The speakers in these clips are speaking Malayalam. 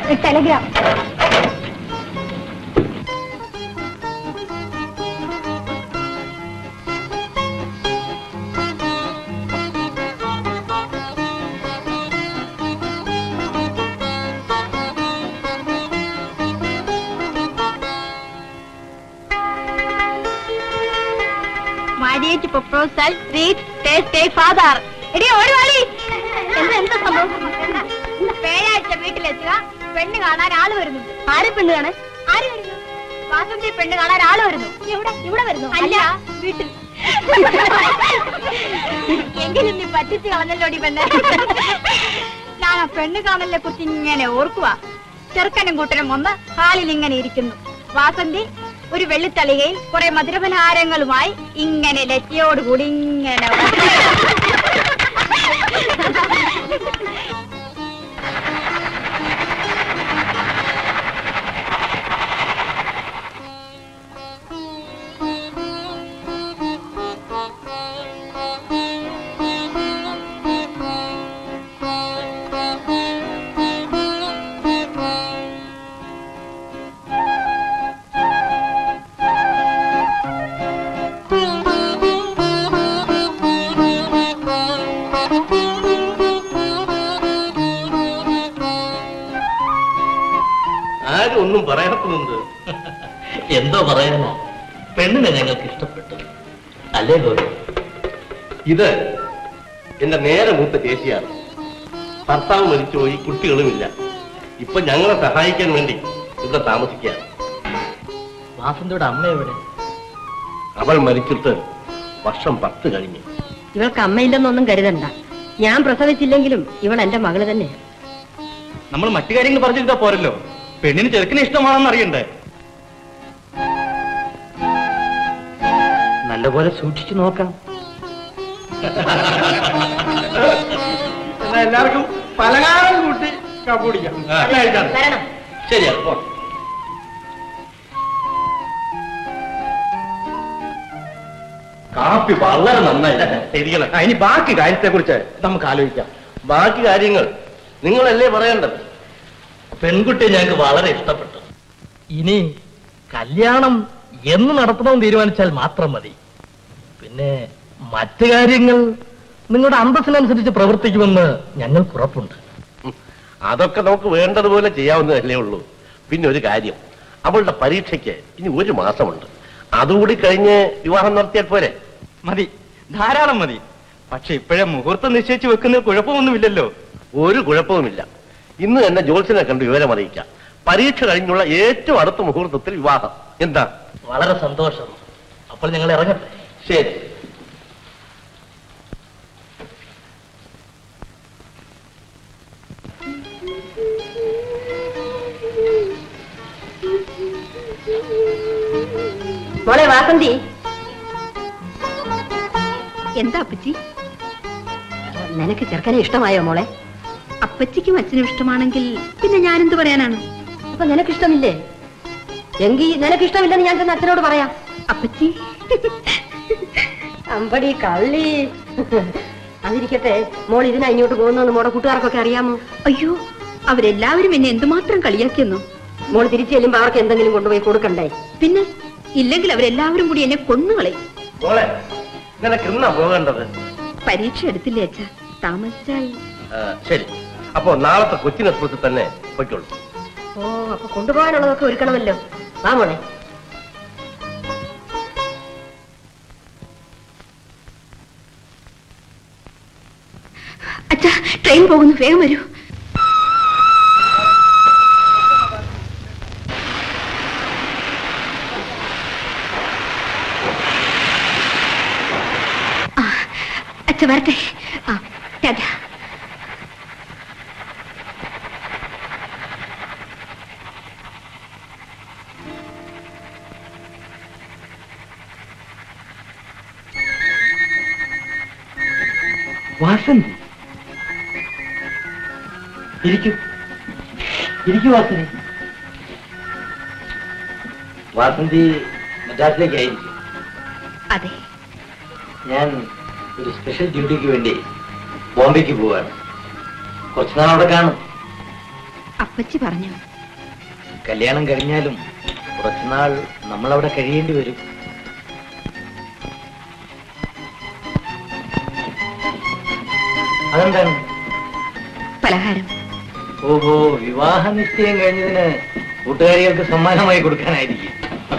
Telegram marriage proposal reach taste father എടി ഓടി വാടി എന്താ എന്താ സംഭവം വ്യാഴാഴ്ച വീട്ടിലെത്തുക പെണ്ണ് കാണാൻ ആള് വരുന്നു ആര് പെണ്ണ് കാണാൻ ആര് വരുന്നു വാസന്തി പെണ്ണ് കാണാൻ ആള് വരുന്നു ഇവിടെ ഇവിടെ വരുന്നു അല്ല വീട്ടിൽ എങ്കിലും നീ പറ്റിച്ച് കളഞ്ഞല്ലോടി പെണ്ണ് ഞാൻ ആ പെണ്ണ് കാണലിനെ കുറിച്ച് ഇങ്ങനെ ഓർക്കുക ചെറുക്കനും കൂട്ടനും വന്ന് ഹാളിൽ ഇങ്ങനെ ഇരിക്കുന്നു വാസന്തി ഒരു വെള്ളിത്തളികയിൽ കുറെ മധുരപലഹാരങ്ങളുമായി ഇങ്ങനെ ലജ്ജയോടുകൂടി ഇങ്ങനെ ആരും ഒന്നും പറയാത്തതുണ്ട് എന്തോ പറയാനാ പെണ്ണിനെ ഞങ്ങൾക്ക് ഇഷ്ടപ്പെട്ടു അല്ലേ ഗോപി ഇത് എന്റെ നേരെ മൂത്ത ചേച്ചിയാണ് ഭർത്താവ് മരിച്ചുപോയി കുട്ടികളുമില്ല ഇപ്പൊ ഞങ്ങളെ സഹായിക്കാൻ വേണ്ടി ഇവിടെ താമസിക്കുകയാണ് വാസന്തിയുടെ അമ്മ എവിടെ അവൾ മരിച്ചിട്ട് വർഷം പത്ത് കഴിഞ്ഞു ഇവൾക്ക് അമ്മയില്ലെന്നൊന്നും കരുതണ്ട ഞാൻ പ്രസവിച്ചില്ലെങ്കിലും ഇവൾ എന്റെ മകള് തന്നെ നമ്മൾ മറ്റു കാര്യങ്ങൾ പറഞ്ഞിരുന്നാ പോരല്ലോ പെണ്ണിന് ചെറുക്കിനെ ഇഷ്ടമാണെന്ന് അറിയണ്ടേ നല്ലപോലെ സൂക്ഷിച്ചു നോക്കാം എന്നാ എല്ലാവർക്കും പലകാലം കൂട്ടി കപ്പുടിക്കാം വരണം ശരിയാ പോ. കാപ്പി വളരെ നന്നായി ശരികളെ ആ, ഇനി ബാക്കി കാര്യത്തെ കുറിച്ച് നമുക്ക് ആലോചിക്കാം ബാക്കി കാര്യങ്ങൾ നിങ്ങളല്ലേ പറയേണ്ടത് പെൺകുട്ടിയെ ഞങ്ങൾക്ക് വളരെ ഇഷ്ടപ്പെട്ടു ഇനി കല്യാണം എന്ന് നടത്തണമെന്ന് തീരുമാനിച്ചാൽ മാത്രം മതി പിന്നെ മറ്റു കാര്യങ്ങൾ നിങ്ങളുടെ അന്തസ്സിനനുസരിച്ച് പ്രവർത്തിക്കുമെന്ന് ഞങ്ങൾക്ക് ഉറപ്പുണ്ട് ഉം. അതൊക്കെ നമുക്ക് വേണ്ടതുപോലെ ചെയ്യാവുന്നതല്ലേ ഉള്ളൂ പിന്നെ ഒരു കാര്യം അവളുടെ പരീക്ഷയ്ക്ക് ഇനി ഒരു മാസമുണ്ട് അതുകൂടി കഴിഞ്ഞ് വിവാഹം നടത്തിയാൽ പോരെ മതി ധാരാളം മതി പക്ഷെ ഇപ്പോഴേ മുഹൂർത്തം നിശ്ചയിച്ച് വെക്കുന്ന കുഴപ്പമൊന്നുമില്ലല്ലോ ഒരു കുഴപ്പവുമില്ല ഇന്ന് തന്നെ ജോത്സ്യനെ കണ്ട് വിവരം അറിയിക്കാം പരീക്ഷ കഴിഞ്ഞുള്ള ഏറ്റവും അടുത്ത മുഹൂർത്തത്തിൽ വിവാഹം എന്താ വളരെ സന്തോഷം അപ്പോൾ ഞങ്ങൾ ഇറങ്ങട്ടെ ശരി മോളെ വാസന്തി എന്താ അപ്പച്ചി നിനക്ക് ചെറുക്കനെ ഇഷ്ടമായോ മോളെ അപ്പച്ചിക്കും അച്ഛനും ഇഷ്ടമാണെങ്കിൽ പിന്നെ ഞാനെന്ത് പറയാനാണ് അപ്പൊ നിനക്ക് ഇഷ്ടമില്ലേ എങ്കിൽ നിനക്ക് ഇഷ്ടമില്ലെന്ന് ഞാൻ ചെന്ന് അച്ഛനോട് പറയാം അപ്പച്ചി അമ്പടി കള്ളി അതിരിക്കട്ടെ മോൾ ഇതിനാ ഇങ്ങോട്ട് പോകുന്നെന്ന് മോടെ കൂട്ടുകാർക്കൊക്കെ അറിയാമോ അയ്യോ അവരെല്ലാവരും എന്നെ എന്തുമാത്രം കളിയാക്കിയെന്നു മോൾ തിരിച്ചു ചെല്ലുമ്പോ അവർക്ക് എന്തെങ്കിലും കൊണ്ടുപോയി കൊടുക്കണ്ടേ പിന്നെ ഇല്ലെങ്കിൽ അവരെല്ലാവരും കൂടി എന്നെ കൊന്നുകളയും മോളെ നിനക്ക് എന്നാ പോകേണ്ടത് പരീക്ഷ എടുത്തില്ലേ അച്ഛ താമസിച്ചാൽ ആ, ശരി അപ്പോ നാളത്തെ കൊച്ചിൻ എക്സ്പ്രസിൽ തന്നെ പൊയ്ക്കോളൂ ഓ അപ്പൊ കൊണ്ടുപോകാനുള്ളതൊക്കെ ഒരുക്കണമല്ലോ വാ മോളെ അച്ഛ ട്രെയിൻ പോകുന്നു വേഗം വരൂ ആ, അച്ഛ വരട്ടെ ആ ടാറ്റ വാസന്തി ഇരിക്കൂ ഇരിക്കൂ വാസന്തി വാസന്തി മദ്രാസിലേക്ക് ആയിരിക്കും അതെ ഞാൻ ഒരു സ്പെഷ്യൽ ഡ്യൂട്ടിക്ക് വേണ്ടി ബോംബെക്ക് പോവാണ് കുറച്ചു നാൾ അവിടെ കാണും അപ്പച്ചി പറഞ്ഞു കല്യാണം കഴിഞ്ഞാലും കുറച്ചുനാൾ നമ്മളവിടെ കഴിയേണ്ടി വരും അതെന്താണ് പലഹാരം ഓഹോ വിവാഹ നിശ്ചയം കഴിഞ്ഞതിന് കൂട്ടുകാരികൾക്ക് സമ്മാനമായി കൊടുക്കാനായിരിക്കും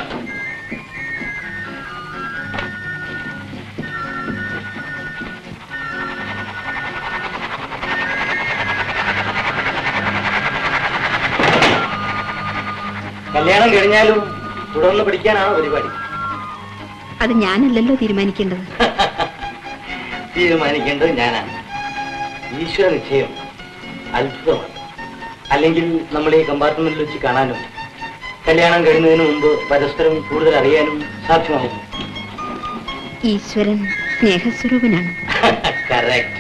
കല്യാണം കഴിഞ്ഞാലും തുടർന്ന് പഠിക്കാനാണോ പരിപാടി അത് ഞാനല്ലല്ലോ തീരുമാനിക്കേണ്ടത് തീരുമാനിക്കേണ്ടത് ഞാനാണ് ഈശ്വര നിശ്ചയം അത്ഭുതമാണ് അല്ലെങ്കിൽ നമ്മൾ ഈ കമ്പാർട്ട്മെന്റിൽ വെച്ച് കാണാനും കല്യാണം കഴിയുന്നതിന് മുമ്പ് പരസ്പരം കൂടുതൽ അറിയാനും സാധ്യമാകും ഈശ്വരൻ സ്നേഹസ്വരൂപനാണ് കറക്റ്റ്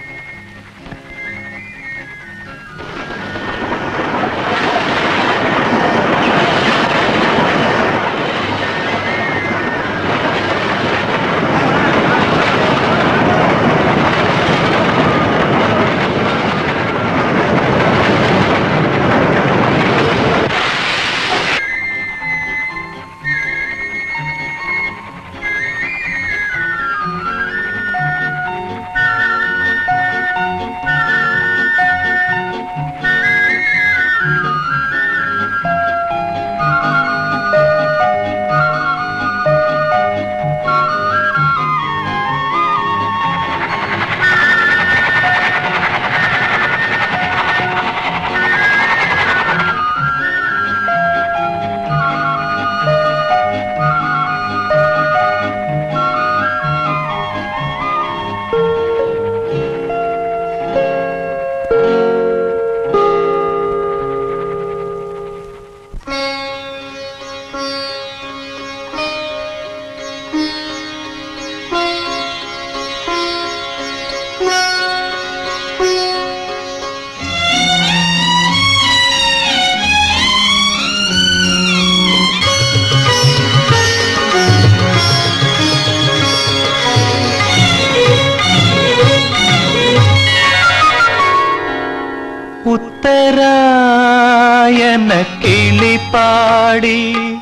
ഉത്തരായന കിളിപ്പാടി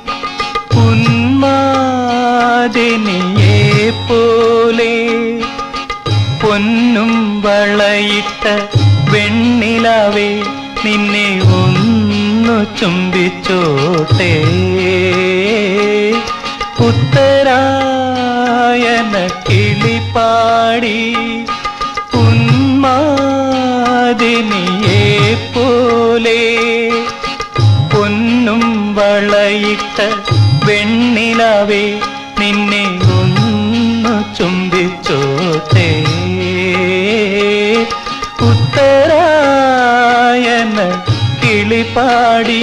ഉന്മാദിനിയെ പോലെ പൊന്നും വളയിട്ട വെണ്ണിലാവേ നിന്നെ ഒന്നു ചുംബിച്ചോട്ടെ ഉത്തരായന കിളിപ്പാടി ഉന്മാദിനിയെ പോലെ പൊന്നും വളയിട്ട വെണ്ണിലാവേ നിന്നെ ഒന്നു ചുംബിച്ചോട്ടെ ഉത്തരായന കിളിപ്പാടി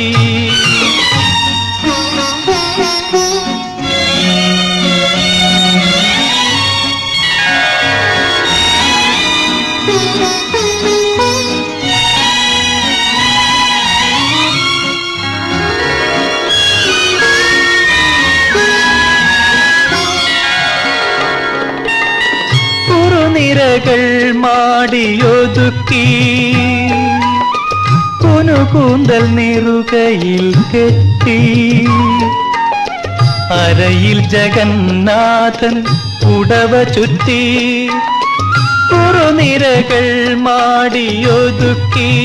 കുറുനിരകൾ മാടിയൊതുക്കി കുനുകൂന്തൽ നെറുകയിൽ കെട്ടി അരയിൽ ജഗന്നാഥൻ ഉടവ ചുറ്റി കുറുനിരകൾ മാടിയൊതുക്കി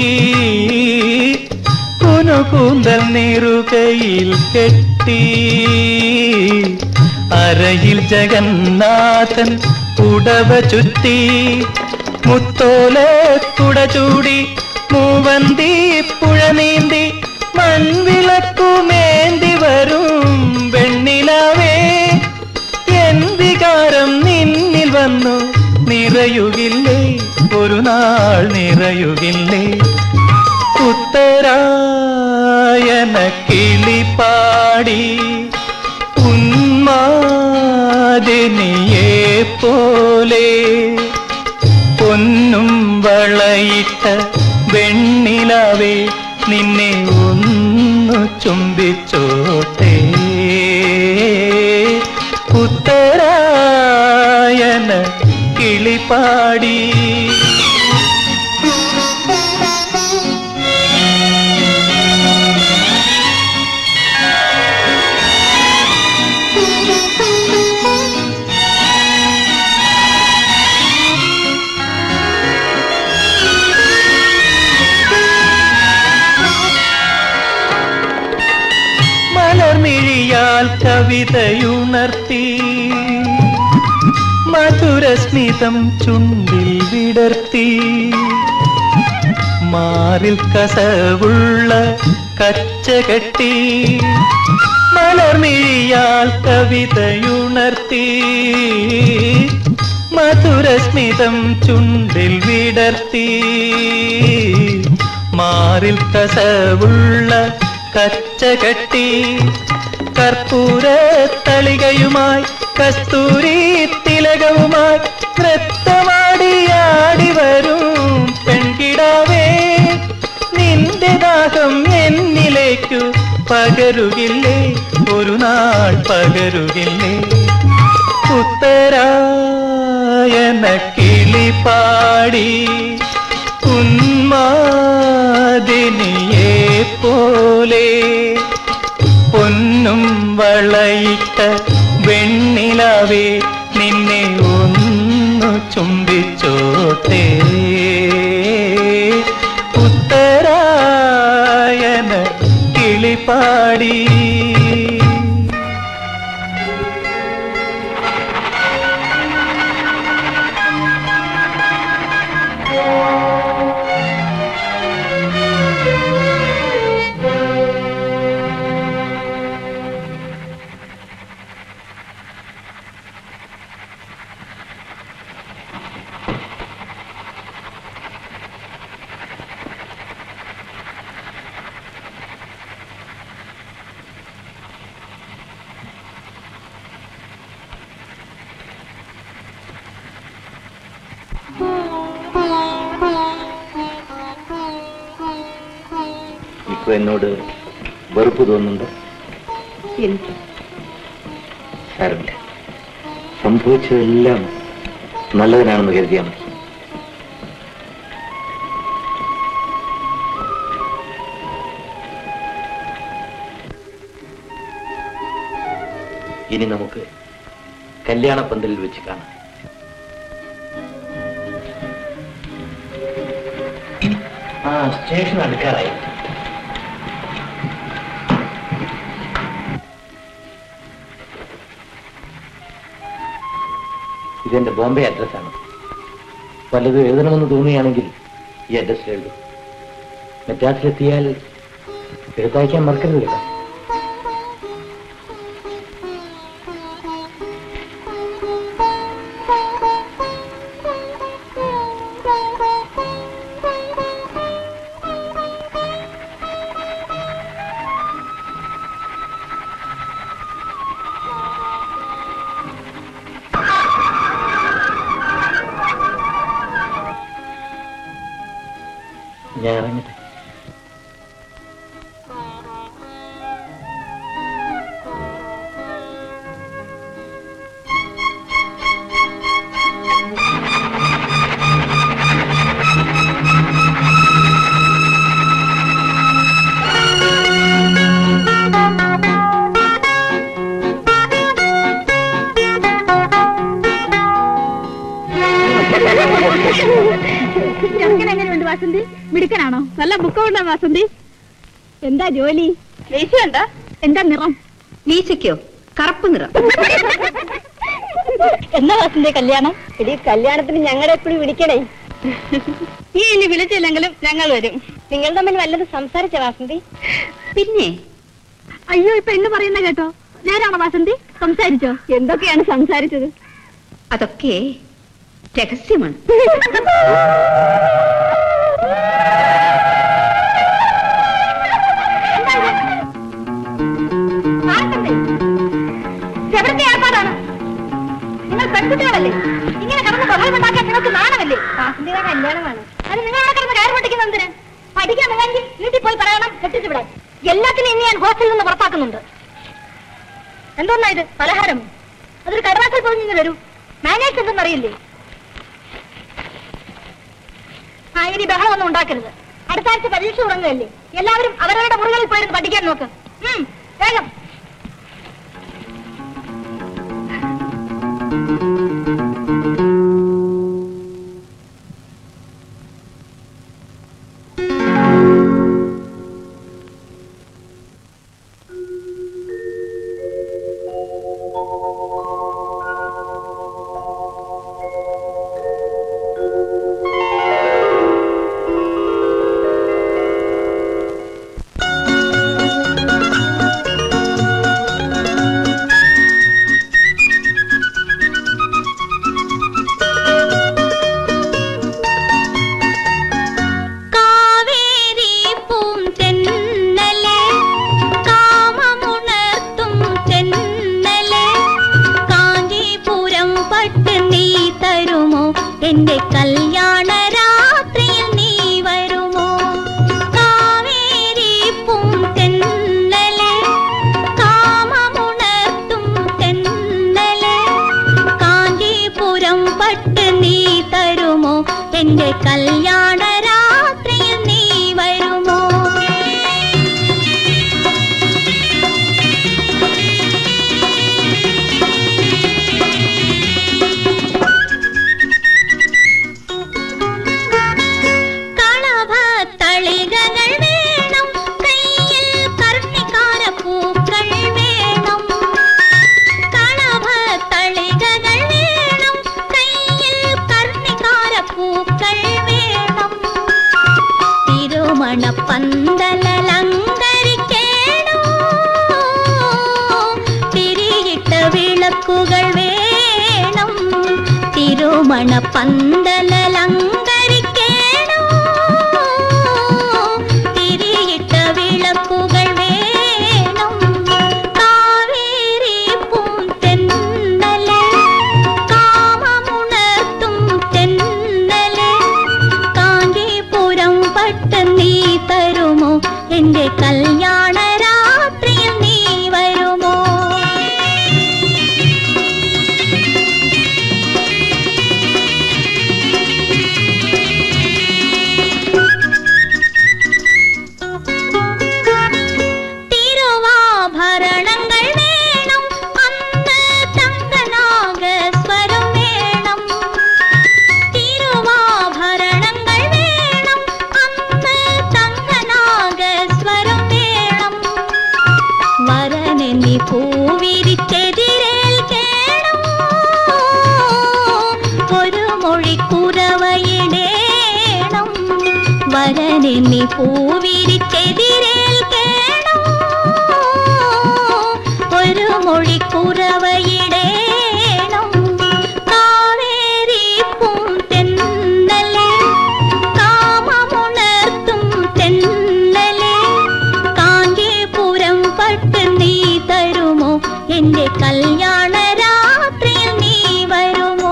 കുനുകൂന്തൽ നെറുകയിൽ കെട്ടി അരയിൽ ജഗന്നാഥൻ ഉടവ ചുറ്റി മുത്തോല കുട ചൂടി മൂവന്തി പുഴ നീന്തി മൺവിളക്കുമേന്തി വരും വെണ്ണിലാവേ എൻ വികാരം നിന്നിൽ വന്നു നിറയുകില്ലേ ഒരു നാൾ നിറയുകില്ലേ ഉത്തരായന കിളിപ്പാടി ഉന്മാദിനിയെ പോലെ പൊന്നും വളയിട്ട വെണ്ണിലാവേ നിന്നെ ഒന്നു ചുംബിച്ചോട്ടെ ഉത്തരായന കിളിപ്പാടി മിഴിയാൽ കവിതയുണർത്തി മധുരസ്മിതം ചുണ്ടിൽ വിടർത്തി മാറിൽ കസവുള്ള കച്ചകെട്ടി മലർമിഴിയാൽ കവിതയുണർത്തി മധുരസ്മിതം ചുണ്ടിൽ വിടർത്തി മാറിൽ കസവുള്ള കച്ചകെട്ടി കർപ്പൂര തളികയുമായി കസ്തൂരി തിലകവുമായി നൃത്തമാടിയാടി വരും പെൺകിടാവേ നിന്റെ ദാഹം എന്നിലേക്കു പകരുകില്ലേ ഒരു നാൾ പകരുകില്ലേ ഉത്തരായന കിളി പാടി ഉന്മാദിനിയെ പോലെ പൊന്നും വളയിട്ട വെണ്ണിലാവേ നിന്നെ ഒന്നു ചുംബിച്ചോട്ടെ ഉത്തരായന കിളിപ്പാടി ഇപ്പൊ എന്നോട് വെറുപ്പ് തോന്നുന്നുണ്ടോ എനിക്ക് സാരമില്ല സംഭവിച്ചതെല്ലാം നല്ലതിനാണെന്ന് കരുതിയാൽ മതി ഇനി നമുക്ക് കല്യാണ പന്തലിൽ വെച്ച് കാണാം ആ സ്റ്റേഷൻ അടുക്കാറായി ഇതെന്റെ ബോംബെ അഡ്രസ്സാണ് പലതും എഴുതണമെന്ന് തോന്നുകയാണെങ്കിൽ ഈ അഡ്രസ്സിൽ എഴുതും മെറ്റാസിലെത്തിയാൽ എഴുത്തയക്കാൻ മറക്കരുത് കേട്ടോ ഞാൻ ഇറങ്ങട്ടെ ചെറുക്കൻ എങ്ങനെയുണ്ട് വാസന്തി മിടുക്കനാണോ നല്ല ബുക്കുണ്ടോ വാസന്തി എന്താ ജോലി ദേഷ്യമുണ്ടോ എന്താ നിറം മീശയ്ക്കോ കറുപ്പ് നിറം എന്നാ വാസന്തി കല്യാണം എടി കല്യാണത്തിന് ഞങ്ങളെ എപ്പോഴും വിളിക്കണേ നീ ഇനി വിളിച്ചില്ലെങ്കിലും ഞങ്ങൾ വരും നിങ്ങൾ തമ്മിൽ വല്ലതും സംസാരിച്ച വാസന്തി പിന്നെ അയ്യോ ഇപ്പൊ എന്ന് പറയുന്ന കേട്ടോ നേരാണോ വാസന്തി സംസാരിച്ചോ എന്തൊക്കെയാണ് സംസാരിച്ചത് അതൊക്കെ രഹസ്യമാണ് വാസന്തി, ഇതെവിടുത്തെ ഏർപ്പാടാണ് നിങ്ങൾ പെൺകുട്ടികളല്ലേ ഇങ്ങനെ കിടന്ന് ബഹളമുണ്ടാക്കാൻ നിങ്ങൾക്ക് നാണമല്ലേ വാസന്തിയുടെ കല്യാണമാണ് അത് നിങ്ങൾ അവിടെ കിടന്ന് കയറി പൊട്ടിക്കുന്ന എന്തിന് പഠിക്കാൻ വേണ്ടി വീട്ടിൽ പോയി പറയണം കെട്ടിച്ചു വിടാൻ എല്ലാത്തിനും ഇനി ഞാൻ ഹോസ്റ്റലിൽ നിന്ന് പുറത്താക്കുന്നുണ്ട് എന്തോന്നാ ഇത് പലഹാരം അതൊരു കടലാസിൽ പോയി നിന്ന് വരൂ മാനേജ് എന്തെന്ന് അറിയില്ലേ ആ ഇനി ബഹളമൊന്നും ഉണ്ടാക്കരുത് അടുത്ത ആഴ്ച പരീക്ഷ തുടങ്ങുകയല്ലേ എല്ലാവരും അവരവരുടെ മുറികളിൽ പോയിരുന്ന് പഠിക്കാൻ നോക്ക് ഉം, വേഗം പന്തലലങ്കരിക്കേണോ തിരിയിട്ട വിളക്കുകൾ വേണം തിരുമണ പന്തലലങ്കരിക്കേണോ തിരിയിട്ട വിളക്കുകൾ വേണം കാവേരി പൂന്തെന്നലെ കാമമുണർത്തും തെന്നലെ കാഞ്ചീപുരം പട്ട് നീ തരുമോ എന്റെ കല്യാണ രാത്രിയിൽ നീ വരുമോ തിരുവാഭരണങ്ങൾ വേണം അന്ന് തങ്കനാഗസ്വരം വേണം തിരുവാഭരണങ്ങൾ വേണം അന്ന് തങ്കനാഗസ്വരം വേണം വരനെന്നി പൂവിരിച്ചെതിരേൽക്കേണം ഒരു മൊഴിക്കുറവയിടേണം വരനെന്നി പൂവിരിച്ചെതിരേൽക്കേണം ഒരു മൊഴിക്കുറവയിടേണം കാവേരി പൂന്തെന്നലെ കാമമുണർത്തും തെന്നലെ കാഞ്ചീപുരം പട്ട് നീ തരുമോ എന്റെ കല്യാണ രാത്രിയിൽ നീ വരുമോ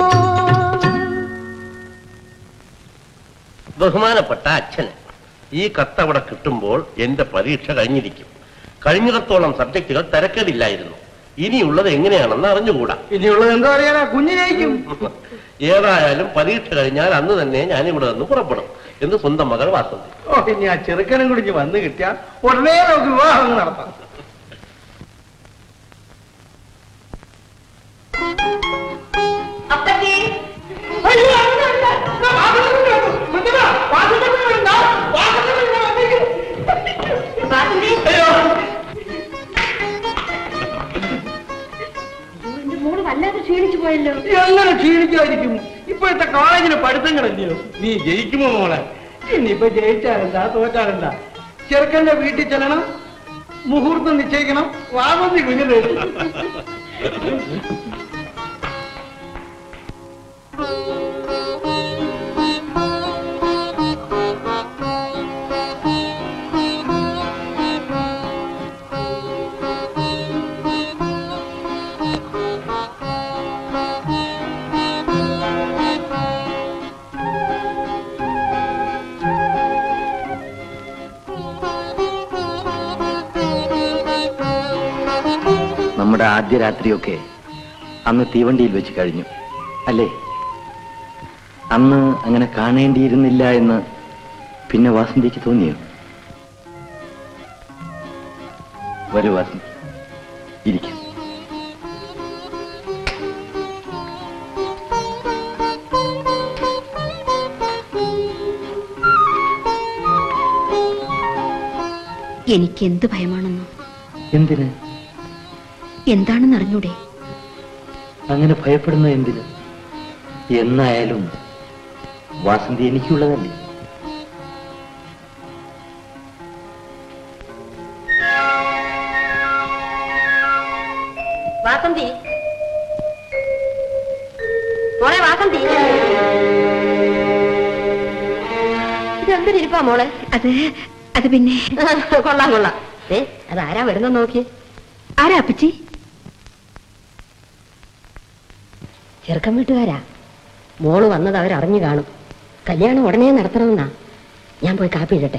ബഹുമാനപ്പെട്ട അച്ഛന് ഈ കത്ത് അവിടെ കിട്ടുമ്പോൾ എന്റെ പരീക്ഷ കഴിഞ്ഞിരിക്കും കഴിഞ്ഞിടത്തോളം സബ്ജക്റ്റുകൾ തിരക്കേടില്ലായിരുന്നു ഇനിയുള്ളത് എങ്ങനെയാണെന്ന് അറിഞ്ഞുകൂടാ ഇനിയുള്ളത് എന്താ പറയാനാ കുഞ്ഞിനേക്കും ഏതായാലും പരീക്ഷ കഴിഞ്ഞാൽ അന്ന് തന്നെ ഞാൻ ഇവിടെ നിന്ന് പുറപ്പെടും എന്ന് സ്വന്തം മകൾ വാസന്തി ഓ ഇനി ആ ചെറുക്കനും കൂടി ഇങ്ങ് വന്ന് കിട്ടിയാൽ ഉടനെ നമുക്ക് വിവാഹം അങ്ങ് നടത്താം മോള് വല്ലാതെ ക്ഷീണിച്ചു പോയല്ലോ എങ്ങനെ ക്ഷീണിക്കാതിരിക്കും ഇപ്പോഴത്തെ കോളേജിലെ പഠിത്തങ്ങളല്ലയോ നീ ജയിക്കുമോ മോളെ ഇനിയിപ്പോ ജയിച്ചാലെന്താ തോറ്റാലെന്താ ചെറുക്കന്റെ വീട്ടിൽ ചെല്ലണം മുഹൂർത്തം നിശ്ചയിക്കണം വാമന്തി കുഞ്ഞു തരും നമ്മുടെ ആദ്യ രാത്രിയൊക്കെ അന്ന് തീവണ്ടിയിൽ വെച്ച് കഴിഞ്ഞു അല്ലേ അന്ന് അങ്ങനെ കാണേണ്ടിയിരുന്നില്ല എന്ന് പിന്നെ വാസന്തിക്ക് തോന്നിയോ വരൂ വാസന്തി ഇരിക്കും എനിക്ക് എന്ത് ഭയമാണെന്നോ എന്തിന് എന്താണെന്ന് അറിഞ്ഞൂടെ അങ്ങനെ ഭയപ്പെടുന്ന എന്തിന് എന്നായാലും വാസന്തി എനിക്കുള്ളതല്ലേ വാസന്തി മോളെ വാസന്തി ഇതെന്തൊരിപ്പാ മോളെ അത് അത് പിന്നെ കൊള്ളാം കൊള്ളാം ഏ അതാരാ വരുന്ന നോക്കി ആരാ അപ്പച്ചി ചെറുക്കൻ വീട്ടുകാരാ മോള് വന്നത് അവരറിഞ്ഞു കാണും കല്യാണം ഉടനെ നടത്തണമെന്നാ ഞാൻ പോയി കാപ്പി ഇടട്ടെ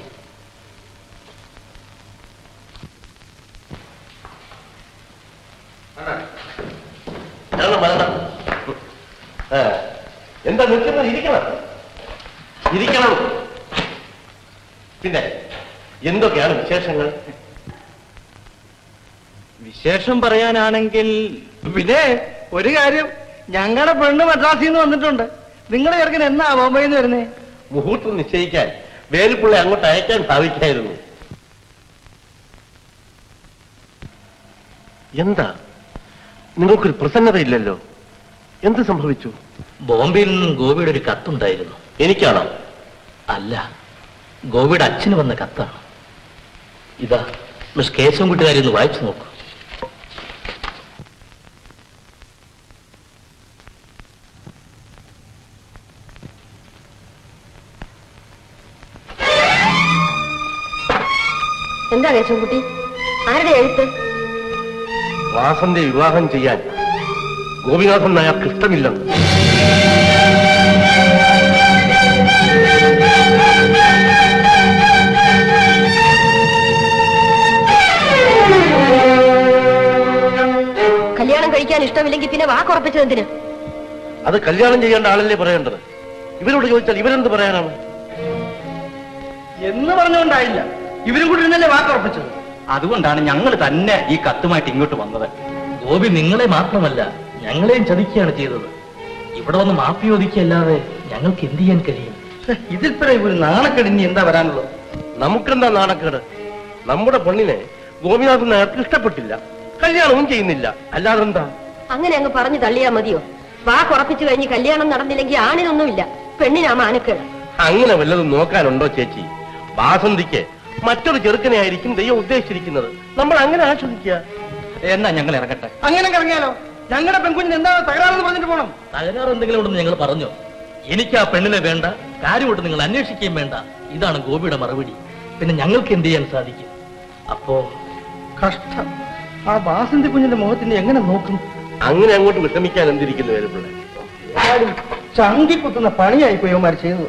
വരണം, വരണം. ആ, എന്താ നിൽക്കുന്നത് ഇരിക്കണം ഇരിക്കണം പിന്നെ എന്തൊക്കെയാണ് വിശേഷങ്ങൾ വിശേഷം പറയാനാണെങ്കിൽ പിന്നെ ഒരു കാര്യം ഞങ്ങളുടെ പെണ്ണ് മദ്രാസിൽ നിന്ന് വന്നിട്ടുണ്ട് നിങ്ങളുടെ ചെറുക്കൻ എന്നാ ബോംബെയിൽ നിന്ന് വരുന്നേ മുഹൂർത്തം നിശ്ചയിക്കാൻ വേലുപ്പിള്ളെ അങ്ങോട്ട് അയക്കാൻ സാധിക്കായിരുന്നു എന്താ നിങ്ങൾക്കൊരു പ്രസന്നതയില്ലല്ലോ എന്ത് സംഭവിച്ചു ബോംബെയിൽ നിന്നും ഗോപിയുടെ ഒരു കത്തുണ്ടായിരുന്നു എനിക്കാണോ അല്ല ഗോപിയുടെ അച്ഛന് വന്ന കത്താണ് ഇതാ മിസ് കേശവൻകുട്ടികാരി ഒന്ന് വായിച്ചു നോക്കൂ എന്താ കേശവൻകുട്ടി ആരുടെ എഴുത്ത് വാസന്റെ വിവാഹം ചെയ്യാൻ ഗോപിനാഥൻ നായർക്ക് ഇഷ്ടമില്ലെന്ന് കല്യാണം കഴിക്കാൻ ഇഷ്ടമില്ലെങ്കിൽ പിന്നെ വാക്കുറപ്പിച്ചത് എന്തിന് അത് കല്യാണം ചെയ്യേണ്ട ആളല്ലേ പറയേണ്ടത് ഇവരോട് ചോദിച്ചാൽ ഇവരെന്ത് പറയാനാണ് എന്ന് പറഞ്ഞുകൊണ്ടായില്ല ഇവരും കൂടി ഇന്നലെ വാക്കുറപ്പിച്ചത് അതുകൊണ്ടാണ് ഞങ്ങൾ തന്നെ ഈ കത്തുമായിട്ട് ഇങ്ങോട്ട് വന്നത് ഗോപി നിങ്ങളെ മാത്രമല്ല ഞങ്ങളെയും ചതിക്കുകയാണ് ചെയ്തത് ഇവിടെ വന്ന് മാപ്പി ചോദിക്കല്ലാതെ ഞങ്ങൾക്ക് എന്ത് ചെയ്യാൻ കഴിയും ഇതിൽ ഒരു നാണക്കെട് ഇനി എന്താ വരാനുള്ളത് നമുക്കെന്താ നാണക്കേട് നമ്മുടെ പെണ്ണിനെ ഗോപിനാഥൻ നായർക്ക് ഇഷ്ടപ്പെട്ടില്ല കല്യാണവും ചെയ്യുന്നില്ല അല്ലാതെ എന്താ അങ്ങനെ അങ്ങ് പറഞ്ഞു തള്ളിയാ മതിയോ വാക്കുറപ്പിച്ചു കഴിഞ്ഞ് കല്യാണം നടന്നില്ലെങ്കിൽ ആണിനൊന്നുമില്ല പെണ്ണിനാ മാനക്കേട് അങ്ങനെ വല്ലതും നോക്കാനുണ്ടോ ചേച്ചി വാസന്തിക്ക് മറ്റൊരു ചെറുക്കനെ ആയിരിക്കും ദൈവം ഉദ്ദേശിച്ചിരിക്കുന്നത് നമ്മൾ അങ്ങനെ ആശ്വസിക്കുക എന്നാ ഞങ്ങൾ ഇറങ്ങട്ടെ അങ്ങനെ ഇറങ്ങിയാലോ ഞങ്ങളുടെ പെൺകുഞ്ഞിന് എന്താ തകരാറെന്ന് പറഞ്ഞിട്ട് പോണം തകരാറ് എന്തെങ്കിലും ഉണ്ടെന്ന് ഞങ്ങൾ പറഞ്ഞു എനിക്ക് ആ പെണ്ണിനെ വേണ്ട കാര്യമായിട്ട് നിങ്ങൾ അന്വേഷിക്കുകയും വേണ്ട ഇതാണ് ഗോപിയുടെ മറുപടി പിന്നെ ഞങ്ങൾക്ക് എന്ത് ചെയ്യാൻ സാധിക്കും അപ്പോ കഷ്ടം ആ വാസന്തി കുഞ്ഞിന്റെ മുഖത്തിന് എങ്ങനെ നോക്കും അങ്ങനെ അങ്ങോട്ട് വിഷമിക്കാൻ എന്തിരിക്കുന്നു വേലുപിള്ളേ ആരും ചങ്കി കുത്തുന്ന പണിയായി പോയവന്മാർ ചെയ്തത്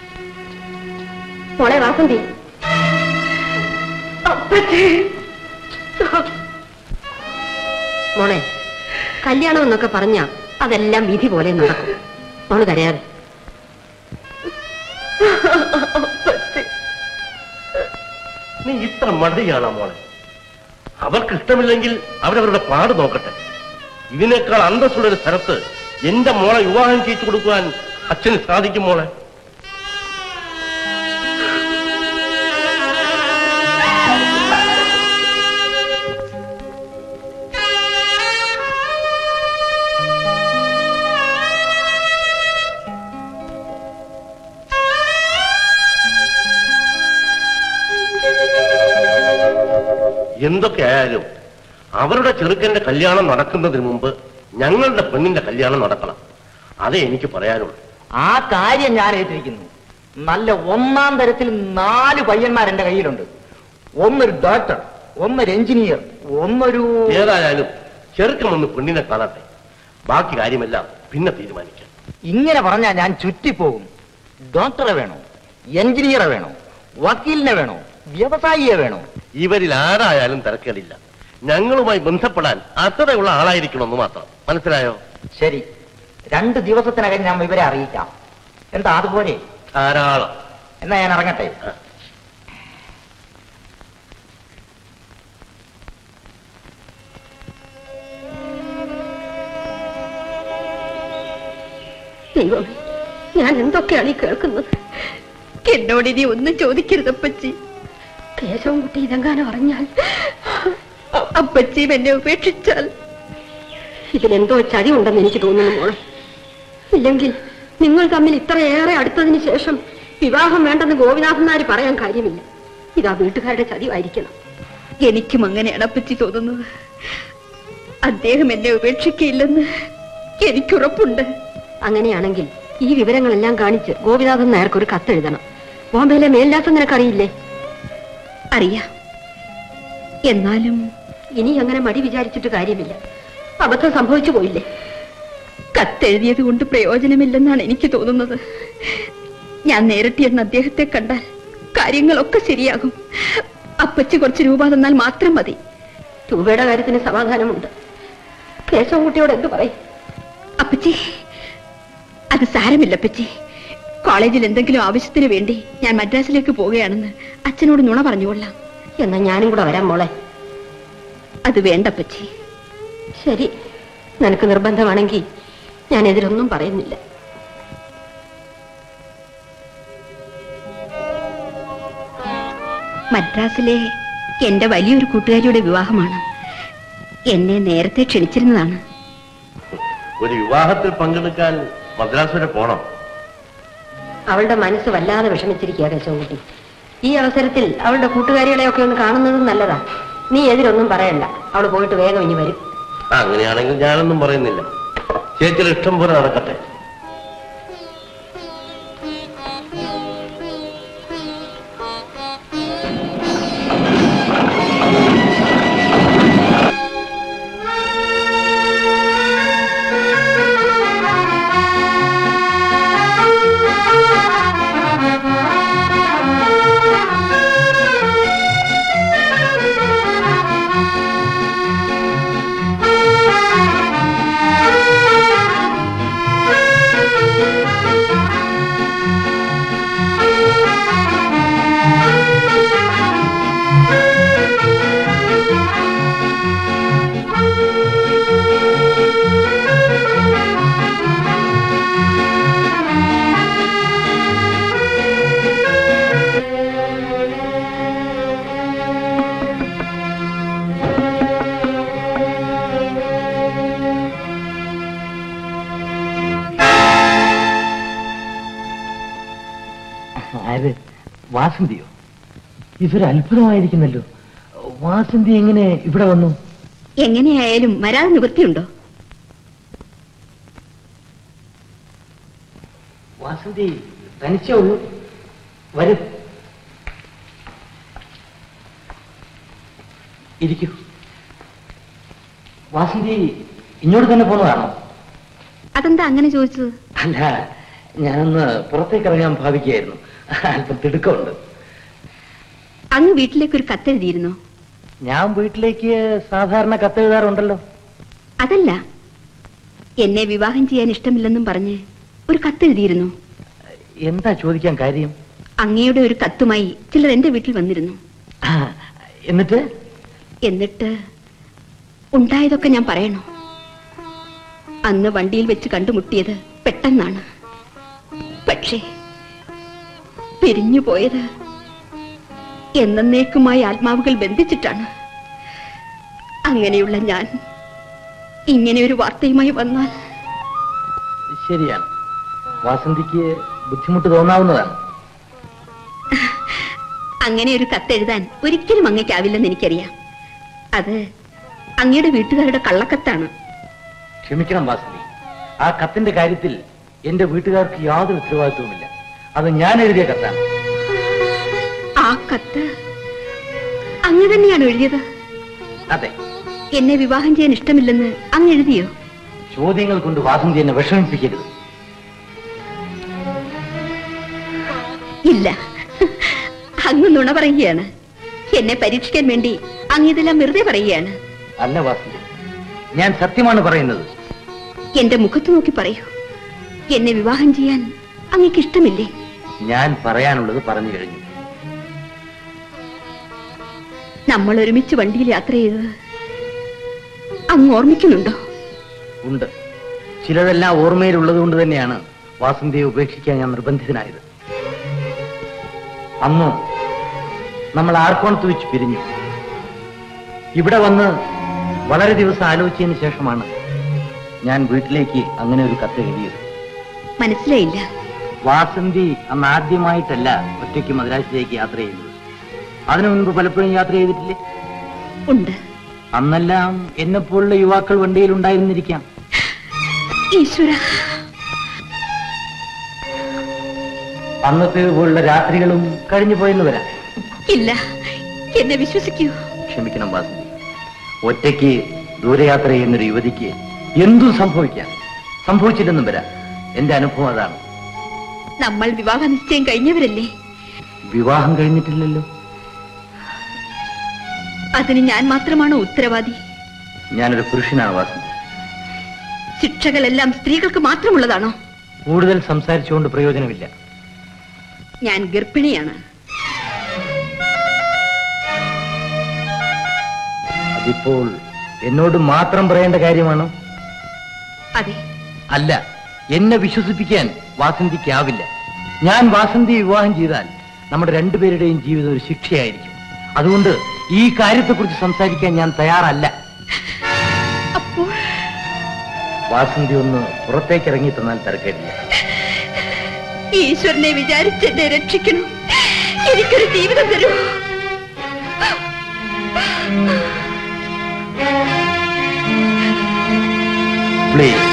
മോളെ വാസന്തി മോളെ കല്യാണം എന്നൊക്കെ പറഞ്ഞ അതെല്ലാം വിധി പോലെ നടക്കും മോള് കരയാതെ നീ ഇത്ര മടിയാണോ മോളെ അവർക്ക് ഇഷ്ടമില്ലെങ്കിൽ അവരവരുടെ പാട് നോക്കട്ടെ ഇതിനേക്കാൾ അന്തസ്സുള്ള ഒരു സ്ഥലത്ത് എന്റെ മോളെ വിവാഹം ചെയ്തു കൊടുക്കുവാൻ അച്ഛന് സാധിക്കും മോളെ എന്തൊക്കെ ആയാലും അവരുടെ ചെറുക്കന്റെ കല്യാണം നടക്കുന്നതിന് മുമ്പ് ഞങ്ങളുടെ പെണ്ണിന്റെ കല്യാണം നടക്കണം അതേ എനിക്ക് പറയാനുള്ളൂ ആ കാര്യം ഞാൻ ഏറ്റിരിക്കുന്നു നല്ല ഒന്നാം തരത്തിൽ നാല് പയ്യന്മാർ എന്റെ കയ്യിലുണ്ട് ഒന്നൊരു ഡോക്ടർ ഒന്നൊരു എഞ്ചിനീയർ ഒന്നൊരു ഏതായാലും ചെറുക്കൻ ഒന്ന് പെണ്ണിനെ കാണട്ടെ ബാക്കി കാര്യമെല്ലാം പിന്നെ തീരുമാനിക്കാം ഇങ്ങനെ പറഞ്ഞാൽ ഞാൻ ചുറ്റിപ്പോകും ഡോക്ടറെ വേണോ എഞ്ചിനീയറെ വേണോ വക്കീലിനെ വേണോ വ്യവസായിയെ വേണോ ഇവരിൽ ആരായാലും തിരക്കേടില്ല ഞങ്ങളുമായി ബന്ധപ്പെടാൻ അത്രയുള്ള ആളായിരിക്കണമെന്ന് മാത്രം മനസ്സിലായോ ശരി രണ്ട് ദിവസത്തിനകം ഞാൻ ഇവരെ അറിയിക്കാം എന്താ അതുപോലെ ധാരാളം എന്നാ ഞാൻ ഇറങ്ങട്ടെ ദൈവമേ ഞാൻ എന്തൊക്കെയാണ് ഈ കേൾക്കുന്നത് എന്നോട് ഇനി ഒന്നും ചോദിക്കരുത് അപ്പച്ചി കേശവൻകുട്ടി ഇതെങ്ങാനും അറിഞ്ഞാൽ അപ്പച്ചിയും എന്നെ ഉപേക്ഷിച്ചാൽ ഇതിലെന്തോ ചതി ഉണ്ടെന്ന് എനിക്ക് തോന്നുന്നു മോളെ ഇല്ലെങ്കിൽ നിങ്ങൾ തമ്മിൽ ഇത്രയേറെ അടുത്തതിന് ശേഷം വിവാഹം വേണ്ടെന്ന് ഗോപിനാഥൻ നായർ പറയാൻ കാര്യമില്ല ഇതാ വീട്ടുകാരുടെ ചതിവായിരിക്കണം എനിക്കും അങ്ങനെയാണ് അപ്പച്ചി തോന്നുന്നത് അദ്ദേഹം എന്നെ ഉപേക്ഷിക്കയില്ലെന്ന് എനിക്കുറപ്പുണ്ട് അങ്ങനെയാണെങ്കിൽ ഈ വിവരങ്ങളെല്ലാം കാണിച്ച് ഗോപിനാഥൻ നായർക്ക് ഒരു കത്തെഴുതണം ബോംബെയിലെ മേൽലാസം നിനക്കറിയില്ലേ അറിയാം എന്നാലും ഇനി അങ്ങനെ മടി വിചാരിച്ചിട്ട് കാര്യമില്ല അബദ്ധം സംഭവിച്ചു പോയില്ലേ കത്തെഴുതിയത് കൊണ്ട് പ്രയോജനമില്ലെന്നാണ് എനിക്ക് തോന്നുന്നത് ഞാൻ നേരിട്ട് എന്ന് അദ്ദേഹത്തെ കണ്ടാൽ കാര്യങ്ങളൊക്കെ ശരിയാകും അപ്പച്ചി കുറച്ച് രൂപ തന്നാൽ മാത്രം മതി രൂപയുടെ കാര്യത്തിന് സമാധാനമുണ്ട് കേശവൻകുട്ടിയോട് എന്ത് പറയും അപ്പച്ചി അത് സാരമില്ല അപ്പച്ചി കോളേജിൽ എന്തെങ്കിലും ആവശ്യത്തിന് വേണ്ടി ഞാൻ മദ്രാസിലേക്ക് പോവുകയാണെന്ന് അച്ഛനോട് നുണ പറഞ്ഞുകൊള്ളാം എന്നാ ഞാനും കൂടെ വരാം മോളെ അത് വേണ്ട അപ്പച്ചി ശരി നിനക്ക് നിർബന്ധമാണെങ്കിൽ ഞാൻ എതിരൊന്നും പറയുന്നില്ല മദ്രാസിലെ എന്റെ വലിയൊരു കൂട്ടുകാരിയുടെ വിവാഹമാണ് എന്നെ നേരത്തെ ക്ഷണിച്ചിരുന്നതാണ് ഒരു വിവാഹത്തിൽ പങ്കെടുക്കാൻ മദ്രാസ് വരെ പോണം അവളുടെ മനസ്സ് വല്ലാതെ വിഷമിച്ചിരിക്കുക കേശവൻകുട്ടി ഈ അവസരത്തിൽ അവളുടെ കൂട്ടുകാരികളെയൊക്കെ ഒന്ന് കാണുന്നത് നല്ലതാ നീ എതിരൊന്നും പറയണ്ട അവള് പോയിട്ട് വേഗം ഇനി വരും ആ, അങ്ങനെയാണെങ്കിൽ ഞാനൊന്നും പറയുന്നില്ല ചേച്ചിയുടെ ഇഷ്ടം പോലെ നടക്കട്ടെ ആര് വാസന്തിയോ ഇതൊരു അത്ഭുതമായിരിക്കുന്നല്ലോ വാസന്തി എങ്ങനെ ഇവിടെ വന്നു എങ്ങനെയായാലും വരാതെ നിവൃത്തിയുണ്ടോ വാസന്തി തനിച്ചേ ഉള്ളൂ വരൂ ഇരിക്കൂ വാസന്തി ഇങ്ങോട്ട് തന്നെ പോന്നതാണോ അതെന്താ അങ്ങനെ ചോദിച്ചത് അല്ല ഞാനൊന്ന് പുറത്തേക്ക് ഇറങ്ങാൻ ഭാവിക്കുകയായിരുന്നു അല്പം തിടുക്കമുണ്ട് അങ്ങ് വീട്ടിലേക്ക് ഒരു കത്തെഴുതിയിരുന്നോ ഞാൻ വീട്ടിലേക്ക് സാധാരണ കത്തെഴുതാറുണ്ടല്ലോ അതല്ല എന്നെ വിവാഹം ചെയ്യാൻ ഇഷ്ടമില്ലെന്നും പറഞ്ഞ് ഒരു കത്തെഴുതിയിരുന്നു എന്താ ചോദിക്കാൻ കാര്യം അങ്ങയുടെ ഒരു കത്തുമായി ചിലർ എന്റെ വീട്ടിൽ വന്നിരുന്നു ആ, എന്നിട്ട് എന്നിട്ട് ഉണ്ടായതൊക്കെ ഞാൻ പറയണോ അന്ന് വണ്ടിയിൽ വെച്ച് കണ്ടുമുട്ടിയത് പെട്ടെന്നാണ് പക്ഷേ പിരിഞ്ഞു പോയത് എന്നേക്കുമായി ആത്മാവുകൾ ബന്ധിച്ചിട്ടാണ് അങ്ങനെയുള്ള ഞാൻ ഇങ്ങനെ ഒരു വാർത്തയുമായി വന്നാൽ ശരിയാണ് വാസന്തിക്ക് ബുദ്ധിമുട്ട് തോന്നാവുന്നതാണ് അങ്ങനെ ഒരു കത്തെഴുതാൻ ഒരിക്കലും അങ്ങയ്ക്കാവില്ലെന്ന് എനിക്കറിയാം അത് അങ്ങയുടെ വീട്ടുകാരുടെ കള്ളക്കത്താണ് ക്ഷമിക്കണം വാസന്തി ആ കത്തിന്റെ കാര്യത്തിൽ എന്റെ വീട്ടുകാർക്ക് യാതൊരു ഉത്തരവാദിത്വവുമില്ല അത് ഞാൻ എഴുതിയ കത്താണ് ആ കത്ത് അങ്ങ് തന്നെയാണ് എഴുതിയത് അതെ എന്നെ വിവാഹം ചെയ്യാൻ ഇഷ്ടമില്ലെന്ന് അങ്ങ് എഴുതിയോ ചോദ്യങ്ങൾ കൊണ്ട് വാസന്തി എന്നെ വിഷമിപ്പിക്കരുത് ഇല്ല അങ്ങ് നുണ പറയുകയാണ് എന്നെ പരീക്ഷിക്കാൻ വേണ്ടി അങ്ങ് ഇതെല്ലാം വെറുതെ പറയുകയാണ് അല്ല വാസന്തി ഞാൻ സത്യമാണ് പറയുന്നത് എന്റെ മുഖത്ത് നോക്കി പറയൂ എന്നെ വിവാഹം ചെയ്യാൻ അങ്ങക്ക് ഇഷ്ടമില്ലേ ഞാൻ പറയാനുള്ളത് പറഞ്ഞു കഴിഞ്ഞു നമ്മൾ ഒരുമിച്ച് വണ്ടിയിൽ യാത്ര ചെയ്തത് അങ്ങ് ഓർമ്മിക്കുന്നുണ്ടോ ഉണ്ട് ചിലതെല്ലാം ഓർമ്മയിലുള്ളത് കൊണ്ട് തന്നെയാണ് വാസന്തിയെ ഉപേക്ഷിക്കാൻ ഞാൻ നിർബന്ധിതനായത് അന്ന് നമ്മൾ ആർക്കോണത്ത് വെച്ച് പിരിഞ്ഞു ഇവിടെ വന്ന് വളരെ ദിവസം ആലോചിച്ചതിന് ശേഷമാണ് ഞാൻ വീട്ടിലേക്ക് അങ്ങനെ ഒരു കത്ത് എഴുതിയത് മനസ്സിലായില്ല വാസന്തി അന്ന് ആദ്യമായിട്ടല്ല ഒറ്റയ്ക്ക് മദ്രാസിലേക്ക് യാത്ര ചെയ്യുന്നത് അതിനു മുൻപ് പലപ്പോഴും യാത്ര ചെയ്തിട്ടില്ലേ ഉണ്ട് അന്നെല്ലാം എന്നെപ്പോലുള്ള യുവാക്കൾ വണ്ടിയിൽ ഉണ്ടായിരുന്നിരിക്കാം ഈശ്വര അന്നത്തെ പോലുള്ള രാത്രികളും കഴിഞ്ഞു പോയെന്ന് വരാം ഇല്ല എന്നെ വിശ്വസിക്കൂ ക്ഷമിക്കണം വാസന്തി ഒറ്റയ്ക്ക് ദൂരയാത്ര ചെയ്യുന്നൊരു യുവതിക്ക് എന്തും സംഭവിക്കാം സംഭവിച്ചില്ലെന്നും വരാം എന്റെ അനുഭവം അതാണ് നമ്മൾ വിവാഹ നിശ്ചയം കഴിഞ്ഞവരല്ലേ വിവാഹം കഴിഞ്ഞിട്ടില്ലല്ലോ അതിന് ഞാൻ മാത്രമാണോ ഉത്തരവാദി ഞാനൊരു പുരുഷനാണ് വാസന്തി ശിക്ഷകളെല്ലാം സ്ത്രീകൾക്ക് മാത്രമുള്ളതാണോ കൂടുതൽ സംസാരിച്ചുകൊണ്ട് പ്രയോജനമില്ല ഞാൻ ഗർഭിണിയാണ് അതിപ്പോൾ എന്നോട് മാത്രം പറയേണ്ട കാര്യമാണോ അതെ അല്ല എന്നെ വിശ്വസിപ്പിക്കാൻ വാസന്തിക്കാവില്ല ഞാൻ വാസന്തി വിവാഹം ചെയ്താൽ നമ്മുടെ രണ്ടുപേരുടെയും ജീവിതം ഒരു ശിക്ഷയായിരിക്കും അതുകൊണ്ട് ഈ കാര്യത്തെക്കുറിച്ച് സംസാരിക്കാൻ ഞാൻ തയ്യാറല്ല അപ്പോൾ വാസന്തി ഒന്ന് പുറത്തേക്ക് ഇറങ്ങി തന്നാൽ തിരക്കേടില്ല ഈശ്വരനെ വിചാരിച്ച് എന്നെ രക്ഷിക്കണം എനിക്കൊരു ജീവിതം തരൂ പ്ലീസ്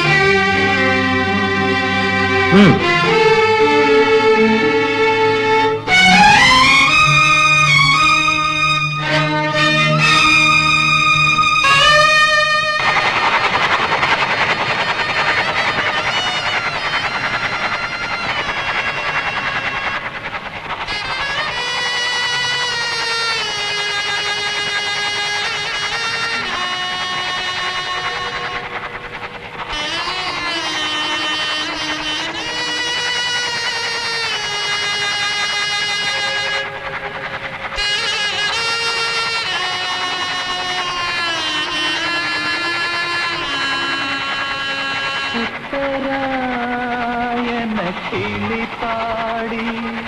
ഉത്തരായന കിളിപ്പാടി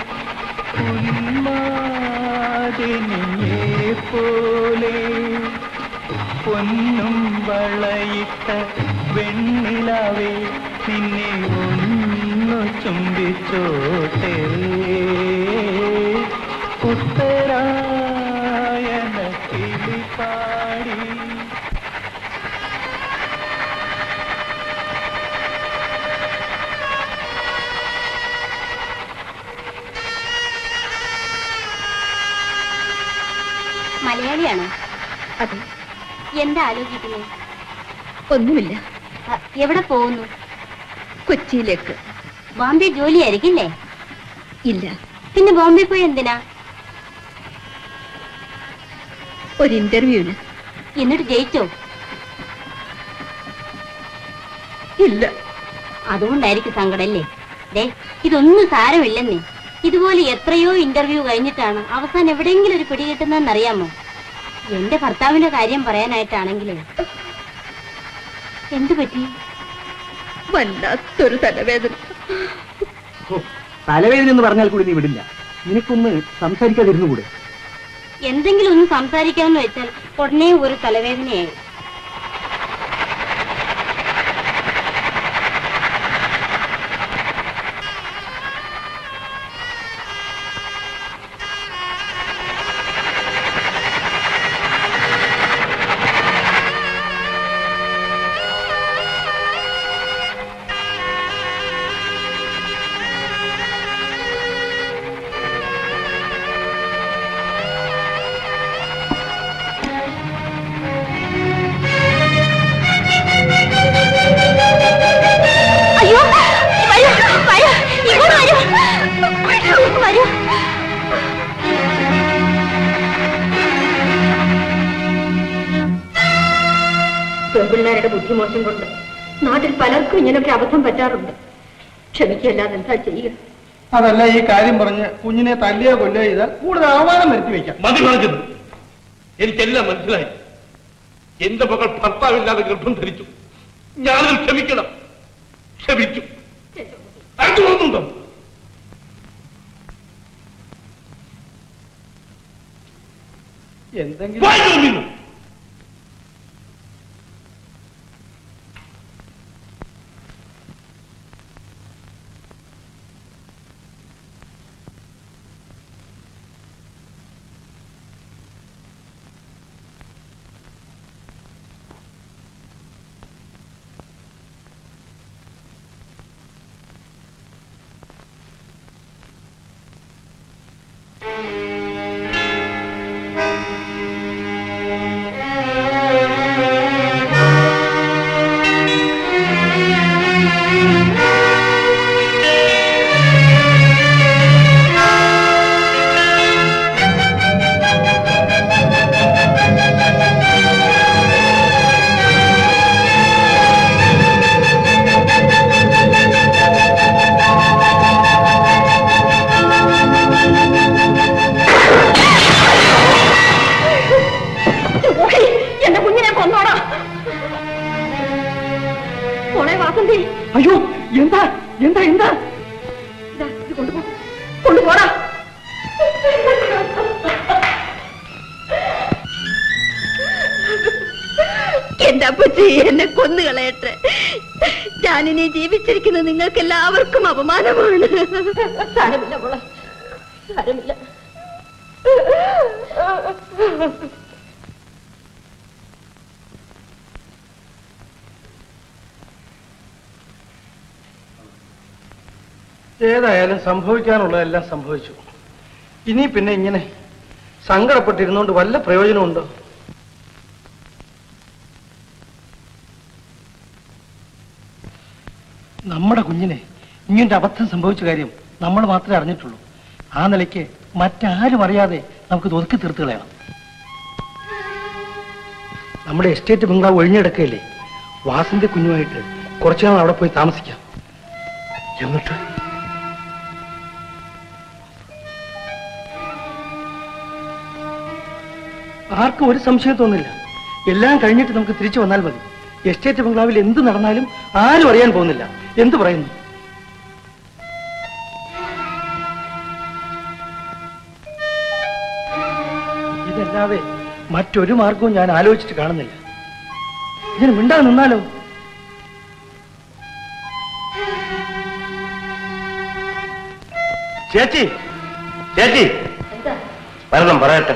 ഉന്മാദിനിയെ പോലെ പൊന്നും വളയിട്ട വെണ്ണിലാവേ നിന്നെ ഒന്നു ചുംബിച്ചോട്ടെ ഉത്തരായന കിളിപ്പാടി മലയാളിയാണോ അതെ എന്താ ആലോചിക്കുന്നത് ഒന്നുമില്ല അ, എവിടെ പോകുന്നു കൊച്ചിയിലേക്ക് ബോംബെ ജോലിയായിരിക്കില്ലേ ഇല്ല പിന്നെ ബോംബെ പോയി എന്തിനാ ഒരു ഇന്റർവ്യൂവിന് എന്നിട്ട് ജയിച്ചോ ഇല്ല അതുകൊണ്ടായിരിക്കും സങ്കടല്ലേ ദേ ഇതൊന്നും സാരമില്ലെന്നേ ഇതുപോലെ എത്രയോ ഇന്റർവ്യൂ കഴിഞ്ഞിട്ടാണ് അവസാനം എവിടെയെങ്കിലും ഒരു പിടി കിട്ടുന്നതെന്ന് അറിയാമോ എന്റെ ഭർത്താവിന്റെ കാര്യം പറയാനായിട്ടാണെങ്കിലേ എന്തു പറ്റി വല്ലാത്തൊരു തലവേദന തലവേദന എന്ന് പറഞ്ഞാൽ കൂടി നീ വിടില്ല നിനക്കൊന്ന് സംസാരിക്കാതിരുന്നുകൂടെ എന്തെങ്കിലും ഒന്ന് സംസാരിക്കാമെന്ന് വെച്ചാൽ ഉടനെ ഒരു തലവേദനയായി അയ്യോ വരൂ വരൂ ഇങ്ങോട്ട് വരൂ വരൂ പെൺപിള്ളേരുടെ ബുദ്ധിമോശം കൊണ്ട് നാട്ടിൽ പലർക്കും ഇങ്ങനെയൊക്കെ അബദ്ധം പറ്റാറുണ്ട് ക്ഷമിക്കല്ലാതെ എന്താ ചെയ്യുക അതല്ല ഈ കാര്യം പറഞ്ഞ് കുഞ്ഞിനെ തല്ലിയോ കൊല്ലോ ചെയ്താൽ കൂടുതൽ ആഹ്വാനം വരുത്തി വെക്കാം മതി പറഞ്ഞത് എനിക്കെല്ലാം മനസ്സിലായി എന്റെ മകൾ ഭർത്താവില്ലാതെ ഗർഭം ധരിച്ചു ഞാനത് ക്ഷമിക്കണം ക്ഷമിച്ചു അത് തോന്നുന്നുണ്ടോ എന്തെങ്കിലും വായി തോന്നുന്നു എന്റെ കുഞ്ഞിനെ കൊന്നോടാ മോളെ വാസന്തി അയ്യോ എന്താ എന്താ എന്താ ഇതാ, ഇത് കൊണ്ടുപോ കൊണ്ടുപോടാ എന്റെ അപ്പച്ചി എന്നെ കൊന്നുകളയട്ടെ ഞാനിനി ജീവിച്ചിരിക്കുന്ന നിങ്ങൾക്ക് എല്ലാവർക്കും അപമാനമാണ് സാരമില്ല മോളെ സാരമില്ല ഏതായാലും സംഭവിക്കാനുള്ളതെല്ലാം സംഭവിച്ചു ഇനി പിന്നെ ഇങ്ങനെ സങ്കടപ്പെട്ടിരുന്നോണ്ട് വല്ല പ്രയോജനമുണ്ടോ നമ്മുടെ കുഞ്ഞിനെ ഇങ്ങനൊരു അബദ്ധം സംഭവിച്ച കാര്യം നമ്മൾ മാത്രമേ അറിഞ്ഞിട്ടുള്ളൂ ആ നിലയ്ക്ക് മറ്റാരും അറിയാതെ നമുക്ക് ഇത് ഒതുക്കി തീർത്ത് കളയണം നമ്മുടെ എസ്റ്റേറ്റ് ബംഗ്ലാവ് ഒഴിഞ്ഞെടുക്കയില്ലേ വാസന്തി കുഞ്ഞുമായിട്ട് കുറച്ചു നാൾ അവിടെ പോയി താമസിക്കാം എന്നിട്ട് ആർക്കും ഒരു സംശയം തോന്നില്ല എല്ലാം കഴിഞ്ഞിട്ട് നമുക്ക് തിരിച്ചു വന്നാൽ മതി എസ്റ്റേറ്റ് ബംഗ്ലാവിൽ എന്ത് നടന്നാലും ആരും അറിയാൻ പോകുന്നില്ല എന്ത് പറയുന്നു ഇതല്ലാതെ മറ്റൊരു മാർഗവും ഞാൻ ആലോചിച്ചിട്ട് കാണുന്നില്ല ഇതിന് മിണ്ടാതെ നിന്നാലോ ചേച്ചി ചേച്ചി വരണം പറയട്ടെ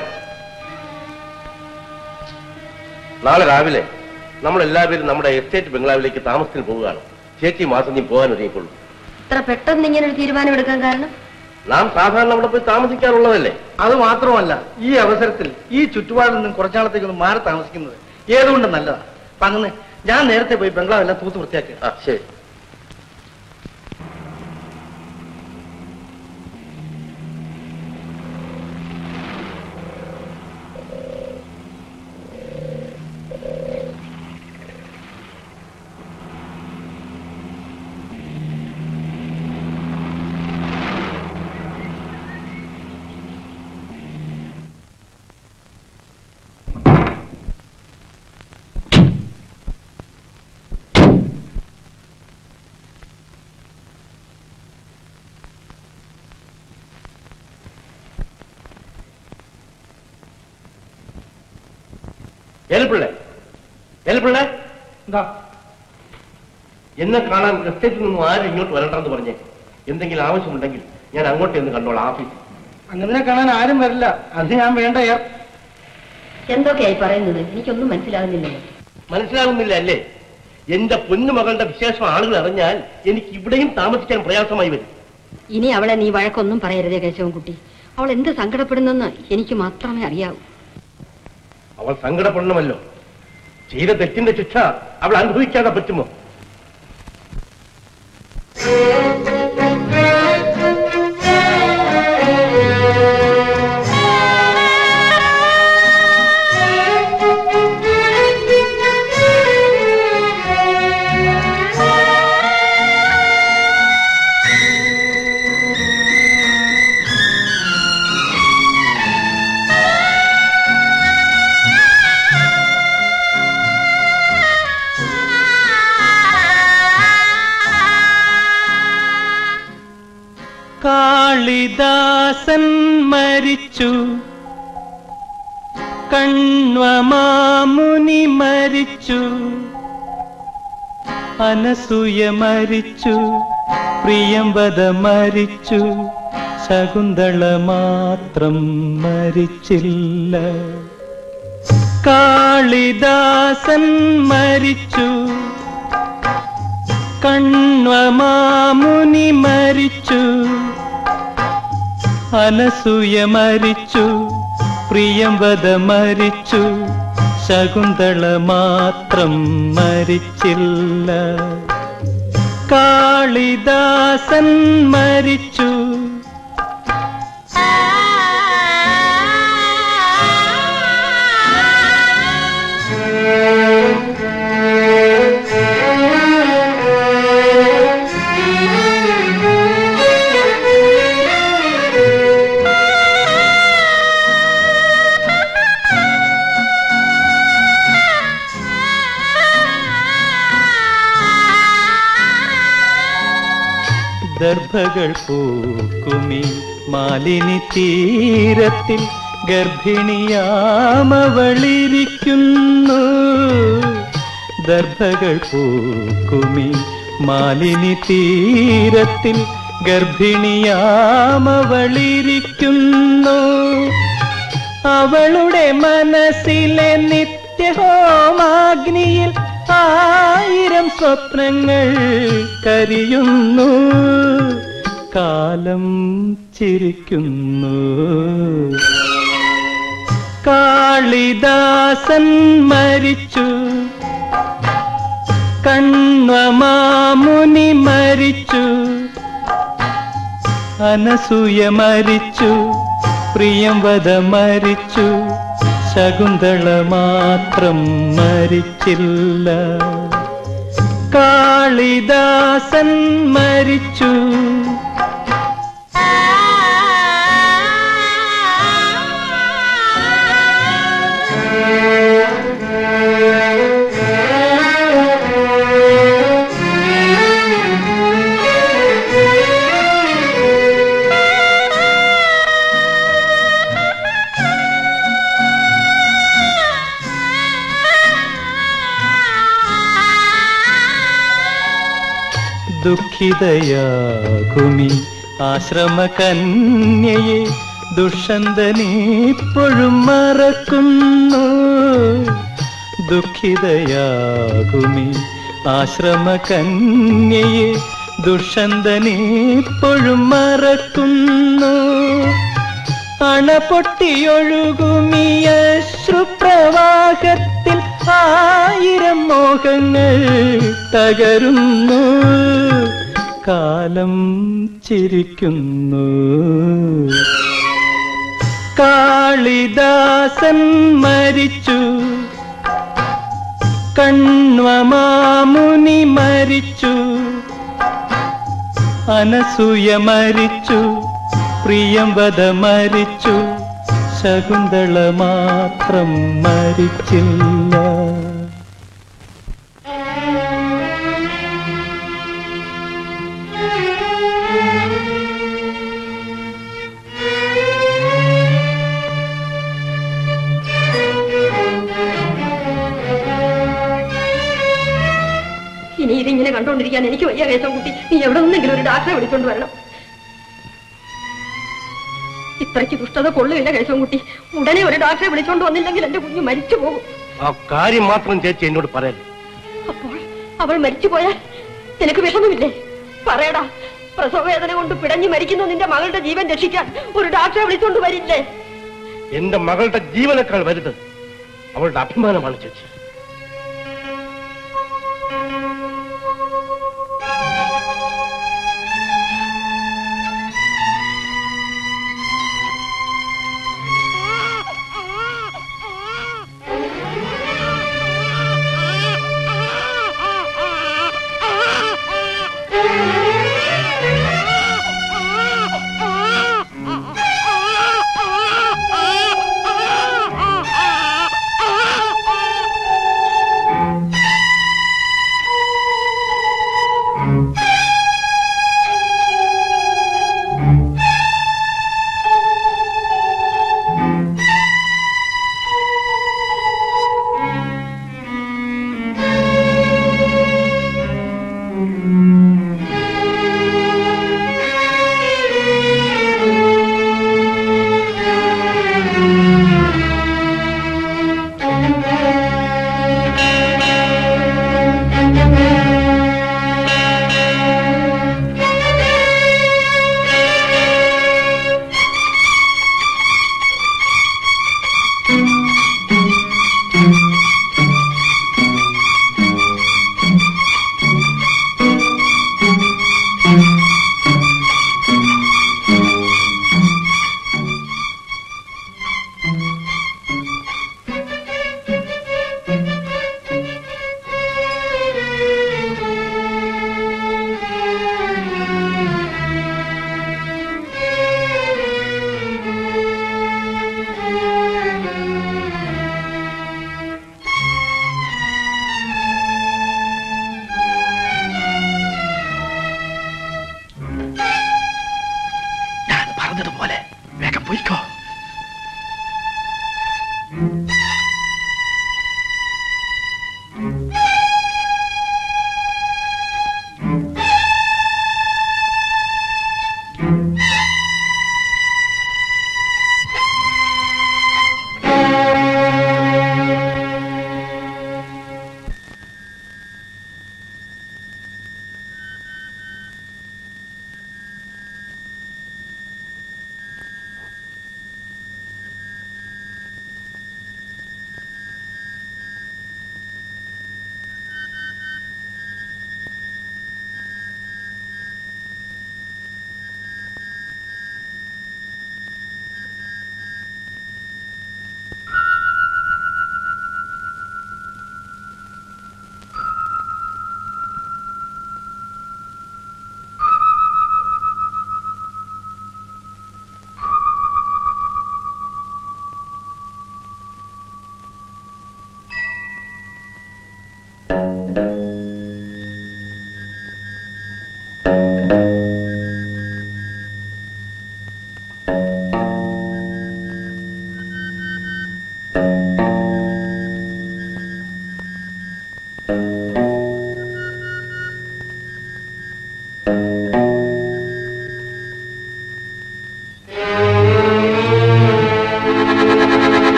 നാളെ രാവിലെ നമ്മൾ എല്ലാവരും നമ്മുടെ എസ്റ്റേറ്റ് ബംഗ്ലാവിലേക്ക് താമസത്തിന് പോവുകയാണ് ചേച്ചി മാസം നീ പോകാൻ ഒരുങ്ങിക്കൊള്ളു ഇത്ര പെട്ടെന്ന് ഇങ്ങനെ ഒരു തീരുമാനം എടുക്കാൻ കാരണം നാം സാധാരണ അവിടെ പോയി താമസിക്കാറുള്ളതല്ലേ അത് മാത്രമല്ല ഈ അവസരത്തിൽ ഈ ചുറ്റുപാടിൽ നിന്നും കുറച്ചാളത്തേക്ക് ഒന്ന് മാറി താമസിക്കുന്നത് ഏതുകൊണ്ട് നല്ലതാ അപ്പൊ അങ്ങനെ ഞാൻ നേരത്തെ പോയി ബംഗ്ലാവെല്ലാം തൂത്ത് വൃത്തിയാക്കി ആ ശരി ഏൽപ്പിള്ളേ ഏൽപ്പിള്ളേ എന്താ എന്നെ കാണാൻ എസ്റ്റേറ്റിൽ നിന്നും ആരും ഇങ്ങോട്ട് വരണ്ടെന്ന് പറഞ്ഞേ എന്തെങ്കിലും ആവശ്യമുണ്ടെങ്കിൽ ഞാൻ അങ്ങോട്ട് എന്ന് കണ്ടോളാം ഓഫീസിൽ അങ്ങനെ കാണാൻ ആരും വരില്ല അത് ഞാൻ വേണ്ട ഏർ എന്തൊക്കെയായി പറയുന്നത് എനിക്കൊന്നും മനസ്സിലാകുന്നില്ലല്ലോ മനസ്സിലാകുന്നില്ല അല്ലേ എന്റെ പൊന്നുമകളുടെ വിശേഷം ആളുകൾ അറിഞ്ഞാൽ എനിക്ക് ഇവിടെയും താമസിക്കാൻ പ്രയാസമായി വരും ഇനി അവളെ നീ വഴക്കൊന്നും പറയരുതേ കേശവൻകുട്ടി അവൾ എന്ത് സങ്കടപ്പെടുന്നെന്ന് എനിക്ക് മാത്രമേ അറിയാവൂ അവൾ സങ്കടപ്പെടണമല്ലോ ചെയ്ത തെറ്റിന്റെ ശിക്ഷ അവൾ അനുഭവിക്കാതെ പറ്റുമോ കാളിദാസൻ മരിച്ചു കണ്വമാമുനി മരിച്ചു അനസൂയ മരിച്ചു പ്രിയംവദ മരിച്ചു ശകുന്തള മാത്രം മരിച്ചില്ല കാളിദാസൻ മരിച്ചു കണ്വമാമുനി മരിച്ചു അനസൂയ മരിച്ചു പ്രിയംവദ മരിച്ചു ശകുന്തള മാത്രം മരിച്ചില്ല കാളിദാസൻ മരിച്ചു ദർഭകൾ പൂക്കുമി മാലിനി തീരത്തിൽ ഗർഭിണിയാമവളിരിക്കുന്നു ദർഭകൾ പൂക്കുമി മാലിനി തീരത്തിൽ ഗർഭിണിയാമവളിരിക്കുന്നു അവളുടെ മനസ്സിലെ നിത്യഹോമാഗ്നിയിൽ ആയിരം സ്വപ്നങ്ങൾ കരിയുന്നു കാലം ചിരിക്കുന്നു കാളിദാസൻ മരിച്ചു കണ്വമാമുനി മരിച്ചു അനസൂയ മരിച്ചു പ്രിയംവദ മരിച്ചു ശകുന്തള മാത്രം മരിച്ചില്ല കാളിദാസൻ മരിച്ചു ദുഃഖിതയാകുമി ആശ്രമകന്യയെ ദുഷ്യന്തനിപ്പോഴും മറക്കുന്നു ദുഃഖിതയാകുമി ആശ്രമകന്യയെ ദുഷ്യന്തനിപ്പോഴും മറക്കുന്നു അണപൊട്ടിയൊഴുകുമിയ ശ്രുപ്രവാഹത്തിൽ ആയിരം മോഹങ്ങൾ തകരുന്നു കാലം ചിരിക്കുന്നു കാളിദാസൻ മരിച്ചു കണ്വമാമുനി മരിച്ചു അനസൂയ മരിച്ചു പ്രിയംവദ മരിച്ചു ശകുന്തള മാത്രം മരിച്ചില്ല ഇനി ഇതിങ്ങനെ കണ്ടോണ്ടിരിക്കാൻ എനിക്ക് വയ്യ കേശവൻകുട്ടി നീ എവിടെ നിന്നെങ്കിലും ഒരു ഡാക്ടറെ വിളിച്ചോണ്ട് വരണം ഇത്രയ്ക്ക് ദുഷ്ടത കൊള്ളുകയില്ല കേശവൻകുട്ടി ഉടനെ ഒരു ഡാക്ടറെ വിളിച്ചോണ്ട് വന്നില്ലെങ്കിൽ എന്റെ കുഞ്ഞ് മരിച്ചു പോകും ആ കാര്യം മാത്രം ചേച്ചി എന്നോട് പറയല്ലേ അപ്പോൾ അവൾ മരിച്ചു പോയാൽ നിനക്ക് വിഷമമില്ലേ പറയടാ പ്രസവവേദന കൊണ്ട് പിടഞ്ഞു മരിക്കുന്ന നിന്റെ മകളുടെ ജീവൻ രക്ഷിക്കാൻ ഒരു ഡാക്ടറെ വിളിച്ചോണ്ട് വരില്ലേ എന്റെ മകളുടെ ജീവനേക്കാൾ വലുത് അവളുടെ അഭിമാനമാണ് ചേച്ചി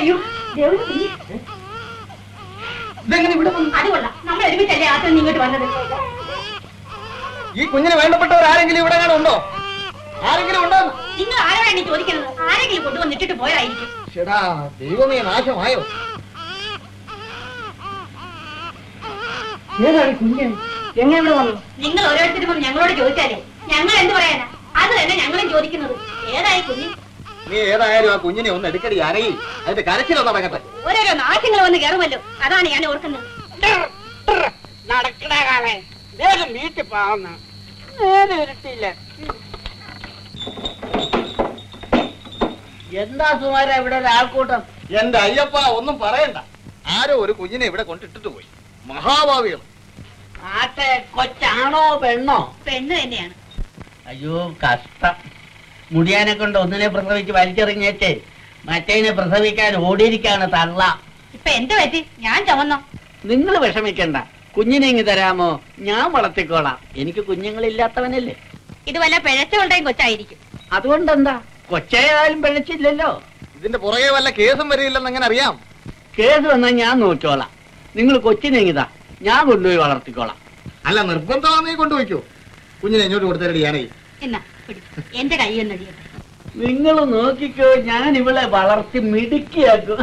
അയ്യോ ദേവന് ഇതെങ്ങനെ ഇവിടെ വന്നു? അത് കൊള്ളാം നമ്മൾ ഒരുമിച്ചല്ലേ ആദ്യം ഇങ്ങോട്ട് വന്നത് ഈ കുഞ്ഞിന് വേണ്ടപ്പെട്ടവർ ആരെങ്കിലും ഇവിടെ കാണും ഉണ്ടോ ആരെങ്കിലും ഉണ്ടോ നിങ്ങൾ ആരോടാണ് ഈ ചോദിക്കുന്നത് ആരെങ്കിലും കൊണ്ടുവന്നിട്ടിട്ട് പോയതായിരിക്കും ചേടാ ദൈവമേ നാശമായോ ഏതാണ് കുഞ്ഞ് എങ്ങനെ ഇവിടെ വന്നു നിങ്ങൾ ഓരോരുത്തരും വന്ന് ഞങ്ങളോട് ചോദിച്ചാലേ ഞങ്ങൾ എന്ത് പറയാനാ അത് തന്നെ ഞങ്ങളും ചോദിക്കുന്നത് ഏതായി കുഞ്ഞ് നീ ഏതായാലും ആ കുഞ്ഞിനെ ഒന്ന് എടുക്കടി അരയിൽ അതിന്റെ കരച്ചിലൊന്നും അടങ്ങട്ടെ ഓരോരോ നാശങ്ങൾ വന്ന് കയറുമല്ലോ അതാണ് ഞാൻ ഓർക്കുന്നത് നടക്കണ കാലേ വേഗം വീട്ടിൽ പോവുന്ന നേരെ ഇരുട്ടില്ല എന്താ സുമാര ഇവിടെ ഒരു ആൾക്കൂട്ടം എന്റെ അയ്യപ്പ ഒന്നും പറയണ്ട ആരോ ഒരു കുഞ്ഞിനെ ഇവിടെ കൊണ്ടിട്ടിട്ട് പോയി മഹാഭാവികൾ ആട്ടെ കൊച്ചാണോ പെണ്ണോ പെണ്ണ് തന്നെയാണ് അയ്യോ കഷ്ടം മുടിയാനെ കൊണ്ട് ഒന്നിനെ പ്രസവിച്ച് വലിച്ചെറിഞ്ഞേച്ചേ മറ്റേനെ പ്രസവിക്കാൻ ഓടിയിരിക്കാണ് തള്ള ഇപ്പൊ എന്ത് പറ്റി ഞാൻ ചുമന്നോ നിങ്ങൾ വിഷമിക്കണ്ട കുഞ്ഞിനെ ഇങ്ങ് തരാമോ ഞാൻ വളർത്തിക്കോളാം എനിക്ക് കുഞ്ഞുങ്ങളില്ലാത്തവനല്ലേ ഇത് വല്ല പിഴച്ചുകൊണ്ടേയും കൊച്ചായിരിക്കും അതുകൊണ്ടെന്താ കൊച്ചായാലും പിഴച്ചില്ലല്ലോ ഇതിന്റെ പുറകെ വല്ല കേസും വരില്ലെന്ന് എങ്ങനെ അറിയാം കേസ് വന്നാൽ ഞാൻ നോക്കിക്കോളാം നിങ്ങൾ കൊച്ചിനെ ഇങ്ങിതാ ഞാൻ കൊണ്ടുപോയി വളർത്തിക്കോളാം അല്ല നിർബന്ധമാണെന്നേ കൊണ്ടുപോയിക്കോ കുഞ്ഞിനെ ഇങ്ങോട്ട് കൊടുത്തരടി ഞാനേ എന്നാ പിടി. എന്റെ കൈ ഒന്നടിയട്ടെ നിങ്ങൾ നോക്കിക്കോ ഞാൻ ഇവളെ വളർത്തി മിടുക്കിയാക്കും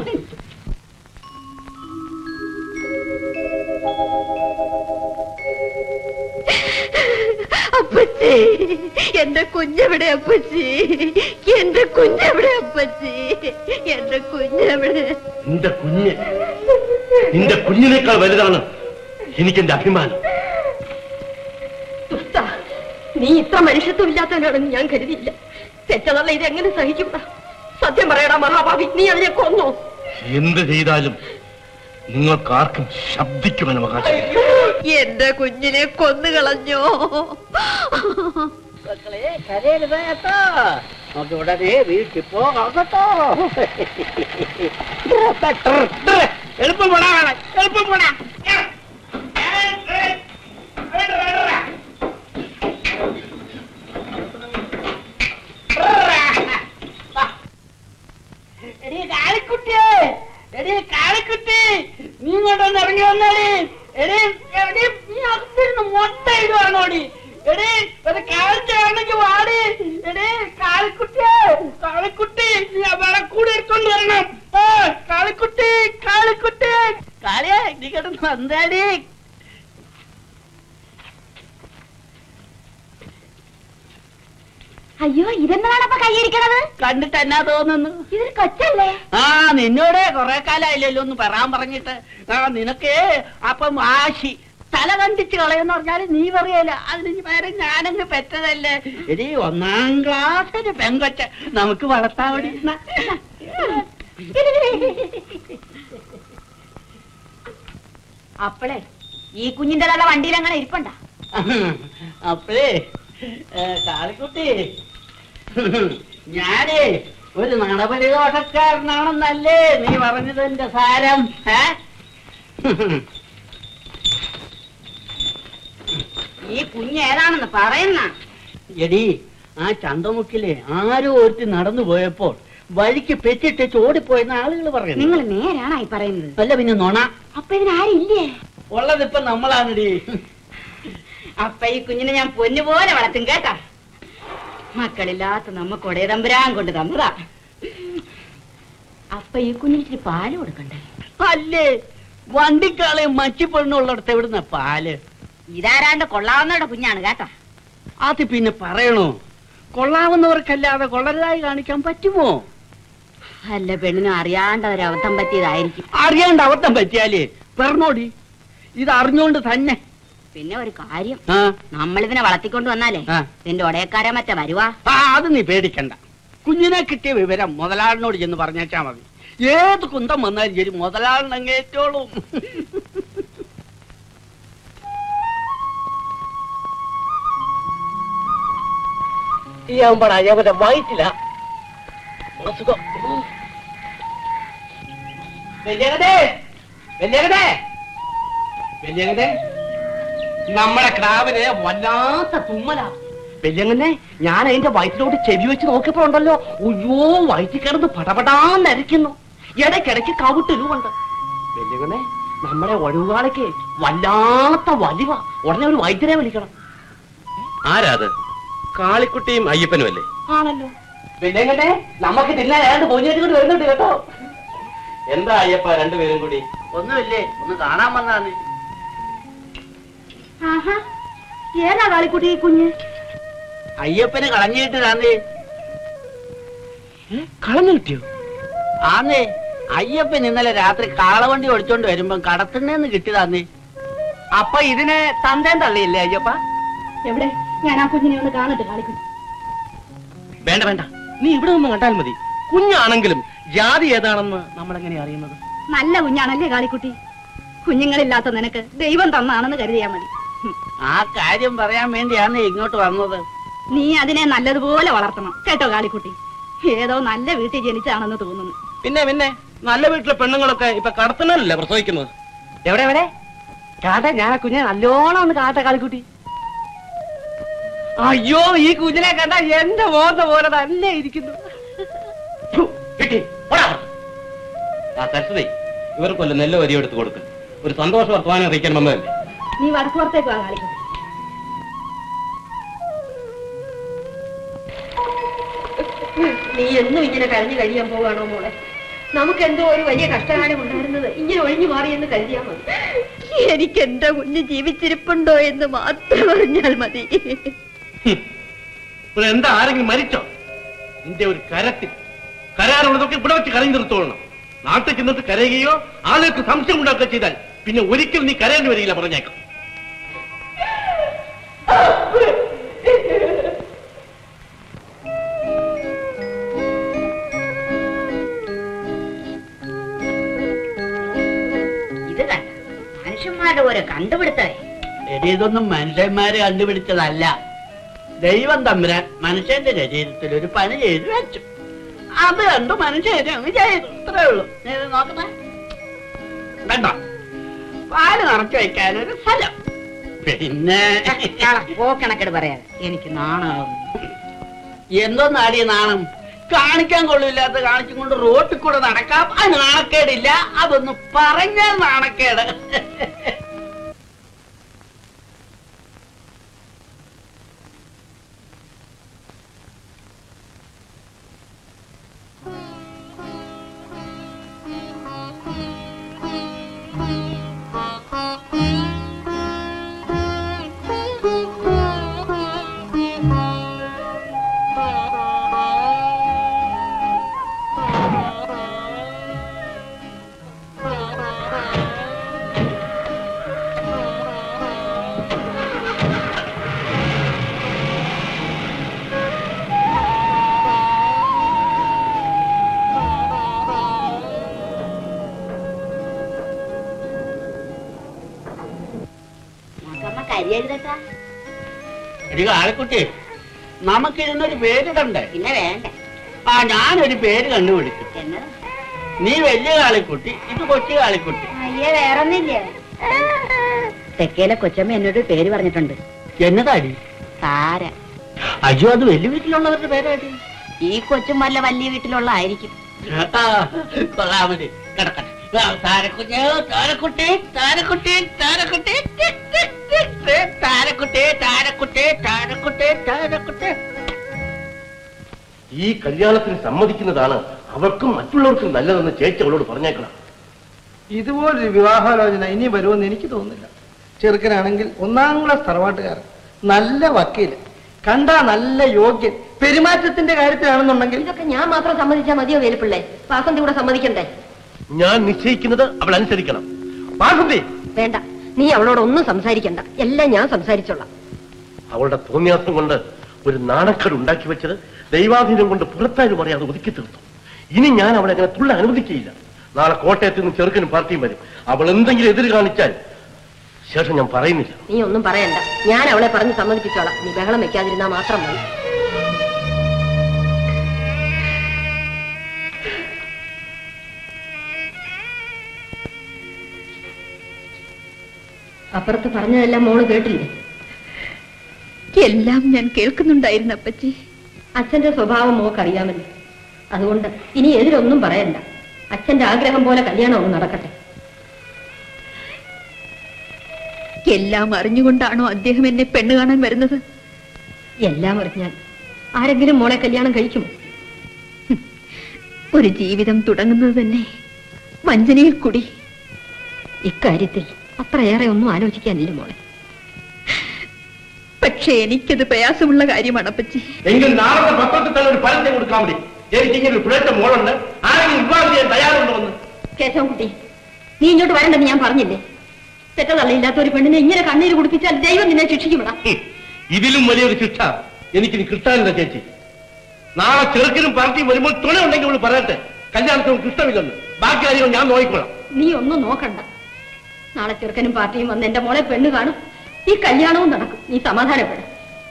അപ്പച്ചി എന്റെ കുഞ്ഞെവിടെ അപ്പച്ചി എന്റെ കുഞ്ഞെവിടെ അപ്പച്ചി എന്റെ കുഞ്ഞെവിടെ നിന്റെ കുഞ്ഞ് നിന്റെ കുഞ്ഞിനേക്കാൾ വലുതാണ് എനിക്കെന്റെ അഭിമാനം ദുഷ്ട നീ ഇത്ര മനുഷ്യത്വം ഇല്ലാത്തവനാണെന്ന് ഞാൻ കരുതിയില്ല തെറ്റതല്ല ഇത് എങ്ങനെ സഹിക്കും സത്യം പറയടാ മഹാഭാവി നീ അതിനെ കൊന്നോ എന്ത് ചെയ്താലും നിങ്ങൾക്കാർക്കും ശബ്ദിക്കുവാൻ അവകാശം എന്റെ കുഞ്ഞിനെ കൊന്നുകളഞ്ഞോ മക്കളെ കരയരുത് കേട്ടോ നമുക്ക് ഉടനെ വീട്ടിൽ പോകാം കേട്ടോ എളുപ്പം പോടാ വേണം എളുപ്പം പോടാ എടീ കാളിക്കുട്ടിയെ എടീ കാളിക്കുട്ടി നീ ഇങ്ങോട്ടൊന്ന് ഇറങ്ങി വന്നാടി എടീ എടീ നീ അകത്തിരുന്ന് മൊട്ട ഇടുവാണോടി എടീ ഒരു കാഴ്ചയാണെങ്കിൽ വാടി എടീ കാളിക്കുട്ടിയെ കാളിക്കുട്ടി നീ അവളെ കൂടെ എടുക്കൊണ്ട് വരണം ഏ, കാളിക്കുട്ടി കാളിക്കുട്ടി കാളിയെ നീ കിടന്ന് വന്നാടി അയ്യോ ഇതെന്താണ് അപ്പൊ കൈയിരിക്കണത് കണ്ടിട്ട് എന്നാ തോന്നുന്നു ഇതൊരു കൊച്ചല്ലേ ആ നിന്നോട് കൊറേ കാലായില്ലല്ലോ ഒന്ന് പറയാൻ പറഞ്ഞിട്ട് ആ നിനക്ക് അപ്പം ആശി തല കണ്ടിച്ച് കളയെന്ന് പറഞ്ഞാല് നീ പറയല അതിന് പേരെ ഞാനങ്ങ് പെറ്റതല്ലേ എടി ഒന്നാം ക്ലാസ്സിന് പെങ്കൊച്ച നമുക്ക് വളർത്താൻ വേണ്ടി ന- അപ്പളേ ഈ കുഞ്ഞിന്റെ തല വണ്ടിയിൽ അങ്ങനെ ഇരിപ്പണ്ട അപ്പഴേ ഏ, കാളിക്കുട്ടി ഞാനേ ഒരു നടപടി ദോഷക്കാരനാണെന്നല്ലേ നീ പറഞ്ഞതിന്റെ സാരം ഏ ഈ കുഞ്ഞ് ഏതാണെന്ന് പറയുന്ന എടി ആ ചന്തമുക്കിലെ ആരോ ഒരുത്തി നടന്നു പോയപ്പോൾ വഴിക്ക് പെറ്റിട്ട് ചോടിപ്പോയെന്ന് ആളുകൾ പറയുന്നു നിങ്ങൾ നേരാണായി പറയുന്നത് അല്ല പിന്നെ നുണ അപ്പൊ ഇതിനാരില്ലേ ഉള്ളതിപ്പോ നമ്മളാണെടി അപ്പൊ ഈ കുഞ്ഞിനെ ഞാൻ പൊന്നുപോലെ വളർത്തും കേട്ടാ മക്കളില്ലാത്ത നമ്മക്ക് ഒടേ തമ്പുരാൻ കൊണ്ട് തന്നതാ അപ്പൊ ഈ കുഞ്ഞിന് ഇച്ചിരി പാല് കൊടുക്കണ്ടേ അല്ലേ വണ്ടിക്കാളെ മച്ചിപ്പെണ്ണുള്ളിടത്ത് എവിടുന്ന പാല് ഇതാരാണ്ട് കൊള്ളാവുന്നവരുടെ കുഞ്ഞാണ് കേട്ടാ അത് പിന്നെ പറയണോ കൊള്ളാവുന്നവർക്കല്ലാതെ കൊള്ളരുതായി കാണിക്കാൻ പറ്റുമോ അല്ല പെണ്ണിനും അറിയാണ്ട് ഒരു അബദ്ധം പറ്റിയതായിരിക്കും അറിയാണ്ട് അബദ്ധം പറ്റിയാലേ പറഞ്ഞോടി ഇത് അറിഞ്ഞോണ്ട് തന്നെ പിന്നെ ഒരു കാര്യം ആ നമ്മളിതിനെ വളർത്തിക്കൊണ്ട് വന്നാലേ ആ. ഇതിന്റെ ഒടയക്കാരെ മറ്റേ വരുവാ ആ അത് നീ പേടിക്കണ്ട കുഞ്ഞിനെ കിട്ടിയ വിവരം മുതലാളിനോട് ചെന്ന് പറഞ്ഞേച്ചാ മതി ഏത് കുന്തം വന്നാലും ശരി മുതലാളിനങ്ങേറ്റോളും ഈ ആവുമ്പോഴാ അവന്റെ വയറ്റില അസുഖം വെല്യകതേ വെല്യകതേ വെല്യകതേ നമ്മുടെ ക്രാവിന് വല്ലാത്ത തുമ്മല വെല്യങ്ങനെ ഞാൻ അതിന്റെ വയറ്റിലോട്ട് ചെവി വെച്ച് നോക്കിയപ്പോ ഉണ്ടല്ലോ അയ്യോ വയറ്റിൽ കിടന്ന് പടപടാന്നരിക്കുന്നു ഇടയ്ക്കിടയ്ക്ക് കവിട്ടിലും ഉണ്ട് വെല്ലുകണേ നമ്മളെ ഒഴിവുകാലയ്ക്ക് വല്ലാത്ത വലിവ ഉടനെ ഒരു വൈദ്യരെ വിളിക്കണം ആരാ അത് കാളിക്കുട്ടിയും അയ്യപ്പനും അല്ലേ ആണല്ലോ വെല്ലുകണേ നമുക്ക് തിന്നാൻ ഏതാണ്ട് പോഞ്ഞേറ്റ് കൊണ്ട് വരുന്നുണ്ട് കേട്ടോ എന്താ അയ്യപ്പ രണ്ടുപേരും കൂടി ഒന്നുമില്ലേ ഒന്ന് കാണാൻ വന്നാണ് ആഹാ ഏതാ കാളിക്കുട്ടി ഈ കുഞ്ഞ് അയ്യപ്പന് കളഞ്ഞിട്ട് താന്നേ കളഞ്ഞു കിട്ടിയോ ആന്നേ അയ്യപ്പൻ ഇന്നലെ രാത്രി കാളവണ്ടി ഓടിച്ചോണ്ട് വരുമ്പം കടത്തുന്നേന്ന് കിട്ടിയതാന്നേ അപ്പൊ ഇതിനെ തന്തേൻ തള്ളിയില്ലേ അയ്യപ്പ എവിടെ ഞാൻ ആ കുഞ്ഞിനെ ഒന്ന് കാണട്ടെ കാളിക്കുട്ടി വേണ്ട വേണ്ട നീ ഇവിടെ നിന്ന് കണ്ടാൽ മതി കുഞ്ഞാണെങ്കിലും ജാതി ഏതാണെന്ന് നമ്മൾ എങ്ങനെ അറിയുന്നത് നല്ല കുഞ്ഞാണല്ലേ കാളിക്കുട്ടി കുഞ്ഞുങ്ങളില്ലാത്ത നിനക്ക് ദൈവം തന്നാണെന്ന് കരുതിയാ മതി ഹും. ആ കാര്യം പറയാൻ വേണ്ടിയാന്നേ ഇങ്ങോട്ട് വന്നത് നീ അതിനെ നല്ലതുപോലെ വളർത്തണം കേട്ടോ കാളിക്കുട്ടി ഏതോ നല്ല വീട്ടിൽ ജനിച്ചാണെന്ന് തോന്നുന്നു പിന്നെ പിന്നെ നല്ല വീട്ടിലെ പെണ്ണുങ്ങളൊക്കെ ഇപ്പൊ കടത്തണല്ലേ പ്രസവിക്കുന്നത് എവിടെ എവിടെ കാട്ടെ ഞാൻ ആ കുഞ്ഞെ നല്ലോണം ഒന്ന് കാട്ടെ കാളിക്കുട്ടി അയ്യോ ഈ കുഞ്ഞിനെ കണ്ട എന്റെ മോത്ത പോലെ തന്നെ ഇരിക്കുന്നു ഫു, കിട്ടി. പോടാ. ആ സരസ്വതി ഇവർക്കൊല്ല നെല്ല് വരി എടുത്ത് കൊടുക്കും ഒരു സന്തോഷ വർത്തമാനം അറിയിക്കാൻ വന്നതല്ലേ നീ വടക്ക് പുറത്തേക്ക് വാ കാളിക്കുട്ടി നീ എന്നും ഇങ്ങനെ കരഞ്ഞു കഴിയാൻ പോവാണോ മോളെ നമുക്ക് എന്തോ ഒരു വലിയ കഷ്ടകാലം ഉണ്ടായിരുന്നത് ഇങ്ങനെ ഒഴിഞ്ഞു മാറിയെന്ന് കരുതിയാ മതി എനിക്ക് എന്റെ കുഞ്ഞ് ജീവിച്ചിരിപ്പുണ്ടോ എന്ന് മാത്രം അറിഞ്ഞാൽ മതി ഇവിടെ എന്താ ആരെങ്കിലും മരിച്ചോ നിന്റെ ഒരു കരത്തിൽ കരാറുള്ളതൊക്കെ ഇവിടെ വെച്ച് കരഞ്ഞു നിർത്തോളണം നാട്ടിൽ ചെന്നിട്ട് കരയുകയോ ആളുകൾക്ക് സംശയം ഉണ്ടാക്കുകയോ ചെയ്താൽ പിന്നെ ഒരിക്കലും നീ കരയേണ്ടി വരില്ല പറഞ്ഞേക്കാം ഇത് കണ്ട മനുഷ്യന്മാരുടെ ഓരോ കണ്ടുപിടുത്തമേ എടി ഇതൊന്നും മനുഷ്യന്മാര് കണ്ടുപിടിച്ചതല്ല ദൈവം തമ്പുരാൻ മനുഷ്യന്റെ ശരീരത്തിൽ ഒരു പണി ചെയ്ത് വെച്ചു അത് കണ്ടു മനുഷ്യരെ അങ്ങ് ചെയ്തു ഇത്രേ ഉള്ളൂ നീ ഇത് നോക്കട്ടെ വേണ്ട പാല് നിറച്ചു വയ്ക്കാൻ ഒരു സ്ഥലം പിന്നെ പോക്കണക്കെട് പറയാതെ എനിക്ക് നാണാവും എന്തോന്നാടി നാണം കാണിക്കാൻ കൊള്ളില്ലാത്ത കാണിച്ചും കൊണ്ട് റോട്ടിൽ കൂടെ നടക്കാം അത് നാണക്കേടില്ല അതൊന്ന് പറഞ്ഞാൽ നാണക്കേട് നമുക്കമ്മ കരിയരുതട്ടാ എടി കാളിക്കുട്ടി നമുക്കിതിനൊരു പേരിടണ്ടേ പിന്നെ വേണ്ട ആ ഞാനൊരു പേര് കണ്ടുപിടിച്ചു എന്നത് നീ വലിയ കാളിക്കുട്ടി ഇത് കൊച്ചു കാളിക്കുട്ടി അയ്യേ വേറൊന്നില്ല തെക്കേലെ കൊച്ചമ്മ എന്നോട് പേര് പറഞ്ഞിട്ടുണ്ട് എന്നതാടി താര അയ്യോ അത് വലിയ വീട്ടിലുള്ളവരുടെ പേരാടി ഈ കൊച്ചും വല്ല വലിയ വീട്ടിലുള്ള ആയിരിക്കും ആ, കൊള്ളാമതി കിടക്കട്ടെ ആ, താരക്കുഞ്ഞ് താരക്കുട്ടി താരക്കുട്ടി താരക്കുട്ടി ടിക്, ടിക്, ടിക്, ടിക്, താരക്കുട്ടി താരക്കുട്ടി താരക്കുട്ടി താരക്കുട്ടി ഈ കല്യാണത്തിന് സമ്മതിക്കുന്നതാണ് അവർക്കും മറ്റുള്ളവർക്കും നല്ലതെന്ന് ചേച്ചി അവളോട് പറഞ്ഞേക്കണം ഇതുപോലൊരു വിവാഹാലോചന ഇനി വരുമെന്ന് എനിക്ക് തോന്നുന്നില്ല ചെറുക്കനാണെങ്കിൽ ഒന്നാം ക്ലാസ് തറവാട്ടുകാരൻ നല്ല വക്കീല് കണ്ടാ നല്ല യോഗ്യൻ പെരുമാറ്റത്തിന്റെ കാര്യത്തിലാണെന്നുണ്ടെങ്കിൽ ഇതൊക്കെ ഞാൻ മാത്രം സമ്മതിച്ചാൽ മതിയോ വേലുപ്പിള്ളേ വാസന്തി കൂടെ സമ്മതിക്കണ്ടേ ഞാൻ നിശ്ചയിക്കുന്നത് അവൾ അനുസരിക്കണം വാസന്തി വേണ്ട നീ അവളോട് ഒന്നും സംസാരിക്കണ്ട എല്ലാം ഞാൻ സംസാരിച്ചോളാം അവളുടെ തോന്നിയാസം കൊണ്ട് ഒരു നാണക്കേട് ഉണ്ടാക്കി വെച്ചത് ദൈവാധീനം കൊണ്ട് പുറത്താരും അറിയാതെ ഒതുക്കി തീർത്തു ഇനി ഞാൻ അവളെ അങ്ങനെ തുള്ള അനുവദിക്കുകയില്ല നാളെ കോട്ടയത്ത് നിന്ന് ചെറുക്കനും പാർട്ടിയും വരും അവൾ എന്തെങ്കിലും എതിര് കാണിച്ചാൽ ശേഷം ഞാൻ പറയുന്നില്ല നീ ഒന്നും പറയണ്ട ഞാൻ അവളെ പറഞ്ഞ് സമ്മതിപ്പിച്ചോളാം നീ ബഹളം വെക്കാതിരുന്നാ മാത്രം മതി അപ്പുറത്ത് പറഞ്ഞതെല്ലാം മോള് കേട്ടില്ലേ എല്ലാം ഞാൻ കേൾക്കുന്നുണ്ടായിരുന്നു അപ്പച്ചി അച്ഛന്റെ സ്വഭാവം മോക്കറിയാമല്ലോ അതുകൊണ്ട് ഇനി എതിരൊന്നും പറയണ്ട അച്ഛന്റെ ആഗ്രഹം പോലെ കല്യാണം ഒന്ന് നടക്കട്ടെ എല്ലാം അറിഞ്ഞുകൊണ്ടാണോ അദ്ദേഹം എന്നെ പെണ്ണ് കാണാൻ വരുന്നത് എല്ലാം അറിഞ്ഞാൽ ആരെങ്കിലും മോളെ കല്യാണം കഴിക്കുമോ ഒരു ജീവിതം തുടങ്ങുന്നത് തന്നെ വഞ്ചനയിൽ കൂടി ഇക്കാര്യത്തിൽ അത്രയേറെ ഒന്നും ആലോചിക്കാനില്ല മോളെ പക്ഷെ എനിക്കത് പ്രയാസമുള്ള കാര്യമാണ് അപ്പച്ചി എങ്കിൽ നാളത്തെ പത്രത്തിൽ തന്നെ ഒരു പരസ്യം കൊടുക്കാൻ വേണ്ടി എനിക്ക് ഇങ്ങനെ ഒരു പിഴച്ച മോളുണ്ട് ആരെങ്കിലും വിവാഹം ചെയ്യാൻ തയ്യാറുണ്ടോ എന്ന് കേശവൻകുട്ടി നീ ഇങ്ങോട്ട് വരണ്ടെന്ന് ഞാൻ പറഞ്ഞില്ലേ തെറ്റതള്ളില്ലാത്ത ഒരു പെണ്ണിനെ ഇങ്ങനെ കണ്ണീര് കുടിപ്പിച്ചാൽ ദൈവം നിന്നെ ശിക്ഷിക്കുമടാ ഹും, ഇതിലും വലിയൊരു ശിക്ഷ എനിക്കിനി കിട്ടാനില്ല ചേച്ചി നാളെ ചെറുക്കനും പാർട്ടിയും വരുമ്പോൾ തുണ ഉണ്ടെങ്കിൽ അവള് പറയട്ടെ കല്യാണത്തിന് അവൾക്ക് ഇഷ്ടമില്ലെന്ന് ബാക്കി കാര്യങ്ങൾ ഞാൻ നോക്കിക്കോളാം നീ ഒന്നും നോക്കണ്ട നാളെ ചെറുക്കനും പാർട്ടിയും വന്ന് എന്റെ മോളെ പെണ്ണ് കാണും ഈ കല്യാണവും നടക്കും നീ സമാധാനപ്പെട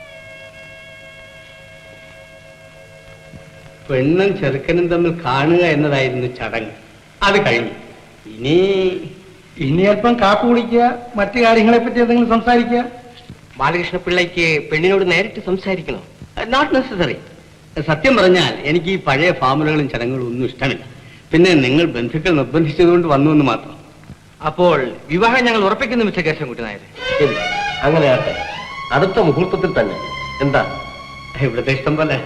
പെണ്ണും ചെറുക്കനും തമ്മിൽ കാണുക എന്നതായിരുന്നു ചടങ്ങ് അത് കഴിഞ്ഞു ഇനി ഇനി അല്പം കാപ്പി കുടിക്കുക മറ്റു കാര്യങ്ങളെ പറ്റി എന്തെങ്കിലും സംസാരിക്കുക ബാലകൃഷ്ണ പിള്ളയ്ക്ക് പെണ്ണിനോട് നേരിട്ട് സംസാരിക്കണോ നോട്ട് നെസസറി സത്യം പറഞ്ഞാൽ എനിക്ക് ഈ പഴയ ഫാമുലകളും ചടങ്ങുകളും ഒന്നും ഇഷ്ടമില്ല പിന്നെ നിങ്ങൾ ബന്ധുക്കൾ നിർബന്ധിച്ചതുകൊണ്ട് വന്നു എന്ന് മാത്രം അപ്പോൾ വിവാഹം ഞങ്ങൾ ഉറപ്പിക്കുന്നു മിസ്റ്റർ കേശവൻകുട്ടി നായർ ശരി അങ്ങനെയാട്ടെ അടുത്ത മുഹൂർത്തത്തിൽ തന്നെ എന്താ ഇവിടുത്തെ ഇഷ്ടം പോലെ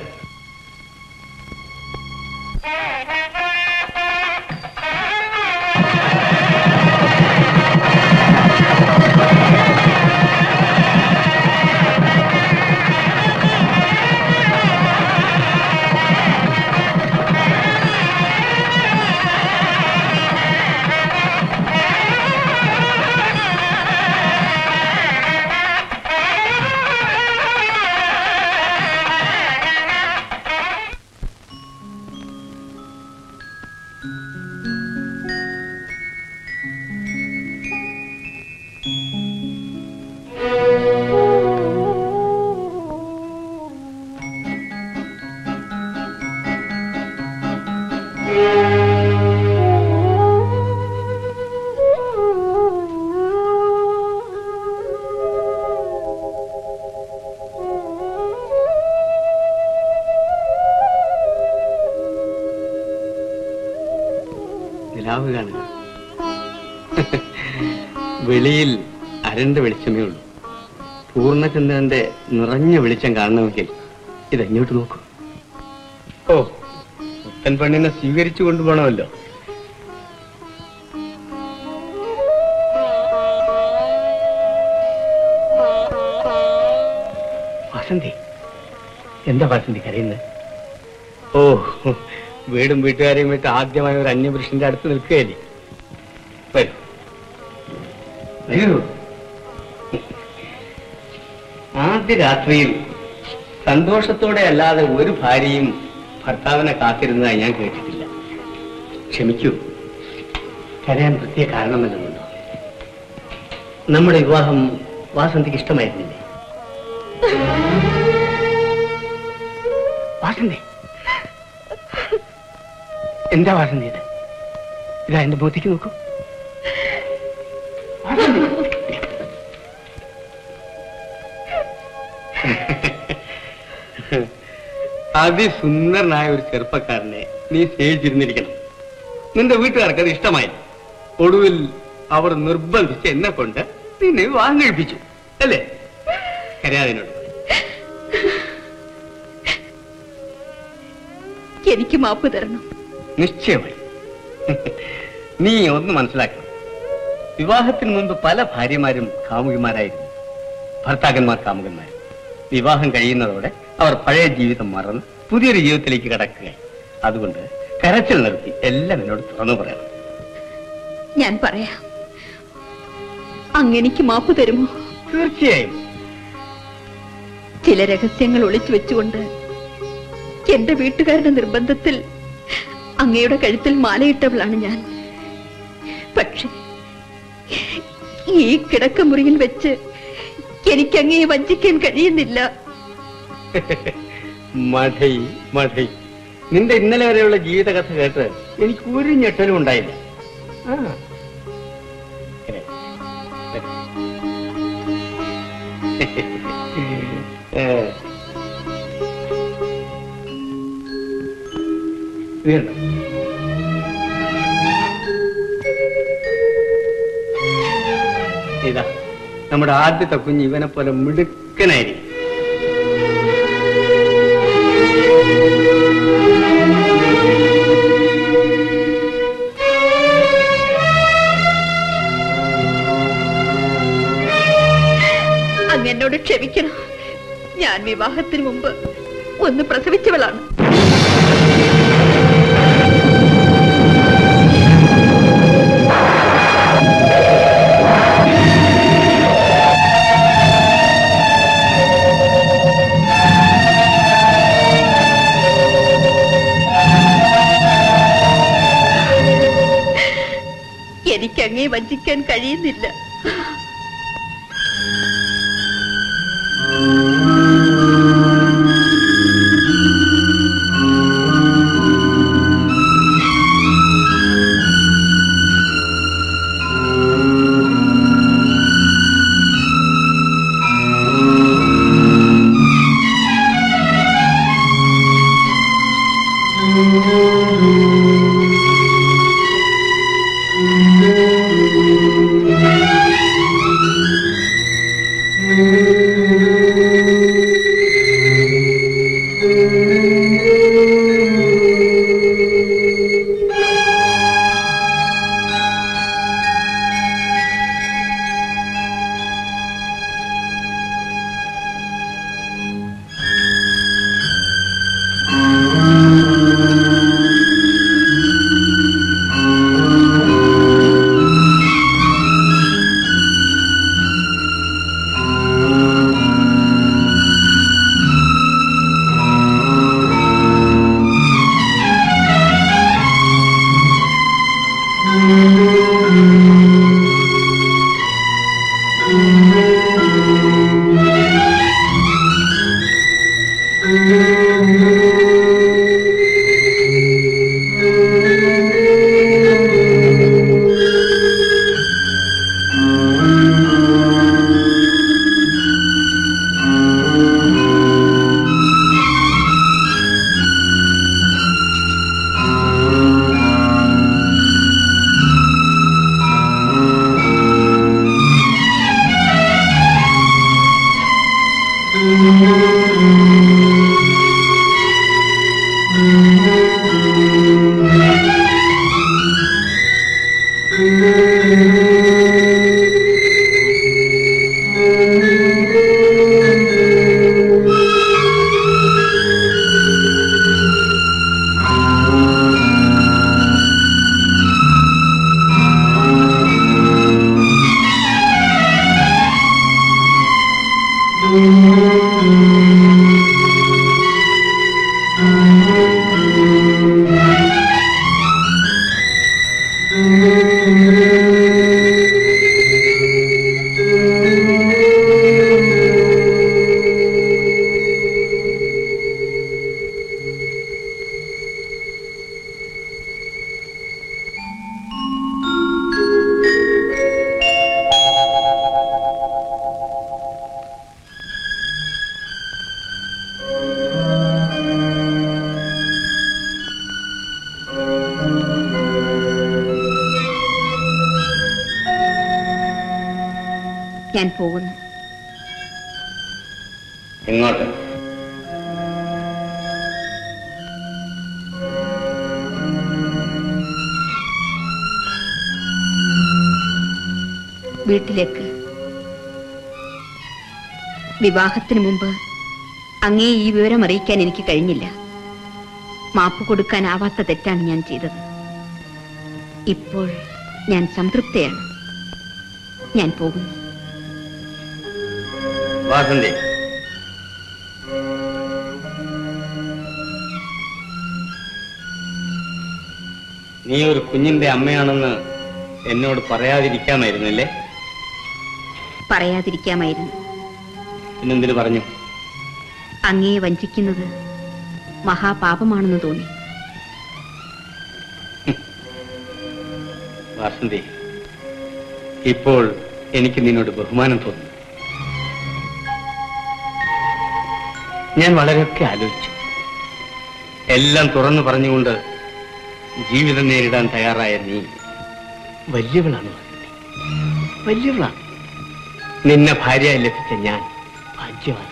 നിലാവ് കാണുക വെളിയിൽ അരണ്ട വെളിച്ചമേ ഉള്ളൂ പൂർണ്ണചന്ദ്രന്റെ നിറഞ്ഞ വെളിച്ചം കാണണമെങ്കിൽ ഇതെങ്ങോട്ട് നോക്കൂ ഓ പുത്തൻ പെണ്ണിനെ സ്വീകരിച്ചു കൊണ്ടുപോകണമല്ലോ വസന്തി എന്താ വസന്തി കരയുന്നത് ഓ വീടും വീട്ടുകാരെയും വിട്ട് ആദ്യമായി ഒരു അന്യപുരുഷന്റെ അടുത്ത് നിൽക്കുകയല്ലേ വരൂ വരൂ ആദ്യ രാത്രിയിൽ സന്തോഷത്തോടെ അല്ലാതെ ഒരു ഭാര്യയും ഭർത്താവിനെ കാത്തിരുന്നതായി ഞാൻ കേട്ടിട്ടില്ല ക്ഷമിക്കൂ കരയാൻ പ്രത്യേക കാരണമല്ലെന്നുണ്ടോ നമ്മുടെ വിവാഹം വാസന്തിക്ക് ഇഷ്ടമായിരുന്നില്ലേ വാസന്തി എന്താ വാസന്തി ഇത് ഇതാ എന്റെ ബോധിക്ക് നോക്കൂ വാസന്തി. അതിസുന്ദരനായ ഒരു ചെറുപ്പക്കാരനെ നീ സ്നേഹിച്ചിരുന്നിരിക്കണം നിന്റെ വീട്ടുകാർക്ക് അത് ഇഷ്ടമായി ഒടുവിൽ അവർ നിർബന്ധിച്ച് എന്നെ കൊണ്ട് നിന്നെ വിവാഹം കഴിപ്പിച്ചു അല്ലേ കരയാതിനോട് എനിക്ക് മാപ്പ് തരണം നിശ്ചയമായി നീ ഒന്ന് മനസ്സിലാക്കണം വിവാഹത്തിന് മുൻപ് പല ഭാര്യമാരും കാമുകിമാരായിരുന്നു ഭർത്താക്കന്മാർ കാമുകന്മാർ വിവാഹം കഴിയുന്നതോടെ അവർ പഴയ ജീവിതം മറന്ന് പുതിയൊരു ജീവിതത്തിലേക്ക് കടക്കുകയായി അതുകൊണ്ട് കരച്ചിൽ നിർത്തി എല്ലാം എന്നോട് തുറന്നു പറയണം ഞാൻ പറയാം അങ്ങെനിക്ക് മാപ്പ് തരുമോ തീർച്ചയായും ചില രഹസ്യങ്ങൾ ഒളിച്ചു വെച്ചുകൊണ്ട് എന്റെ വീട്ടുകാരുടെ നിർബന്ധത്തിൽ അങ്ങയുടെ കഴുത്തിൽ മാലയിട്ടവളാണ് ഞാൻ പക്ഷെ ഈ കിടക്കമുറിയിൽ വെച്ച് എനിക്ക് അങ്ങയെ വഞ്ചിക്കാൻ കഴിയുന്നില്ല മഠൈ മഠൈ നിന്റെ ഇന്നലെ വരെയുള്ള ജീവിതകഥ കേട്ട് എനിക്ക് ഒരു ഞെട്ടലും ഉണ്ടായില്ല ആ. ഇങ്ങനെ. ഏ. വീണ്ടും ഇതാ നമ്മുടെ ആദ്യത്തെ കുഞ്ഞ് ഇവനെ പോലെ മിടുക്കനായിരിക്കും അങ്ങ് എന്നോട് ക്ഷമിക്കണം ഞാൻ വിവാഹത്തിന് മുമ്പ് ഒന്ന് പ്രസവിച്ചവളാണ് എനിക്കങ്ങേ വഞ്ചിക്കാൻ കഴിയുന്നില്ല ഞാൻ പോകുന്നു എങ്ങോട്ട് വീട്ടിലേക്ക് വിവാഹത്തിന് മുമ്പ് അങ്ങേ ഈ വിവരം അറിയിക്കാൻ എനിക്ക് കഴിഞ്ഞില്ല മാപ്പ് കൊടുക്കാനാവാത്ത തെറ്റാണ് ഞാൻ ചെയ്തത് ഇപ്പോൾ ഞാൻ സംതൃപ്തയാണ് ഞാൻ പോകുന്നു വാസന്തി നീ ഒരു കുഞ്ഞിന്റെ അമ്മയാണെന്ന് എന്നോട് പറയാതിരിക്കാമായിരുന്നല്ലേ പറയാതിരിക്കാമായിരുന്നു പിന്നെന്തിനു പറഞ്ഞു അങ്ങയെ വഞ്ചിക്കുന്നത് മഹാപാപമാണെന്ന് തോന്നി വാസന്തി ഇപ്പോൾ എനിക്ക് നിന്നോട് ബഹുമാനം തോന്നുന്നു ഞാൻ വളരെയൊക്കെ ആലോചിച്ചു എല്ലാം തുറന്നു പറഞ്ഞുകൊണ്ട് ജീവിതം നേരിടാൻ തയ്യാറായ നീ വലിയവളാണ് വാസന്തി. വലിയവളാണ് നിന്നെ ഭാര്യയായി ലഭിച്ച ഞാൻ ഭാഗ്യവാൻ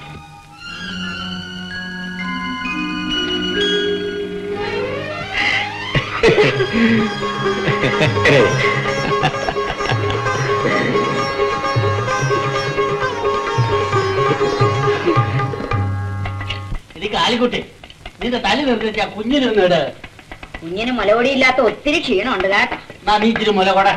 എനിക്ക് ആലിക്കുട്ടി നിന്റെ തല നിർത്തിച്ച കുഞ്ഞിന് നിന്നിട് കുഞ്ഞിന് മുലകൊടിയില്ലാത്ത ഒത്തിരി ക്ഷീണമുണ്ട് കേട്ടോ നാ നീ ഇച്ചിരി മുല കൊട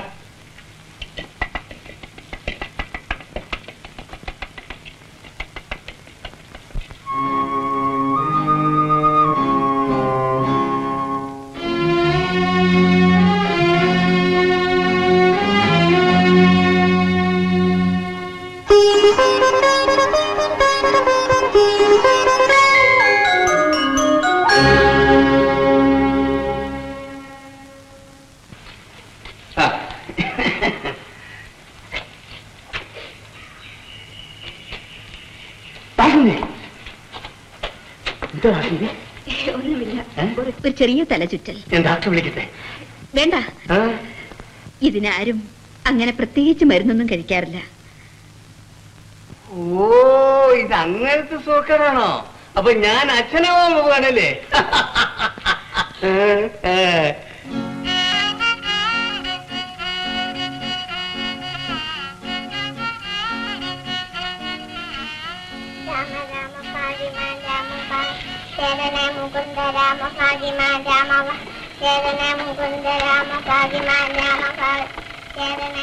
ഒന്നുമില്ല ഒരു ഒരു ചെറിയ തലചുറ്റൽ ഞാൻ ഡോക്ടറെ വിളിക്കട്ടെ വേണ്ട ആ? ഇതിനാരും അങ്ങനെ പ്രത്യേകിച്ച് മരുന്നൊന്നും കഴിക്കാറില്ല ഓ ഇത് അങ്ങനത്തെ സൂക്കറാണോ അപ്പൊ ഞാൻ അച്ഛനാവാൻ പോവാണല്ലേ ഏ, ഏ. രാമ രാമ ഭാഗ്യമ രാമ ശരണ മുകുന്ദ രാമ ഭാഗ്യമ രാമ ശരണ മുകുന്ദ രാമ ഭാഗ്യമ രാമ ശരണ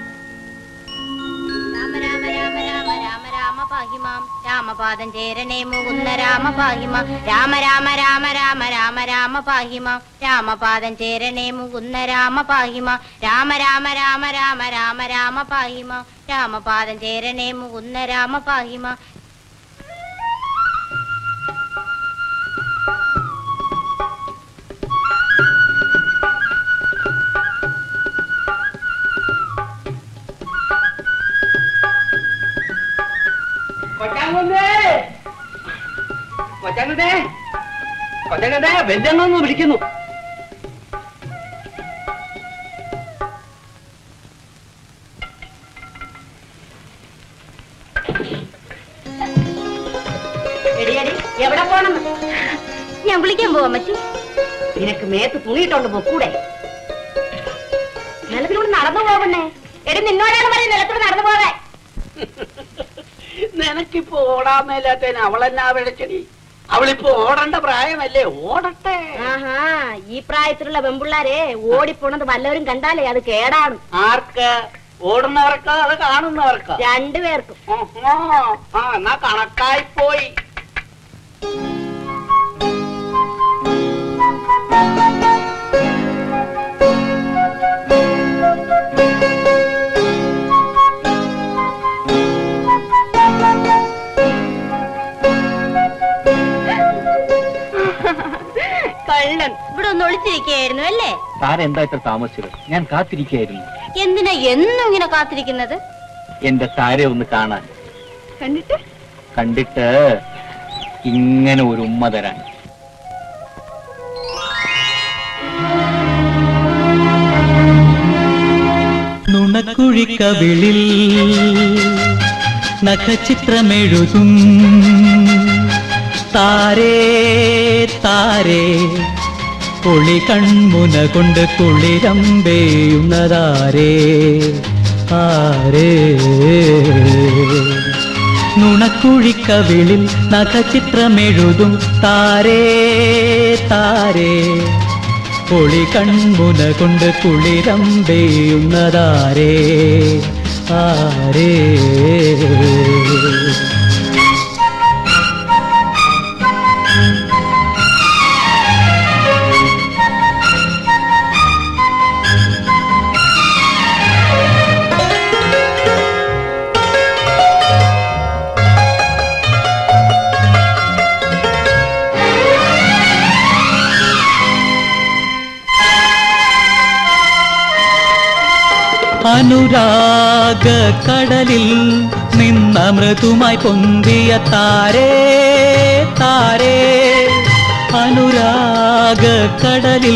രാമ രാമ രാമ രാമ രാമ രാമ പാഹിമാം രാമപാദം ചേരണേ മുകുന്ന രാമ പാഹിമ രാമ രാമ രാമ രാമ രാമ രാമ പാഹിമാം രാമപാദം ചേരണേ മുകുന്ന രാമ പാഹിമ രാമ രാമ രാമ രാമ രാമ രാമ പാഹിമ രാമപാദം ചേരണേ മുകുന്ന രാമ പാഹിമ കൊച്ചാങ്കുന്നേ കൊച്ചാങ്കുന്നേ കൊച്ചാങ്കുന്നേ വെല്ലെണ്ണൊന്ന് വിളിക്കുന്നു എടിയടി എവിടെ പോണം ഞാൻ വിളിക്കാൻ പോവാൻ പറ്റി നിനക്ക് മേത്ത് തുണിയിട്ടോണ്ട് പൊക്കൂടെ നിലത്തിലൂടെ നടന്നു പോകണേ എടി നിന്നോടാണ് പറയും നിലത്തൂടെ നടന്നു പോകാൻ നിനക്കിപ്പോ ഓടാൻ മേലാത്തതിന് അവളെന്നാ വിളിച്ചടി അവളിപ്പോ ഓടേണ്ട പ്രായമല്ലേ ഓടട്ടെ ആഹാ ഈ പ്രായത്തിലുള്ള പെമ്പിള്ളാരെ ഓടിപ്പോണത് വല്ലവരും കണ്ടാലേ അത് കേടാണ് ആർക്ക് ഓടുന്നവർക്കോ അത് കാണുന്നവർക്കോ രണ്ടുപേർക്കും ഓഹോ, ആ എന്നാ കണക്കായി പോയി കള്ളൻ ഇവിടെ ഒന്ന് ഒളിച്ചിരിക്കുകയായിരുന്നു അല്ലേ താരെന്താ ഇത്ര താമസിച്ചത് ഞാൻ കാത്തിരിക്കുകയായിരുന്നു എന്തിനാ എന്നും ഇങ്ങനെ കാത്തിരിക്കുന്നത് എന്റെ താരെ ഒന്ന് കാണാൻ കണ്ടിട്ട് കണ്ടിട്ട് ഇങ്ങനെ ഒരു ഉമ്മ തരാൻ നുണക്കുഴിക്കവിളിൽ നഖചിത്രമെഴുതും താരേ താരേ കുളി കൺമുന കൊണ്ട് കുളിരമ്പേയുന്നതാരേ ആരേ നുണക്കുഴിക്കവിളിൽ നഖചിത്രമെഴുതും താരേ താരേ പൊളി കൺമുന കൊണ്ട് കുളിരമ്പെയ്യുന്നതാരേ ആരേ അനുരാഗ കടലിൽ നിന്ന മൃദുമായി പൊന്തിയ താരേ താരേ അനുരാഗ കടലിൽ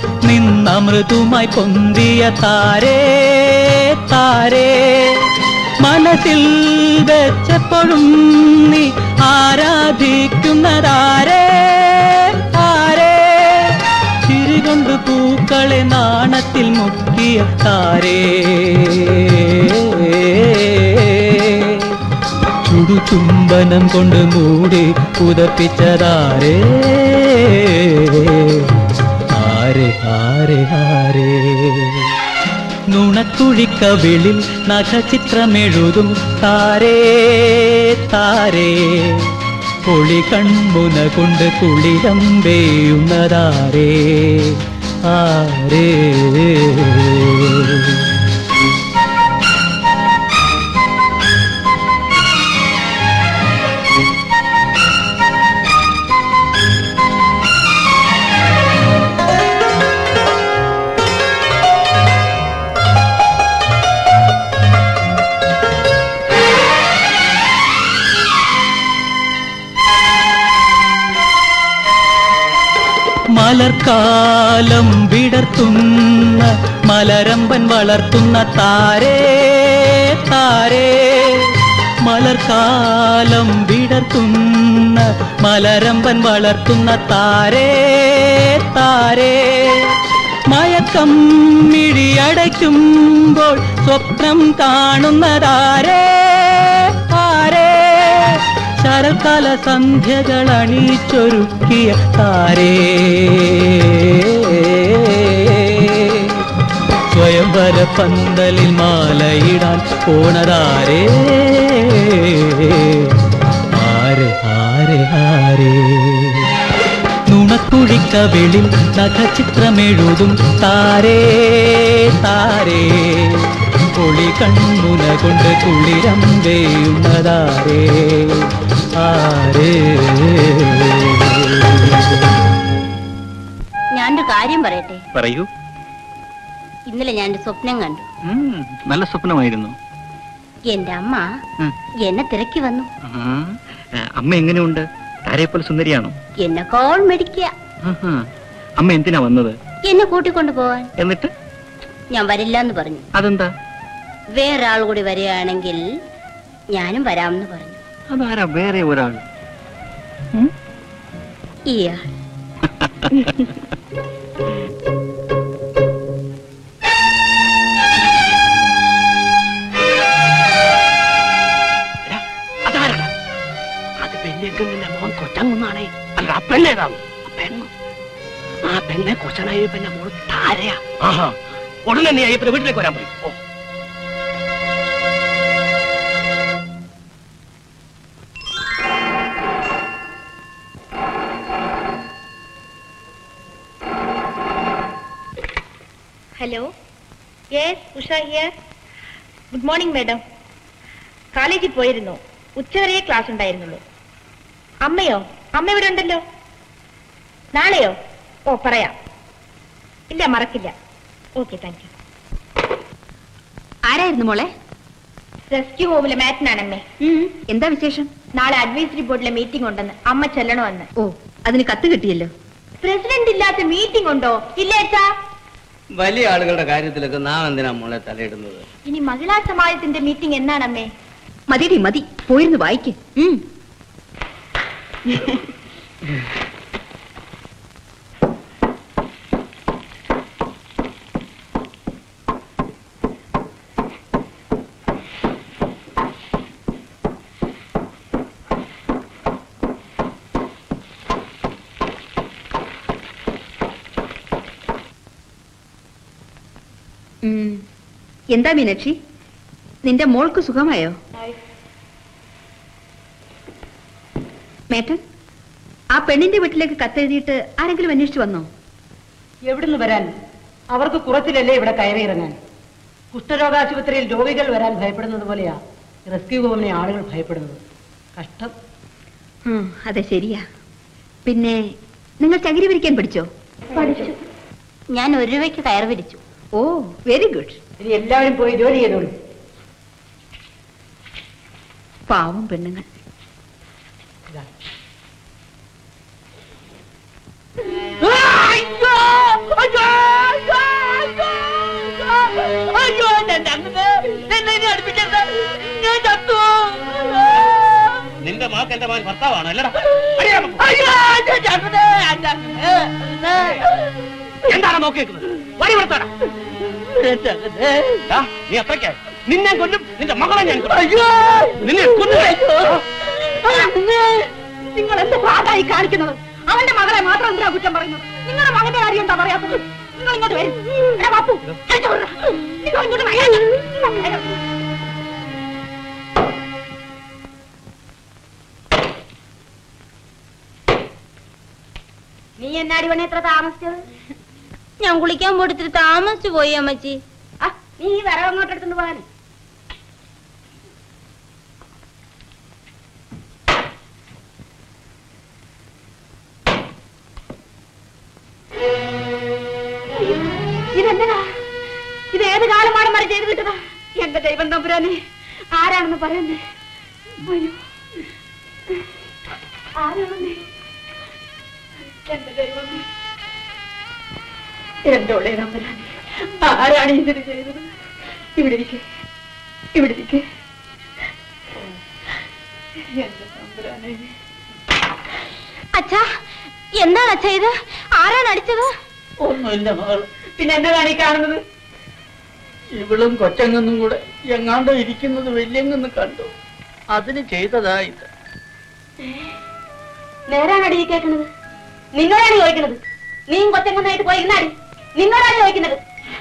നിന്ന മൃദുമായി പൊന്തിയ താരേ താരേ മനസ്സിൽ വെച്ചപ്പോഴും നീ ആരാധിക്കുന്നതാരേ ആരേ ചിരികൊണ്ട് പൂക്കളെ നാണത്തിൽ മുക്കിയ താരേ ചുടുചുംബനം കൊണ്ട് മൂടി പുതപ്പിച്ചതാരേ ആരെ ആരെ ആരേ നുണക്കുഴിക്കവിളിൽ നഖചിത്രമെഴുതും താരേ താരേ പൊളി കൺമുന കൊണ്ട് കുളിരം വേയുന്നതാരേ ആരേ മലർക്കാലം വിടർത്തുന്ന മലരമ്പൻ വളർത്തുന്ന താരേ താരേ മലർക്കാലം വിടർത്തുന്ന മലരമ്പൻ വളർത്തുന്ന താരേ താരേ മയക്കം മിഴിയടയ്ക്കുമ്പോൾ സ്വപ്നം കാണുന്നതാരേ ആരേ ശരൽക്കാല സന്ധ്യകൾ അണിച്ചൊരുക്കിയ താരേ സ്വയംവര പന്തലിൽ മാലയിടാൻ പോണതാരേ ആരെ ആരെ ആരേ നുണക്കുഴിക്കവിളിൽ നഖചിത്രമെഴുതും താരേ താരേ പൊളി കൺമുന കൊണ്ട് കുളിരം വേയുന്നതാരേ ആരേ ഞാനൊരു കാര്യം പറയട്ടെ പറയൂ ഇന്നലെ ഞാനൊരു സ്വപ്നം കണ്ടു ഉം, നല്ല സ്വപ്നമായിരുന്നു എന്റെ അമ്മ ഉം. എന്നെ തിരക്കി വന്നു ആ, ആ, അമ്മ എങ്ങനെയുണ്ട് താരയെപ്പോലെ സുന്ദരിയാണോ എന്നെ കോൾ മെടിക്കുക ആഹാ. അമ്മ എന്തിനാ വന്നത് എന്നെ കൂട്ടിക്കൊണ്ടു പോവാൻ എന്നിട്ട് ഞാൻ വരില്ല എന്ന് പറഞ്ഞു അതെന്താ വേറൊരാൾ കൂടി വരികയാണെങ്കിൽ ഞാനും വരാമെന്ന് പറഞ്ഞു അതാരാ വേറെ ഒരാൾ ഇയാൾ അതാരടാ അത് പെണ്ണെങ്കിന്റെ മോൻ കൊച്ചങ്ങുന്നാണേ അല്ല ആ പെണ്ണേതാണ് പെണ്ണ് ആ പെണ്ണെ കൊച്ചനയ്യപ്പന്റെ മോൾ താരയാ ആഹാ ഉടനെ നീ അയ്യപ്പന്റെ വീട്ടിലേക്ക് വരാൻ പറയും oh hello yes Usha here good morning madam കോളേജിൽ പോയിരുന്നു ഉച്ചവരെയേ ക്ലാസ് ഉണ്ടായിരുന്നുള്ളൂ അമ്മയോ അമ്മ ഇവിടെ ഉണ്ടല്ലോ നാളെയോ ഓ പറയാം ഇല്ല മറക്കില്ല ഓക്കെ താങ്ക് യു ആരായിരുന്നു മോളെ റെസ്ക്യൂ ഹോമിലെ മാറ്റിനാണമ്മേ എന്താ വിശേഷം നാളെ അഡ്വൈസറി ബോർഡിലെ മീറ്റിംഗ് ഉണ്ടെന്ന് അമ്മ ചെല്ലണമെന്ന് ഓ അതിന് കത്ത് കിട്ടിയല്ലോ പ്രസിഡന്റ് ഇല്ലാത്ത മീറ്റിംഗ് ഉണ്ടോ ഇല്ലേ അച്ഛാ വലിയ ആളുകളുടെ കാര്യത്തിലൊക്കെ നാം എന്തിനാ മോളെ തലയിടുന്നത് ഇനി മഹിളാ സമാജത്തിന്റെ മീറ്റിംഗ് എന്നാണമ്മേ മതിടി മതി പോയിരുന്നു വായിക്ക് ഉം. എന്താ മീനാക്ഷി നിന്റെ മോൾക്ക് സുഖമായോ മേട്ടൻ ആ പെണ്ണിന്റെ വീട്ടിലേക്ക് കത്തെഴുതിയിട്ട് ആരെങ്കിലും അന്വേഷിച്ചു വന്നോ എവിടുന്ന് വരാൻ അവർക്ക് കുറച്ചിലല്ലേ ഇവിടെ കയറിയിറങ്ങാൻ കുഷ്ഠരോഗാശുപത്രിയിൽ രോഗികൾ വരാൻ ഭയപ്പെടുന്നത് പോലെയാ റെസ്ക്യൂ ഹോമിനെ ആളുകൾ ഭയപ്പെടുന്നത് കഷ്ടം ഉം, അതെ ശരിയാ പിന്നെ നിങ്ങൾ ചകിരി വിരിക്കാൻ പഠിച്ചോ പഠിച്ചു ഞാൻ ഒരു രൂപയ്ക്ക് കയർ വിരിച്ചു ഓ വെരി ഗുഡ് ഇനി എല്ലാവരും പോയി ജോലി ചെയ്തോളൂ പാവം പെണ്ണുങ്ങൾ അയ്യോ അയ്യോ അയ്യോ അയ്യോ അയ്യോ എന്റെ അങ്ങ് എന്നെ ഇനി അടുപ്പിക്കരുത് മകൾക്ക് എന്റെ മകൻ ഭർത്താവാണ് അല്ലടാ അയ്യോ, എന്റെ ചാക്കോനെ, എന്റെ ചാക്കോനെ. എന്താണ് നോക്കി വെക്കുന്നത് വരി കൊടുത്താടാ ദാ, നീ അത്രയ്ക്കായി നിന്നെ കൊല്ലും നിന്റെ മകളെ ഞാൻ കൊല്ലും. അയ്യോ നിന്നെ കൊല്ലുവേ. നിങ്ങൾ എന്ത് പാടായി കാണിക്കുന്നത് അവന്റെ മകളെ മാത്രം എന്തിനാ കുറ്റം പറയുന്നത് നിങ്ങളുടെ മകന്റെ കാര്യം എന്താ പറയാത്തത് നിങ്ങൾ ഇങ്ങോട്ട് വരും എടാ ബാപ്പു അയച്ചു വിടടാ. നിങ്ങൾ ഇങ്ങോട്ട് വരാൻ. നീ എന്നാടി പണി എത്ര താമസിച്ചത് ഞാൻ കുളിക്കാൻ പോയിട്ട് താമസിച്ചു പോയി അമ്മച്ചി ആ നീ ഈ വരവ് അങ്ങോട്ട് എടുത്തോണ്ട് പോകാൻ ഇതെന്തിനാ ഇത് ഏത് കാലമാണ് മറി ചെയ്ത് വിട്ടതാ എന്റെ ദൈവം തമ്പുരാനെ ആരാണെന്ന് പറയുന്നേ അയ്യോ ആരാണെന്നേ എന്റെ ദൈവമേ എന്റെ ഉള്ളേ തമ്പുരാനെ ആരാണ് ഇതിന് ചെയ്തത് ഇവിടെ ഇരിക്കെ ഇവിടെ ഇരിക്കെ എന്റെ തമ്പുരാനെ അച്ഛാ എന്താണ് അച്ഛാ ഇത് ആരാണ് അടിച്ചത് ഒന്നുമില്ല മകൾ പിന്നെ എന്നതാണ് ഈ കാണുന്നത് ഇവളും കൊച്ചങ്ങും കൂടെ എങ്ങാണ്ടോ ഇരിക്കുന്നത് വല്യങ്ങെന്ന് കണ്ടു അതിന് ചെയ്തതാ ഇത് നേരാണടി ഈ കേൾക്കുന്നത് നിങ്ങളാണ് ചോദിക്കുന്നത് നീയും കൊച്ചങ്ങനായിട്ട് പോയിരുന്നാടി നിങ്ങളാണ് ചോദിക്കുന്നത്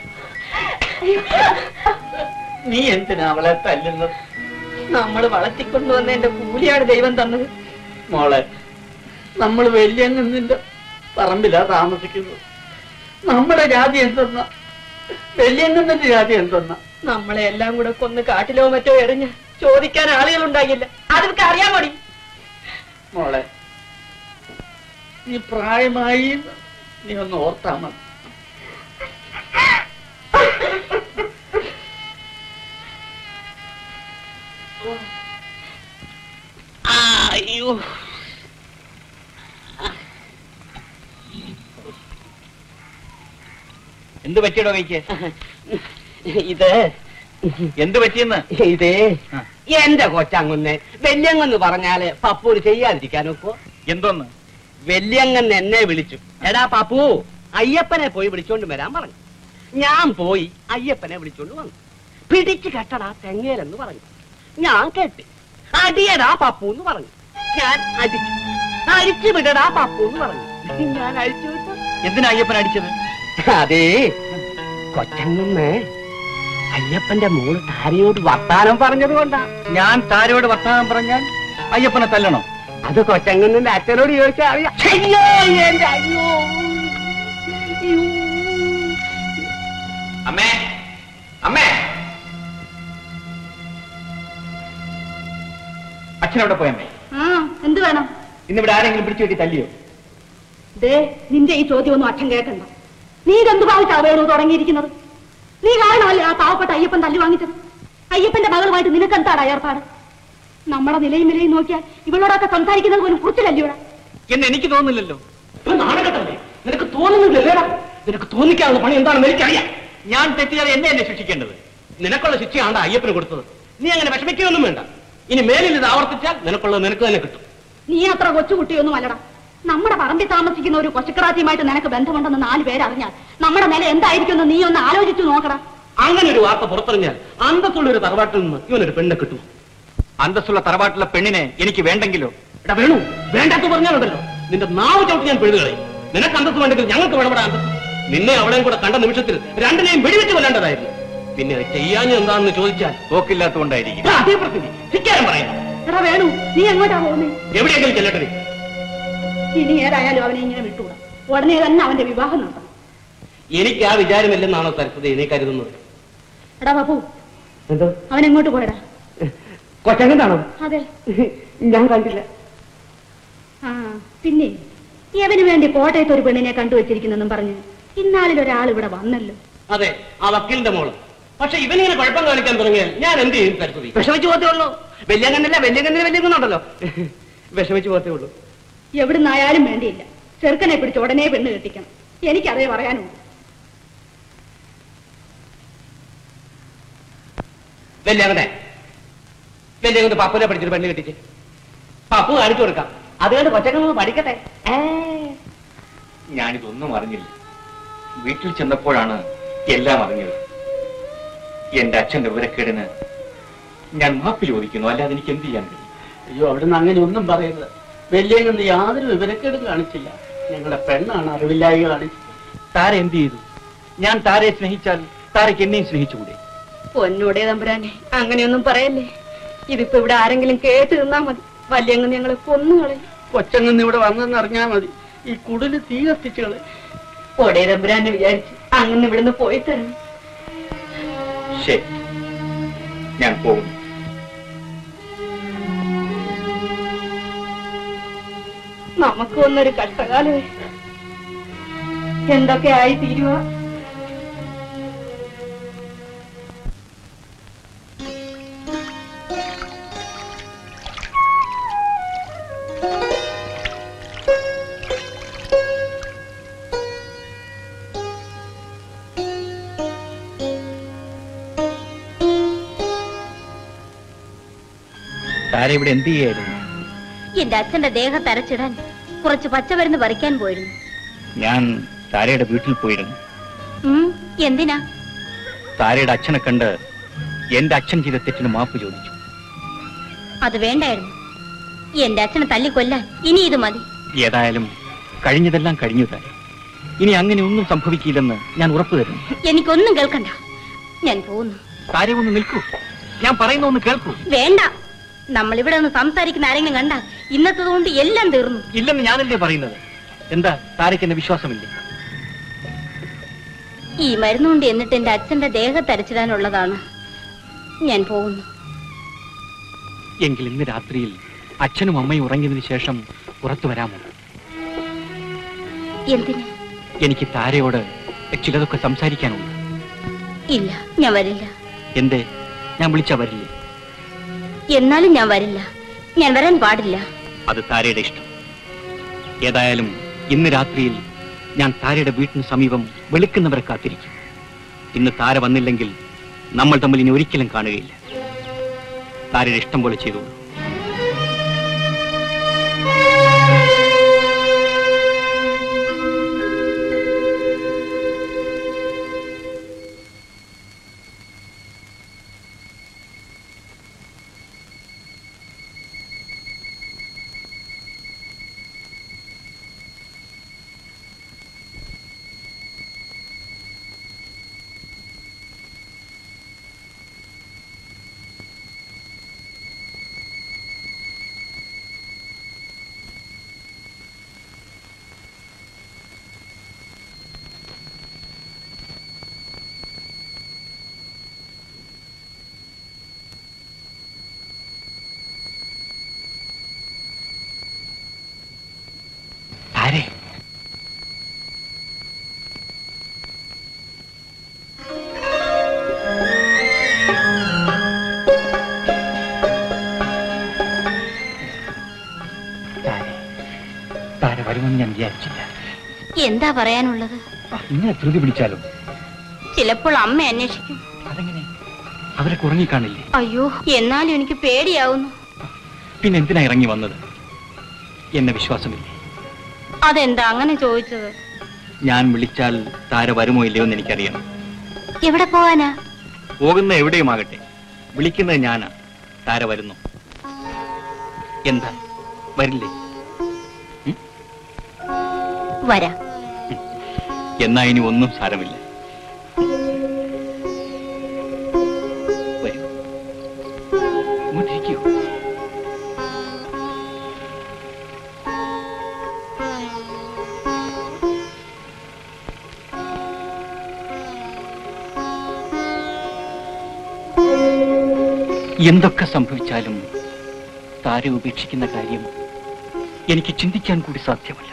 നീ എന്തിനാ അവളെ തല്ലുന്നത് നമ്മൾ വളർത്തിക്കൊണ്ടുവന്ന എന്റെ കൂലിയാണ് ദൈവം തന്നത് മോളെ നമ്മൾ വല്യങ്ങന്നിന്റെ പറമ്പിലാ താമസിക്കുന്നത് നമ്മുടെ ജാതി എന്തെന്ന വല്യങ്ങന്നിന്റെ ജാതി എന്തെന്ന നമ്മളെ എല്ലാം കൂടെ കൊന്ന് കാട്ടിലോ മറ്റോ എറിഞ്ഞ് ചോദിക്കാൻ ആളുകൾ ഉണ്ടാകില്ല അതൊക്കെ അറിയാൻ മതി മോളെ നീ പ്രായമായി എന്ന് നീ ഒന്ന് ഓർത്താ മതി അയ്യോ എന്ത് പറ്റിയടോ കൈക്ക് ഇത് എന്ത് പറ്റിയെന്ന് ഇതേ എന്റെ കൊച്ചങ്ങുന്നെ വല്യങ്ങെന്ന് പറഞ്ഞാല് പപ്പൂര് ചെയ്യാതിരിക്കാൻ ഒക്കോ എന്തോന്ന് വല്യങ്ങൻ എന്നെ വിളിച്ചു എടാ പപ്പു അയ്യപ്പനെ പോയി വിളിച്ചോണ്ട് വരാൻ പറഞ്ഞു ഞാൻ പോയി അയ്യപ്പനെ വിളിച്ചോണ്ട് വന്നു പിടിച്ചു കെട്ടടാ തെങ്ങേലെന്ന് പറഞ്ഞു ഞാൻ കെട്ടി അടിയടാ പപ്പു എന്ന് പറഞ്ഞു ഞാൻ അടിച്ചു അടിച്ചു വിടടാ പപ്പു എന്ന് പറഞ്ഞു ഞാൻ അഴിച്ചു വിട്ടു എന്തിനാ അയ്യപ്പൻ അടിച്ചത് അതേ കൊച്ചങ്ങന്ന് അയ്യപ്പന്റെ മോള് താരയോട് വർത്താനം പറഞ്ഞത് കൊണ്ടാ ഞാൻ താരോട് വർത്തമാനം പറഞ്ഞാൽ അയ്യപ്പനെ തല്ലണോ അത് കൊച്ചങ്ങന്നിന്റെ അച്ഛനോട് ചോദിച്ചാൽ അറിയാം അയ്യോ എന്റെ അയ്യോ അയ്യോ. അമ്മേ അമ്മേ അച്ഛനവിടെ പോയമ്മേ ആ എന്ത് വേണം ഇന്നിവിടെ ആരെങ്കിലും പിടിച്ചു കെട്ടി തല്ലിയോ ദേ നിന്റെ ഈ ചോദ്യമൊന്നും അച്ഛൻ കേൾക്കണ്ട നീ ഇതെന്ത് ഭാവിച്ചാ വേണു തുടങ്ങിയിരിക്കുന്നത് നീ കാരണമല്ലേ ആ പാവപ്പെട്ട അയ്യപ്പൻ തല്ലി വാങ്ങിച്ചത് അയ്യപ്പന്റെ മകളുമായിട്ട് നിനക്കെന്താണ് ഏർപ്പാട് നമ്മുടെ നിലയും വിലയും നോക്കിയാൽ ഇവളോടൊക്കെ സംസാരിക്കുന്നത് പോലും കുറിച്ചില്ലല്ലോടാ എന്ന് എനിക്ക് തോന്നുന്നില്ലല്ലോ നാടകത്തല്ലേ നിനക്ക് തോന്നുന്നില്ലേടാ നിനക്ക് തോന്നിക്കാനുള്ള പണി എന്താണെന്ന് എനിക്കറിയാം ഞാൻ തെറ്റിയാൽ എന്നെ എന്നെ ശിക്ഷിക്കേണ്ടത് നിനക്കുള്ള ശിക്ഷയാണ് അയ്യപ്പന് കൊടുത്തത് നീ അങ്ങനെ വിഷമിക്കുകയൊന്നും വേണ്ട ഇനി മേലിൽ ഇത് ആവർത്തിച്ചാൽ നിനക്കുള്ളത് നിനക്ക് തന്നെ കിട്ടും നീ അത്ര കൊച്ചുകുട്ടിയൊന്നും അല്ലടാ നമ്മുടെ പറമ്പിൽ താമസിക്കുന്ന ഒരു കൊച്ചക്കറാത്തിയുമായിട്ട് നിനക്ക് ബന്ധമുണ്ടെന്ന് നാല് പേരറിഞ്ഞാൽ നമ്മുടെ നില എന്തായിരിക്കുമെന്ന് നീ ഒന്ന് ആലോചിച്ചു നോക്കടാ അങ്ങനെ ഒരു വാർത്ത പുറത്തറിഞ്ഞാൽ അന്തസ്സുള്ള ഒരു തറവാട്ടിൽ നിന്ന് ഇവനൊരു പെണ്ണെ കിട്ടും അന്തസ്സുള്ള തറവാട്ടിലെ പെണ്ണിനെ എനിക്ക് വേണ്ടെങ്കിലോ എടാ വേണു വേണ്ടാത്ത പറഞ്ഞാലുണ്ടല്ലോ നിന്റെ നാവ് ചവിട്ടി ഞാൻ പെഴുതുകളെ നിനക്ക് അന്തസ് വേണ്ടെങ്കിൽ ഞങ്ങൾക്ക് വേണപ്പെടാ അന്തസ് നിന്നെ അവളെയും കൂടെ കണ്ട നിമിഷത്തിൽ രണ്ടിനെയും വെടിവെച്ച് കൊല്ലേണ്ടതായിരുന്നു പിന്നെ അത് ചെയ്യാഞ്ഞ എന്താണെന്ന് ചോദിച്ചാൽ പോക്കില്ലാത്തതുകൊണ്ടായിരിക്കും അതേ പ്രശ്നം ധിക്കാരം പറയാം എടാ വേണു നീ എങ്ങോട്ടാ പോകുന്നേ എവിടെയെങ്കിലും ചെല്ലട്ടെ ഇനി ഏതായാലും അവനെ ഇങ്ങനെ വിട്ടുകൂടാ ഉടനെ തന്നെ അവന്റെ വിവാഹം നടത്തണം എനിക്ക് ആ വിചാരമില്ലെന്നാണോ സരസ്വതി നീ കരുതുന്നത് എടാ ബാബു എന്തോ അവൻ എങ്ങോട്ട് പോയടാ കൊച്ചങ്ങനാണോ അതെ ഞാൻ കണ്ടില്ല ആ പിന്നെ ഇവന് വേണ്ടി കോട്ടയത്ത് ഒരു പെണ്ണിനെ കണ്ടുവച്ചിരിക്കുന്നെന്നും പറഞ്ഞ് ഇന്നാളിൽ ഒരാൾ ഇവിടെ വന്നല്ലോ അതെ ആ വക്കീലിന്റെ മോള് പക്ഷെ ഇവനിങ്ങനെ കുഴപ്പം കാണിക്കാൻ തുടങ്ങിയാൽ ഞാൻ എന്ത് ചെയ്യും സരസ്വതി വിഷമിച്ചു പോത്തേ ഉള്ളൂ വല്യങ്ങന്നല്ല വല്യങ്ങന്നിന് വല്യങ്ങന്നുണ്ടല്ലോ വിഷമിച്ചു പോത്തേ ഉള്ളൂ എവിടുന്നായാലും വേണ്ടിയില്ല ചെറുക്കനെ പിടിച്ച് ഉടനെ പെണ്ണ് കെട്ടിക്കണം എനിക്കതേ പറയാനുള്ളൂ വല്യങ്ങനെ വല്യങ്ങന്ന് പപ്പനെ പഠിച്ചൊരു പെണ്ണ് കെട്ടിച്ച് പപ്പു കാണിച്ചു കൊടുക്കാം അതുകൊണ്ട് കൊച്ചങ്ങൾ പഠിക്കട്ടെ ഞാനിതൊന്നും അറിഞ്ഞില്ല വീട്ടിൽ ചെന്നപ്പോഴാണ് എല്ലാം അറിഞ്ഞത് എന്റെ അച്ഛന്റെ വിവരക്കേടിന് ഞാൻ മാപ്പ് ചോദിക്കുന്നു അല്ലാതെ എനിക്ക് എന്ത് ചെയ്യാൻ കഴിയും അയ്യോ അവിടുന്ന് അങ്ങനെ ഒന്നും പറയരുത് വലിയ യാതൊരു വിവരക്കേടും കാണിച്ചില്ല ഞങ്ങളുടെ പെണ്ണാണ് അറിവില്ലായി കാണിച്ചത് താര എന്ത് ചെയ്തു ഞാൻ താരയെ സ്നേഹിച്ചാൽ താരയ്ക്ക് എന്നെയും സ്നേഹിച്ചുകൂടെ പൊന്നോടെ തമ്പുരാനെ അങ്ങനെയൊന്നും പറയല്ലേ ഇതിപ്പോ ഇവിടെ ആരെങ്കിലും കേട്ട് നിന്നാ മതി വല്യങ്ങ് ഞങ്ങളെ കൊന്നുകളെ കൊച്ചങ്ങന്ന് ഇവിടെ വന്നെന്ന് അറിഞ്ഞാൽ മതി ഈ കുടില് തീ കത്തിച്ചുകളെ ഒടേ തമ്പുരാനെ വിചാരിച്ച് അങ്ങനെ ഇവിടുന്ന് പോയി തരണം ശരി ഞാൻ പോകുന്നു നമുക്ക് ഒന്നൊരു കഷ്ടകാലമേ എന്തൊക്കെ ആയി തീരുവ താര ഇവിടെ എന്ത് ചെയ്യായിരുന്നു എന്റെ അച്ഛന്റെ ദേഹത്ത് അരച്ചിടാൻ കുറച്ച് പച്ചമരുന്ന് പറിക്കാൻ പോയിരുന്നു ഞാൻ താരയുടെ വീട്ടിൽ പോയിരുന്നു ഉം, എന്തിനാ താരയുടെ അച്ഛനെ കണ്ട് എന്റെ അച്ഛൻ ചെയ്ത തെറ്റിന് മാപ്പ് ചോദിച്ചു അത് വേണ്ടായിരുന്നു എന്റെ അച്ഛനെ തല്ലിക്കൊല്ലാൻ ഇനി ഇത് മതി ഏതായാലും കഴിഞ്ഞതെല്ലാം കഴിഞ്ഞു താര ഇനി അങ്ങനെ ഒന്നും സംഭവിക്കില്ലെന്ന് ഞാൻ ഉറപ്പു തരുന്നു എനിക്കൊന്നും കേൾക്കണ്ട ഞാൻ പോകുന്നു താര ഒന്ന് നിൽക്കൂ ഞാൻ പറയുന്ന ഒന്ന് കേൾക്കൂ വേണ്ട നമ്മൾ ഇവിടെ ഒന്ന് സംസാരിക്കുന്ന ആരെങ്കിലും കണ്ട ഇന്നത്തത് കൊണ്ട് എല്ലാം തീർന്നു ഇല്ലെന്ന് ഞാനല്ലേ പറയുന്നത് എന്താ താരയ്ക്ക് എന്നെ വിശ്വാസമില്ലേ ഈ മരുന്നുകൊണ്ട് എന്നിട്ട് എന്റെ അച്ഛന്റെ ദേഹത്ത് അരച്ചിടാനുള്ളതാണ് ഞാൻ പോകുന്നു എങ്കിൽ ഇന്ന് രാത്രിയിൽ അച്ഛനും അമ്മയും ഉറങ്ങിയതിനു ശേഷം പുറത്തു വരാമോ എന്തിന് എനിക്ക് താരയോട് ചിലതൊക്കെ സംസാരിക്കാനുണ്ട് ഇല്ല ഞാൻ വരില്ല എന്തേ ഞാൻ വിളിച്ചാ വരില്ലേ എന്നാലും ഞാൻ വരില്ല ഞാൻ വരാൻ പാടില്ല അത് താരയുടെ ഇഷ്ടം ഏതായാലും ഇന്ന് രാത്രിയിൽ ഞാൻ താരയുടെ വീട്ടിന് സമീപം വെളുക്കുന്നവരെ കാത്തിരിക്കും ഇന്ന് താര വന്നില്ലെങ്കിൽ നമ്മൾ തമ്മിൽ ഇനി ഒരിക്കലും കാണുകയില്ല താരയുടെ ഇഷ്ടം പോലെ ചെയ്തോളൂ താരേ താരേ, താര വരുമെന്ന് ഞാൻ വിചാരിച്ചില്ല എന്താ പറയാനുള്ളത് ഇങ്ങനെ ധൃതി പിടിച്ചാലും ചിലപ്പോൾ അമ്മ അന്വേഷിക്കും അവരെ ഉറങ്ങിക്കാണില്ലേ അയ്യോ എന്നാലും എനിക്ക് പേടിയാവുന്നു പിന്നെ എന്തിനാ ഇറങ്ങി വന്നത് എന്നെ വിശ്വാസമില്ലേ അതെന്താ അങ്ങനെ ചോദിച്ചത് ഞാൻ വിളിച്ചാൽ താര വരുമോ ഇല്ലയോ എന്ന് എനിക്കറിയണം എവിടെ പോവാനാ പോകുന്ന എവിടെയുമാകട്ടെ വിളിക്കുന്നത് ഞാനാ താര വരുന്നു എന്താ വരില്ലേ വരാം എന്നാ ഇനി ഒന്നും സാരമില്ല വരൂ ഇങ്ങോട്ടിരിക്കൂ എന്തൊക്കെ സംഭവിച്ചാലും താര ഉപേക്ഷിക്കുന്ന കാര്യം എനിക്ക് ചിന്തിക്കാൻ കൂടി സാധ്യമല്ല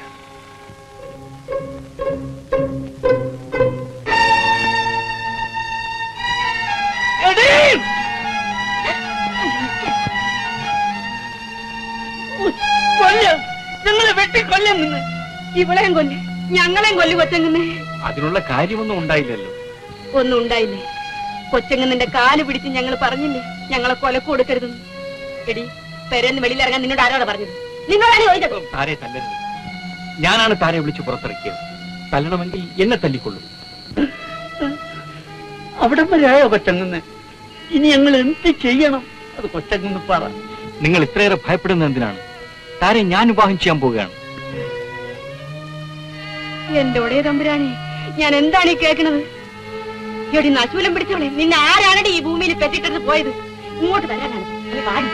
കൊല്ലും നിങ്ങളെ വെട്ടി കൊല്ലും നിന്ന് ഇവളെയും കൊല്ലി ഞങ്ങളെയും കൊല്ലി കൊച്ചങ്ങന്നെ അതിനുള്ള കാര്യമൊന്നും ഉണ്ടായില്ലല്ലോ ഒന്നും ഉണ്ടായില്ലേ കൊച്ചങ്ങന്നിന്റെ കാല് പിടിച്ച് ഞങ്ങൾ പറഞ്ഞില്ലേ ഞങ്ങളെ കൊലക്ക് കൊടുക്കരുതെന്ന് എടി പെരന്ന് വെളിയിലിറങ്ങാൻ നിന്നോട് ആരോട് പറഞ്ഞത് നിങ്ങളാണ് ചോദിച്ചത് താരെ തല്ലരുത് ഞാനാണ് താരെ വിളിച്ച് പുറത്തിറക്കിയത് തല്ലണമെങ്കിൽ എന്നെ തല്ലിക്കൊള്ളൂ അവിടെ വരെയായോ കൊച്ചങ്ങന്ന് ഇനി ഞങ്ങൾ എന്ത് ചെയ്യണം അത് കൊച്ചങ്ങന്ന് പറ നിങ്ങൾ ഇത്രയേറെ ഭയപ്പെടുന്ന എന്തിനാണ് താരെ ഞാൻ വിവാഹം ചെയ്യാൻ പോവുകയാണ് എന്റെ ഒടേ തമ്പുരാനെ ഞാൻ എന്താണ് ഈ കേൾക്കണത് എടി നശൂലം പിടിച്ചവളെ നിന്നെ ആരാണടി ഈ ഭൂമിയിൽ പെറ്റിട്ടത് പോയത് ഇങ്ങോട്ട് വരാനാണ് നീ വാടി.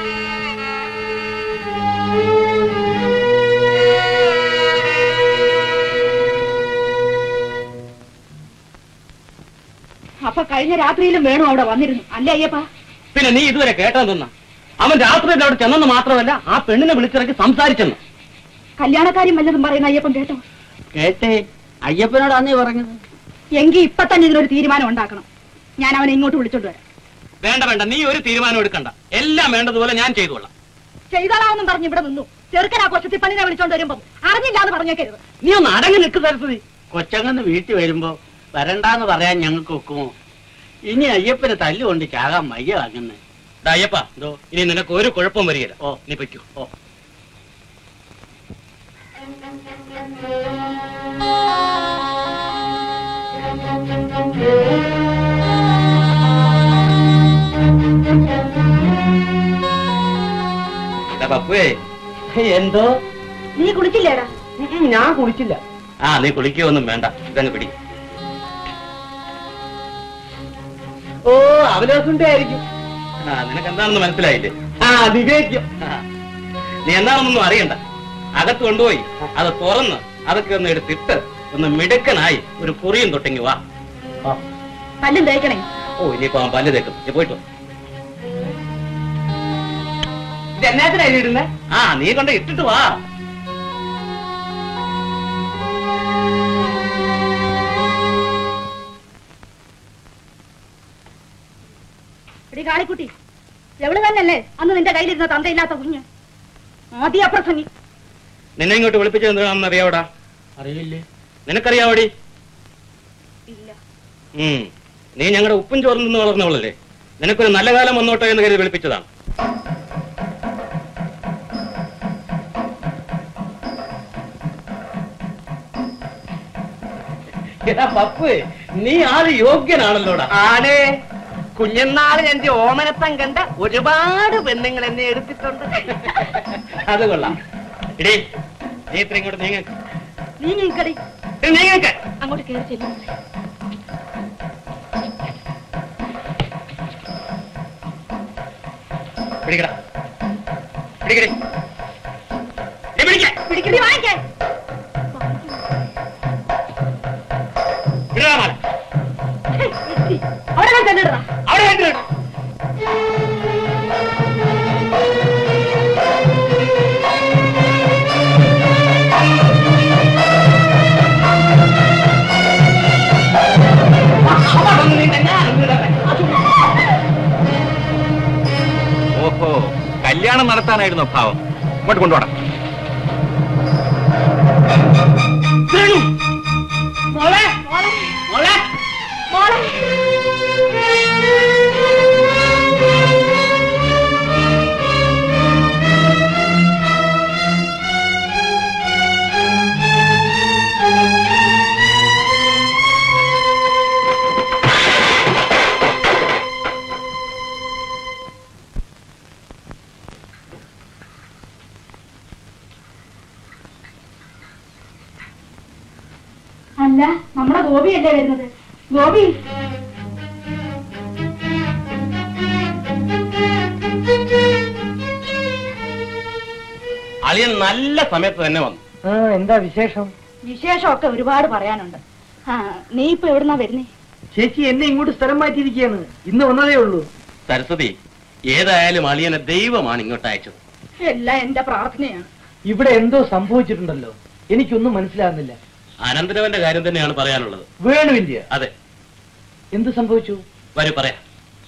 അപ്പൊ കഴിഞ്ഞ രാത്രിയിലും വേണു അവിടെ വന്നിരുന്നു അല്ലേ അയ്യപ്പ പിന്നെ നീ ഇതുവരെ കേട്ടതെന്നാ അവൻ രാത്രിയിൽ അവിടെ ചെന്നെന്ന് മാത്രമല്ല ആ പെണ്ണിനെ വിളിച്ചിറക്കി സംസാരിച്ചെന്ന് കല്യാണക്കാരും വല്ലതും പറയുന്ന അയ്യപ്പൻ കേട്ടോ കേട്ടേ അയ്യപ്പനോടാ നീ പറഞ്ഞത് എങ്കിൽ ഇപ്പൊ തന്നെ ഇതിനൊരു തീരുമാനം ഉണ്ടാക്കണം ഞാൻ അവനെ ഇങ്ങോട്ട് വിളിച്ചോണ്ട് വരാം വേണ്ട വേണ്ട നീ ഒരു തീരുമാനം എടുക്കണ്ട എല്ലാം വേണ്ടതുപോലെ ഞാൻ ചെയ്തോളാം ചെയ്താലാവെന്നും പറഞ്ഞ് ഇവിടെ നിന്നു ചെറുക്കനാ കൊച്ചത്തി പണിനെ വിളിച്ചോണ്ട് വരുമ്പം അറിഞ്ഞില്ല എന്ന് പറഞ്ഞേക്കരുത് നീ ഒന്ന് അടങ്ങി നിൽക്ക് സരസ്വതി കൊച്ചങ്ങന്ന് വീട്ടിൽ വരുമ്പോ വരണ്ടാന്ന് പറയാൻ ഞങ്ങൾക്ക് ഒക്കുമോ ഇനി അയ്യപ്പനെ തല്ലുകൊണ്ട് ചാകാൻ മയ്യ വാങ്ങുന്നേ ദാ അയ്യപ്പ ഇനി നിനക്ക് ഒരു കുഴപ്പം വരികയില്ല ഓ നീ പൊയ്ക്കോ ഓ ദാ പപ്പുവേ എന്തോ നീ കുളിച്ചില്ലേടാ ഞാൻ കുളിച്ചില്ല ആ നീ കുളിക്കുകയൊന്നും വേണ്ട ഇതങ്ങ് പിടി ഓ അവലോസുണ്ടേ ആയിരിക്കും ആ നിനക്ക് എന്താണെന്ന് മനസ്സിലായില്ലേ ആ വിവേക്യം ആ, നീ എന്താണെന്നൊന്നും അറിയണ്ട അകത്ത് കൊണ്ടുപോയി അത് തുറന്ന് അതൊക്കെ ഒന്ന് എടുത്തിട്ട് ഒന്ന് മിടുക്കനായി ഒരു കുറിയും തൊട്ടെങ്കി വാ ആ. പല്ലും തേക്കണേ ഓ ഇനിയിപ്പോ അവൻ പല്ല് തേക്കും നീ പോയിട്ട് വാ. ഇത് എന്നാത്തിനാ ഇടുന്നേ ആ നീ കൊണ്ട് ഇട്ടിട്ട് വാ എടി കാളിക്കുട്ടി എവള് തന്നെയല്ലേ അന്ന് നിന്റെ കയ്യിലിരുന്ന തന്തയില്ലാത്ത കുഞ്ഞ് ആദ്യ പ്രസംഗി നിന്നെ ഇങ്ങോട്ട് വിളിപ്പിച്ചത് എന്താണെന്ന് അറിയാവടാ അറിയില്ലേ നിനക്കറിയാവടി ഇല്ല ഉം നീ ഞങ്ങളുടെ ഉപ്പും ചോറും നിന്ന് വളർന്നവളല്ലേ നിനക്കൊരു നല്ല കാലം വന്നോട്ടെ എന്ന് കരുതി വിളിപ്പിച്ചതാണ് എടാ പപ്പ് നീ ആള് യോഗ്യനാണല്ലോടാ ആണേ കുഞ്ഞനാള് എന്റെ ഓമനത്തം കണ്ട ഒരുപാട് പെണ്ണുങ്ങൾ എന്നെ എടുത്തിട്ടുണ്ട് അത് കൊള്ളാം ഇടേ നീ ഇത്ര ഇങ്ങോട്ട് നീങ്ങ നീ നീക്കടി നീങ്ങ അങ്ങോട്ട് കയറി ചെല്ലും പിടിക്കടാ പിടിക്കടേ നീ പിടിക്ക പിടിക്കടി വാങ്ങിക്കേ വിടാ മാല അവിടെ ചെല്ലിടാ അവിടെ കണ്ടിട്ട് ഓഹോ കല്യാണം നടത്താനായിരുന്നു ഭാവം ഇങ്ങോട്ട് കൊണ്ടുപോടാ മോളെ മോളെ മോളെ അല്ല നമ്മുടെ ഗോപിയല്ലേ വരുന്നത് ഗോപി അളിയൻ നല്ല സമയത്ത് തന്നെ വന്നു ആ എന്താ വിശേഷം വിശേഷമൊക്കെ ഒരുപാട് പറയാനുണ്ട് ആ നീ ഇപ്പൊ എവിടുന്നാ വരുന്നേ ചേച്ചി എന്നെ ഇങ്ങോട്ട് സ്ഥലം മാറ്റിയിരിക്കുകയാണ് ഇന്ന് വന്നതേ ഉള്ളൂ സരസ്വതി ഏതായാലും അളിയനെ ദൈവമാണ് ഇങ്ങോട്ട് അയച്ചത് എല്ലാം എന്റെ പ്രാർത്ഥനയാണ് ഇവിടെ എന്തോ സംഭവിച്ചിട്ടുണ്ടല്ലോ എനിക്കൊന്നും മനസ്സിലാകുന്നില്ല അനന്തരവന്റെ കാര്യം തന്നെയാണ് പറയാനുള്ളത് വേണുവില്ല അതെ എന്ത് സംഭവിച്ചു വരൂ പറയാം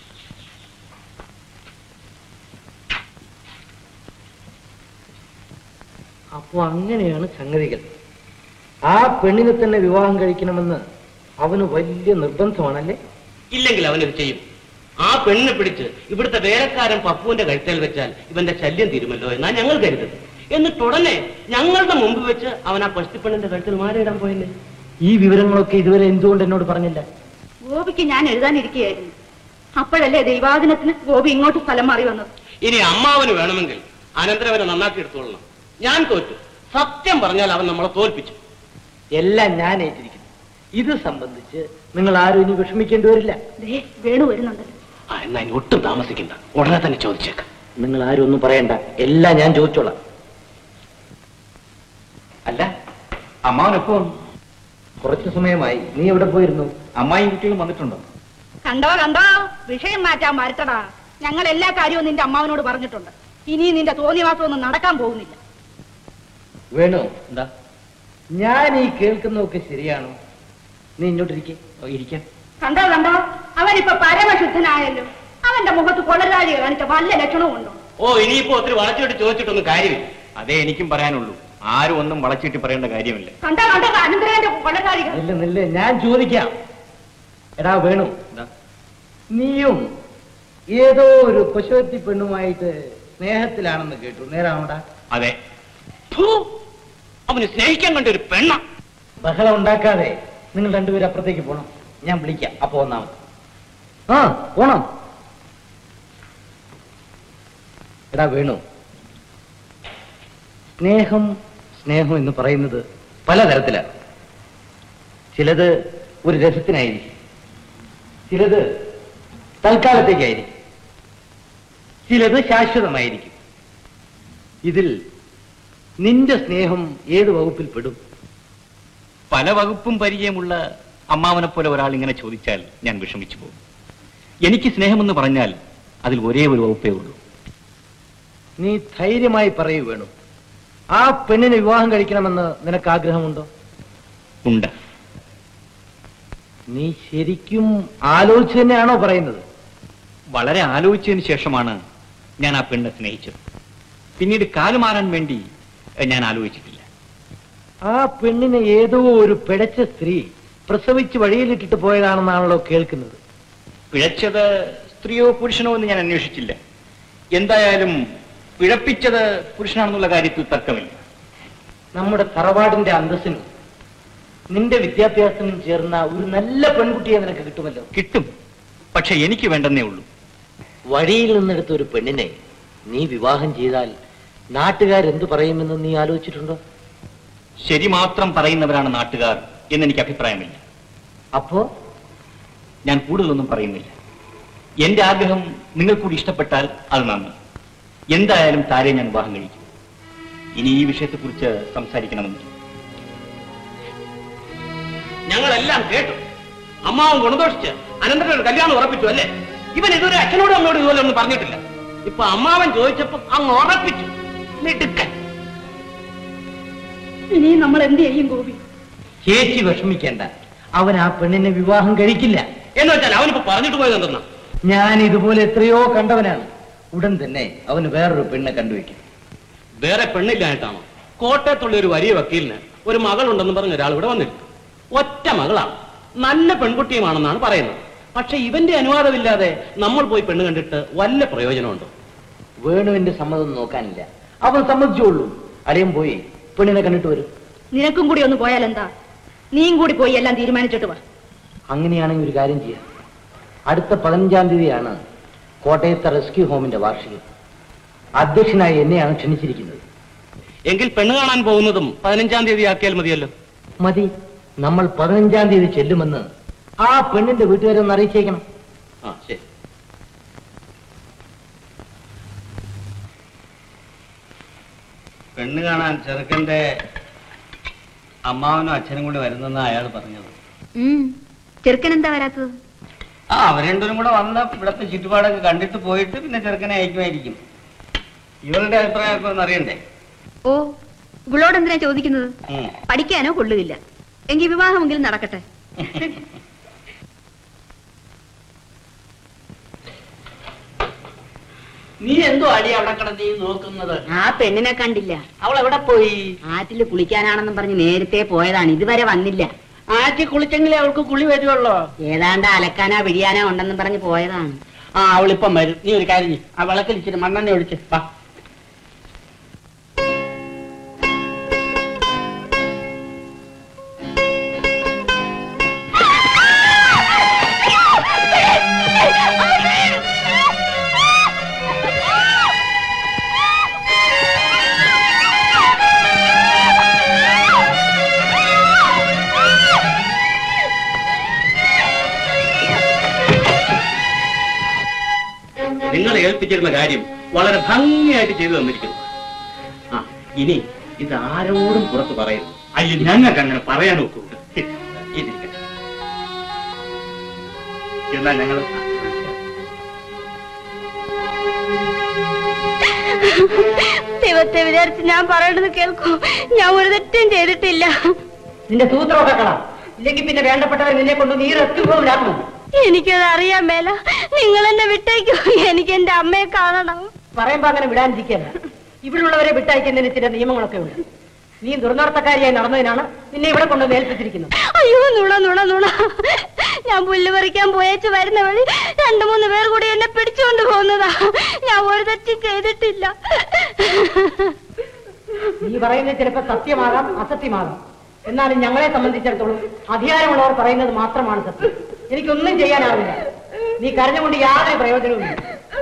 അപ്പോ അങ്ങനെയാണ് സംഗതികൾ ആ പെണ്ണിനെ തന്നെ വിവാഹം കഴിക്കണമെന്ന് അവന് വലിയ നിർബന്ധമാണല്ലേ ഇല്ലെങ്കിൽ അവനത് ചെയ്യും ആ പെണ്ണിനെ പിടിച്ച് ഇവിടുത്തെ വേലക്കാരൻ പപ്പുവിന്റെ കഴുത്തേൽ വെച്ചാൽ ഇവന്റെ ശല്യം തീരുമല്ലോ എന്നാ ഞങ്ങൾ കരുതുന്നത് എന്നിട്ട് ഉടനെ ഞങ്ങളുടെ മുമ്പ് വെച്ച് അവൻ ആ പശുപ്പെണ്ണിന്റെ കഴുത്തിൽ മാലയിടാൻ പോയില്ലേ ഈ വിവരങ്ങളൊക്കെ ഇതുവരെ എന്തുകൊണ്ട് എന്നോട് പറഞ്ഞില്ല ഗോപിക്ക് ഞാൻ എഴുതാനിരിക്കുകയായിരുന്നു അപ്പോഴല്ലേ ദൈവാദിനത്തിന് ഗോപി ഇങ്ങോട്ട് സ്ഥലം മാറി വന്നത് ഇനി അമ്മാവന് വേണമെങ്കിൽ അനന്തരവനെ നന്നാക്കി എടുത്തോളണം ഞാൻ തോറ്റു സത്യം പറഞ്ഞാൽ അവൻ നമ്മളെ തോൽപ്പിച്ചു എല്ലാം ഞാൻ ഏറ്റിരിക്കുന്നു ഇത് സംബന്ധിച്ച് നിങ്ങൾ ആരും ഇനി വിഷമിക്കേണ്ടി വരില്ല ദേ, വേണു വരുന്നുണ്ട് ആ, എന്നാ ഇനി ഒട്ടും താമസിക്കണ്ട ഉടനെ തന്നെ ചോദിച്ചേക്കാം നിങ്ങൾ ആരും ഒന്നും പറയണ്ട എല്ലാം ഞാൻ ചോദിച്ചോളാം അല്ല അമ്മാവനെപ്പോ കുറച്ചു സമയമായി നീ എവിടെ പോയിരുന്നു അമ്മായും കുട്ടികളും വന്നിട്ടുണ്ടോ കണ്ടോ കണ്ടോ വിഷയം മാറ്റാൻ മരത്തടാ ഞങ്ങൾ എല്ലാ കാര്യവും നിന്റെ അമ്മാവനോട് പറഞ്ഞിട്ടുണ്ട് ഇനി നിന്റെ തോന്നിവാസം ഒന്നും നടക്കാൻ പോകുന്നില്ല വേണു എന്താ ഞാൻ ഈ കേൾക്കുന്നതൊക്കെ ശരിയാണോ നീ ഇങ്ങോട്ടിരിക്കെ ഇരിക്കാം കണ്ടോ കണ്ടോ അവനിപ്പോ പരമശുദ്ധനായല്ലോ അവന്റെ മുഖത്ത് കൊളരാഴി കാണിച്ച വല്ല ലക്ഷണവും ഉണ്ടോ ഓ ഇനിയിപ്പോ ഒത്തിരി വളച്ചിട്ട് ചോദിച്ചിട്ടൊന്നും കാര്യമില്ല അതേ എനിക്കും പറയാനുള്ളൂ ആരും ഒന്നും വളച്ചിട്ട് പറയേണ്ട കാര്യമില്ല കണ്ടോ കണ്ടോ അനന്തരന്റെ കൊളരാഴി നില്ല നില്ല ഞാൻ ചോദിക്കാം എടാ വേണു നീയും ഏതോ ഒരു കൊശവത്തി പെണ്ണുമായിട്ട് സ്നേഹത്തിലാണെന്ന് കേട്ടു നേരാവണ്ടാ അതെ ഫു, അവന് സ്നേഹിക്കാൻ കണ്ട ഒരു പെണ്ണ ബഹളം ഉണ്ടാക്കാതെ നിങ്ങൾ രണ്ടുപേരും അപ്പുറത്തേക്ക് പോണം ഞാൻ വിളിക്കാം അപ്പൊ ഒന്നാമത് ആ പോണം എടാ വേണു സ്നേഹം സ്നേഹം എന്ന് പറയുന്നത് പലതരത്തിലാണ് ചിലത് ഒരു രസത്തിനായിരിക്കും ചിലത് തൽക്കാലത്തേക്കായിരിക്കും ചിലത് ശാശ്വതമായിരിക്കും ഇതിൽ നിന്റെ സ്നേഹം ഏത് വകുപ്പിൽ പെടും പല വകുപ്പും പരിചയമുള്ള അമ്മാവനെ പോലെ ഒരാൾ ഇങ്ങനെ ചോദിച്ചാൽ ഞാൻ വിഷമിച്ചു പോകും എനിക്ക് സ്നേഹമെന്ന് പറഞ്ഞാൽ അതിൽ ഒരേ ഒരു വകുപ്പേ ഉള്ളൂ നീ ധൈര്യമായി പറയൂ വേണു ആ പെണ്ണിനെ വിവാഹം കഴിക്കണമെന്ന് നിനക്ക് ആഗ്രഹമുണ്ടോ ഉണ്ട് നീ ശരിക്കും ആലോചിച്ച് തന്നെയാണോ പറയുന്നത് വളരെ ആലോചിച്ചതിന് ശേഷമാണ് ഞാൻ ആ പെണ്ണെ സ്നേഹിച്ചത് പിന്നീട് കാലുമാറാൻ വേണ്ടി എഹ്, ഞാൻ ആലോചിച്ചിട്ടില്ല ആ പെണ്ണിനെ ഏതോ ഒരു പിഴച്ച സ്ത്രീ പ്രസവിച്ച് വഴിയിലിട്ടിട്ട് പോയതാണെന്നാണല്ലോ കേൾക്കുന്നത് പിഴച്ചത് സ്ത്രീയോ പുരുഷനോ എന്ന് ഞാൻ അന്വേഷിച്ചില്ല എന്തായാലും പിഴപ്പിച്ചത് പുരുഷനാണെന്നുള്ള കാര്യത്തിൽ തർക്കമില്ല നമ്മുടെ തറവാടിന്റെ അന്തസ്സിനും നിന്റെ വിദ്യാഭ്യാസത്തിനും ചേർന്ന ഒരു നല്ല പെൺകുട്ടിയെ നിനക്ക് കിട്ടുമല്ലോ കിട്ടും പക്ഷെ എനിക്ക് വേണ്ടെന്നേ ഉള്ളൂ വഴിയിൽ നിന്നെടുത്ത ഒരു പെണ്ണിനെ നീ വിവാഹം ചെയ്താൽ നാട്ടുകാരെന്തു പറയുമെന്ന് നീ ആലോചിച്ചിട്ടുണ്ടോ ശരി മാത്രം പറയുന്നവരാണ് നാട്ടുകാർ എന്നെനിക്ക് അഭിപ്രായമില്ല അപ്പോ ഞാൻ കൂടുതലൊന്നും പറയുന്നില്ല എന്റെ ആഗ്രഹം നിങ്ങൾ കൂടി ഇഷ്ടപ്പെട്ടാൽ അത് നന്ന് എന്തായാലും താരെ ഞാൻ വിവാഹം കഴിക്കും ഇനി ഈ വിഷയത്തെക്കുറിച്ച് സംസാരിക്കണമെന്ന് ഞങ്ങളെല്ലാം കേട്ടു അമ്മാവൻ ഗുണദോഷിച്ച് അനന്തരൻ കല്യാണം ഉറപ്പിച്ചു അല്ലേ ഇവൻ ഇതുവരെ അച്ഛനോടും അമ്മയോടും ഇതുപോലെ ഒന്നും പറഞ്ഞിട്ടില്ല ഇപ്പൊ അമ്മാവൻ ചോദിച്ചപ്പോ അങ്ങ് ഉറപ്പിച്ചു മിടുക്കൻ ഇനി നമ്മൾ എന്ത് ചെയ്യും ഗോപി ചേച്ചി വിഷമിക്കേണ്ട അവൻ ആ പെണ്ണിനെ വിവാഹം കഴിക്കില്ല എന്ന് വെച്ചാൽ അവനിപ്പോ പറഞ്ഞിട്ട് പോയത് എന്തെന്നാ ഞാൻ ഇതുപോലെ എത്രയോ കണ്ടവനാണ് ഉടൻ തന്നെ അവന് വേറൊരു പെണ്ണെ കണ്ടുവെക്കും വേറെ പെണ്ണില്ലായിട്ടാണോ കോട്ടയത്തുള്ള ഒരു വലിയ വക്കീലിന് ഒരു മകളുണ്ടെന്ന് പറഞ്ഞ ഒരാൾ ഇവിടെ വന്നിരുന്നു ഒറ്റ മകളാണ് നല്ല പെൺകുട്ടിയുമാണെന്നാണ് പറയുന്നത് പക്ഷെ ഇവന്റെ അനുവാദമില്ലാതെ നമ്മൾ പോയി പെണ്ണ് കണ്ടിട്ട് വല്ല പ്രയോജനമുണ്ടോ വേണുവിന്റെ സമ്മതം നോക്കാനില്ല അവൻ സമ്മതിച്ചോളൂ അളിയൻ പോയി പെണ്ണിനെ കണ്ടിട്ട് വരും നിനക്കും കൂടി ഒന്ന് പോയാൽ എന്താ നീയും കൂടി പോയി എല്ലാം തീരുമാനിച്ചിട്ട് വാ അങ്ങനെയാണെങ്കിൽ ഒരു കാര്യം ചെയ്യാം അടുത്ത പതിനഞ്ചാം തീയതിയാണ് കോട്ടയത്തെ റെസ്ക്യൂ ഹോമിന്റെ വാർഷികം അധ്യക്ഷനായി എന്നെയാണ് ക്ഷണിച്ചിരിക്കുന്നത് എങ്കിൽ പെണ്ണ് കാണാൻ പോകുന്നതും പതിനഞ്ചാം തീയതി ആക്കിയാൽ മതിയല്ലോ മതി നമ്മൾ പതിനഞ്ചാം തീയതി ചെല്ലുമെന്ന് ആ പെണ്ണിന്റെ വീട്ടുകാരെ ഒന്ന് അറിയിച്ചേക്കണം ആ ശരി പെണ്ണ് കാണാൻ ചെറുക്കന്റെ അമ്മാവനും അച്ഛനും കൂടി വരുന്നെന്നാ അയാൾ പറഞ്ഞത് ചെറുക്കൻ എന്താ വരാത്തത് ആ അവർ രണ്ടുപേരും കൂടെ വന്ന് ഇവിടത്തെ ചുറ്റുപാടൊക്കെ കണ്ടിട്ട് പോയിട്ട് പിന്നെ ചെറുക്കനെ അയക്കുമായിരിക്കും ഇവരുടെ അഭിപ്രായമൊക്കെ ഒന്ന് അറിയണ്ടേ ഓ ഇവളോട് എന്തിനാ ചോദിക്കുന്നത് ഉം. പഠിക്കാനോ കൊള്ളുകില്ല എങ്കിൽ വിവാഹമെങ്കിലും നടക്കട്ടെ നീ എന്തോ അടി അവിടെ കിടന്ന് ഈ നോക്കുന്നത് ആ പെണ്ണിനെ കണ്ടില്ല അവൾ എവിടെ പോയി ആറ്റിൽ കുളിക്കാനാണെന്നും പറഞ്ഞ് നേരത്തെ പോയതാണ് ഇതുവരെ വന്നില്ല ആറ്റി കുളിച്ചെങ്കിലേ അവൾക്ക് കുളി വരുവുള്ളോ ഏതാണ്ട് അലക്കാനോ പിഴിയാനോ ഉണ്ടെന്നും പറഞ്ഞ് പോയതാണ് ആ അവളിപ്പം വരും നീ ഒരു കാര്യം ചെയ്യ്. ആ വിളക്കിൽ ഇച്ചിരി മണ്ണെണ്ണ ഒഴിച്ച് വാ നിങ്ങളെ ഏൽപ്പിച്ചിരുന്ന കാര്യം വളരെ ഭംഗിയായിട്ട് ചെയ്തു തന്നിരിക്കുന്നു ആ ഇനി ഇത് ആരോടും പുറത്ത് പറയരുത് അയ്യോ ഞങ്ങൾക്ക് അങ്ങനെ പറയാൻ ഒക്കൂ ഇതിരിക്കട്ടെ. എന്നാ ഞങ്ങൾ ദൈവത്തെ വിചാരിച്ച് ഞാൻ പറയണത് കേൾക്കൂ ഞാൻ ഒരു തെറ്റും ചെയ്തിട്ടില്ല നിന്റെ സൂത്രമൊക്കെ കളാം ഇല്ലെങ്കിൽ പിന്നെ വേണ്ടപ്പെട്ടവർ നിന്നെ കൊണ്ട് നീ റെസ്ക്യൂ ഹോമിലാക്കും എനിക്കത് അറിയാൻ മേല നിങ്ങൾ എന്നെ വിട്ടേക്കോ എനിക്ക് എന്റെ അമ്മയെ കാണണം പറയുമ്പോ അങ്ങനെ വിടാനിരിക്കല്ല ഇവിടെയുള്ളവരെ വിട്ടയക്കുന്നതിന് ചില നിയമങ്ങളൊക്കെ ഉണ്ട് നീ ദുർനടത്തക്കാരിയായി നടന്നതിനാണ് നിന്നെ ഇവിടെ കൊണ്ട് ഏൽപ്പിച്ചിരിക്കുന്നത് അയ്യോ നുണ നുണ നുണ ഞാൻ പുല്ല് പറിക്കാൻ പോയേച്ച് വരുന്ന വഴി രണ്ടു മൂന്ന് പേർ കൂടി എന്നെ പിടിച്ചുകൊണ്ട് പോകുന്നതാ ഞാൻ ഒരു തെറ്റും ചെയ്തിട്ടില്ല നീ പറയുന്നത് ചിലപ്പോൾ സത്യമാകാം അസത്യമാകാം എന്നാലും ഞങ്ങളെ സംബന്ധിച്ചിടത്തോളം അധികാരമുള്ളവർ പറയുന്നത് മാത്രമാണ് സത്യം എനിക്കൊന്നും ചെയ്യാനാവില്ല നീ കരഞ്ഞുകൊണ്ട് യാതൊരു പ്രയോജനവുമില്ല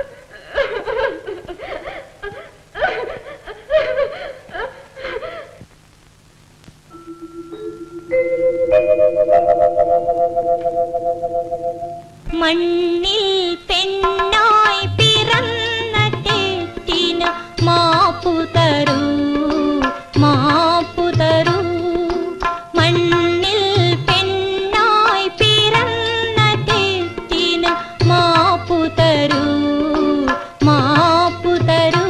മണ്ണിൽ പെണ്ണായി പിറന്ന തെറ്റിന് മാപ്പു തരൂ മാപ്പു തരൂ മണ്ണിൽ പെണ്ണായി പിറന്ന തെറ്റിന് മാപ്പു തരൂ മാപ്പു തരൂ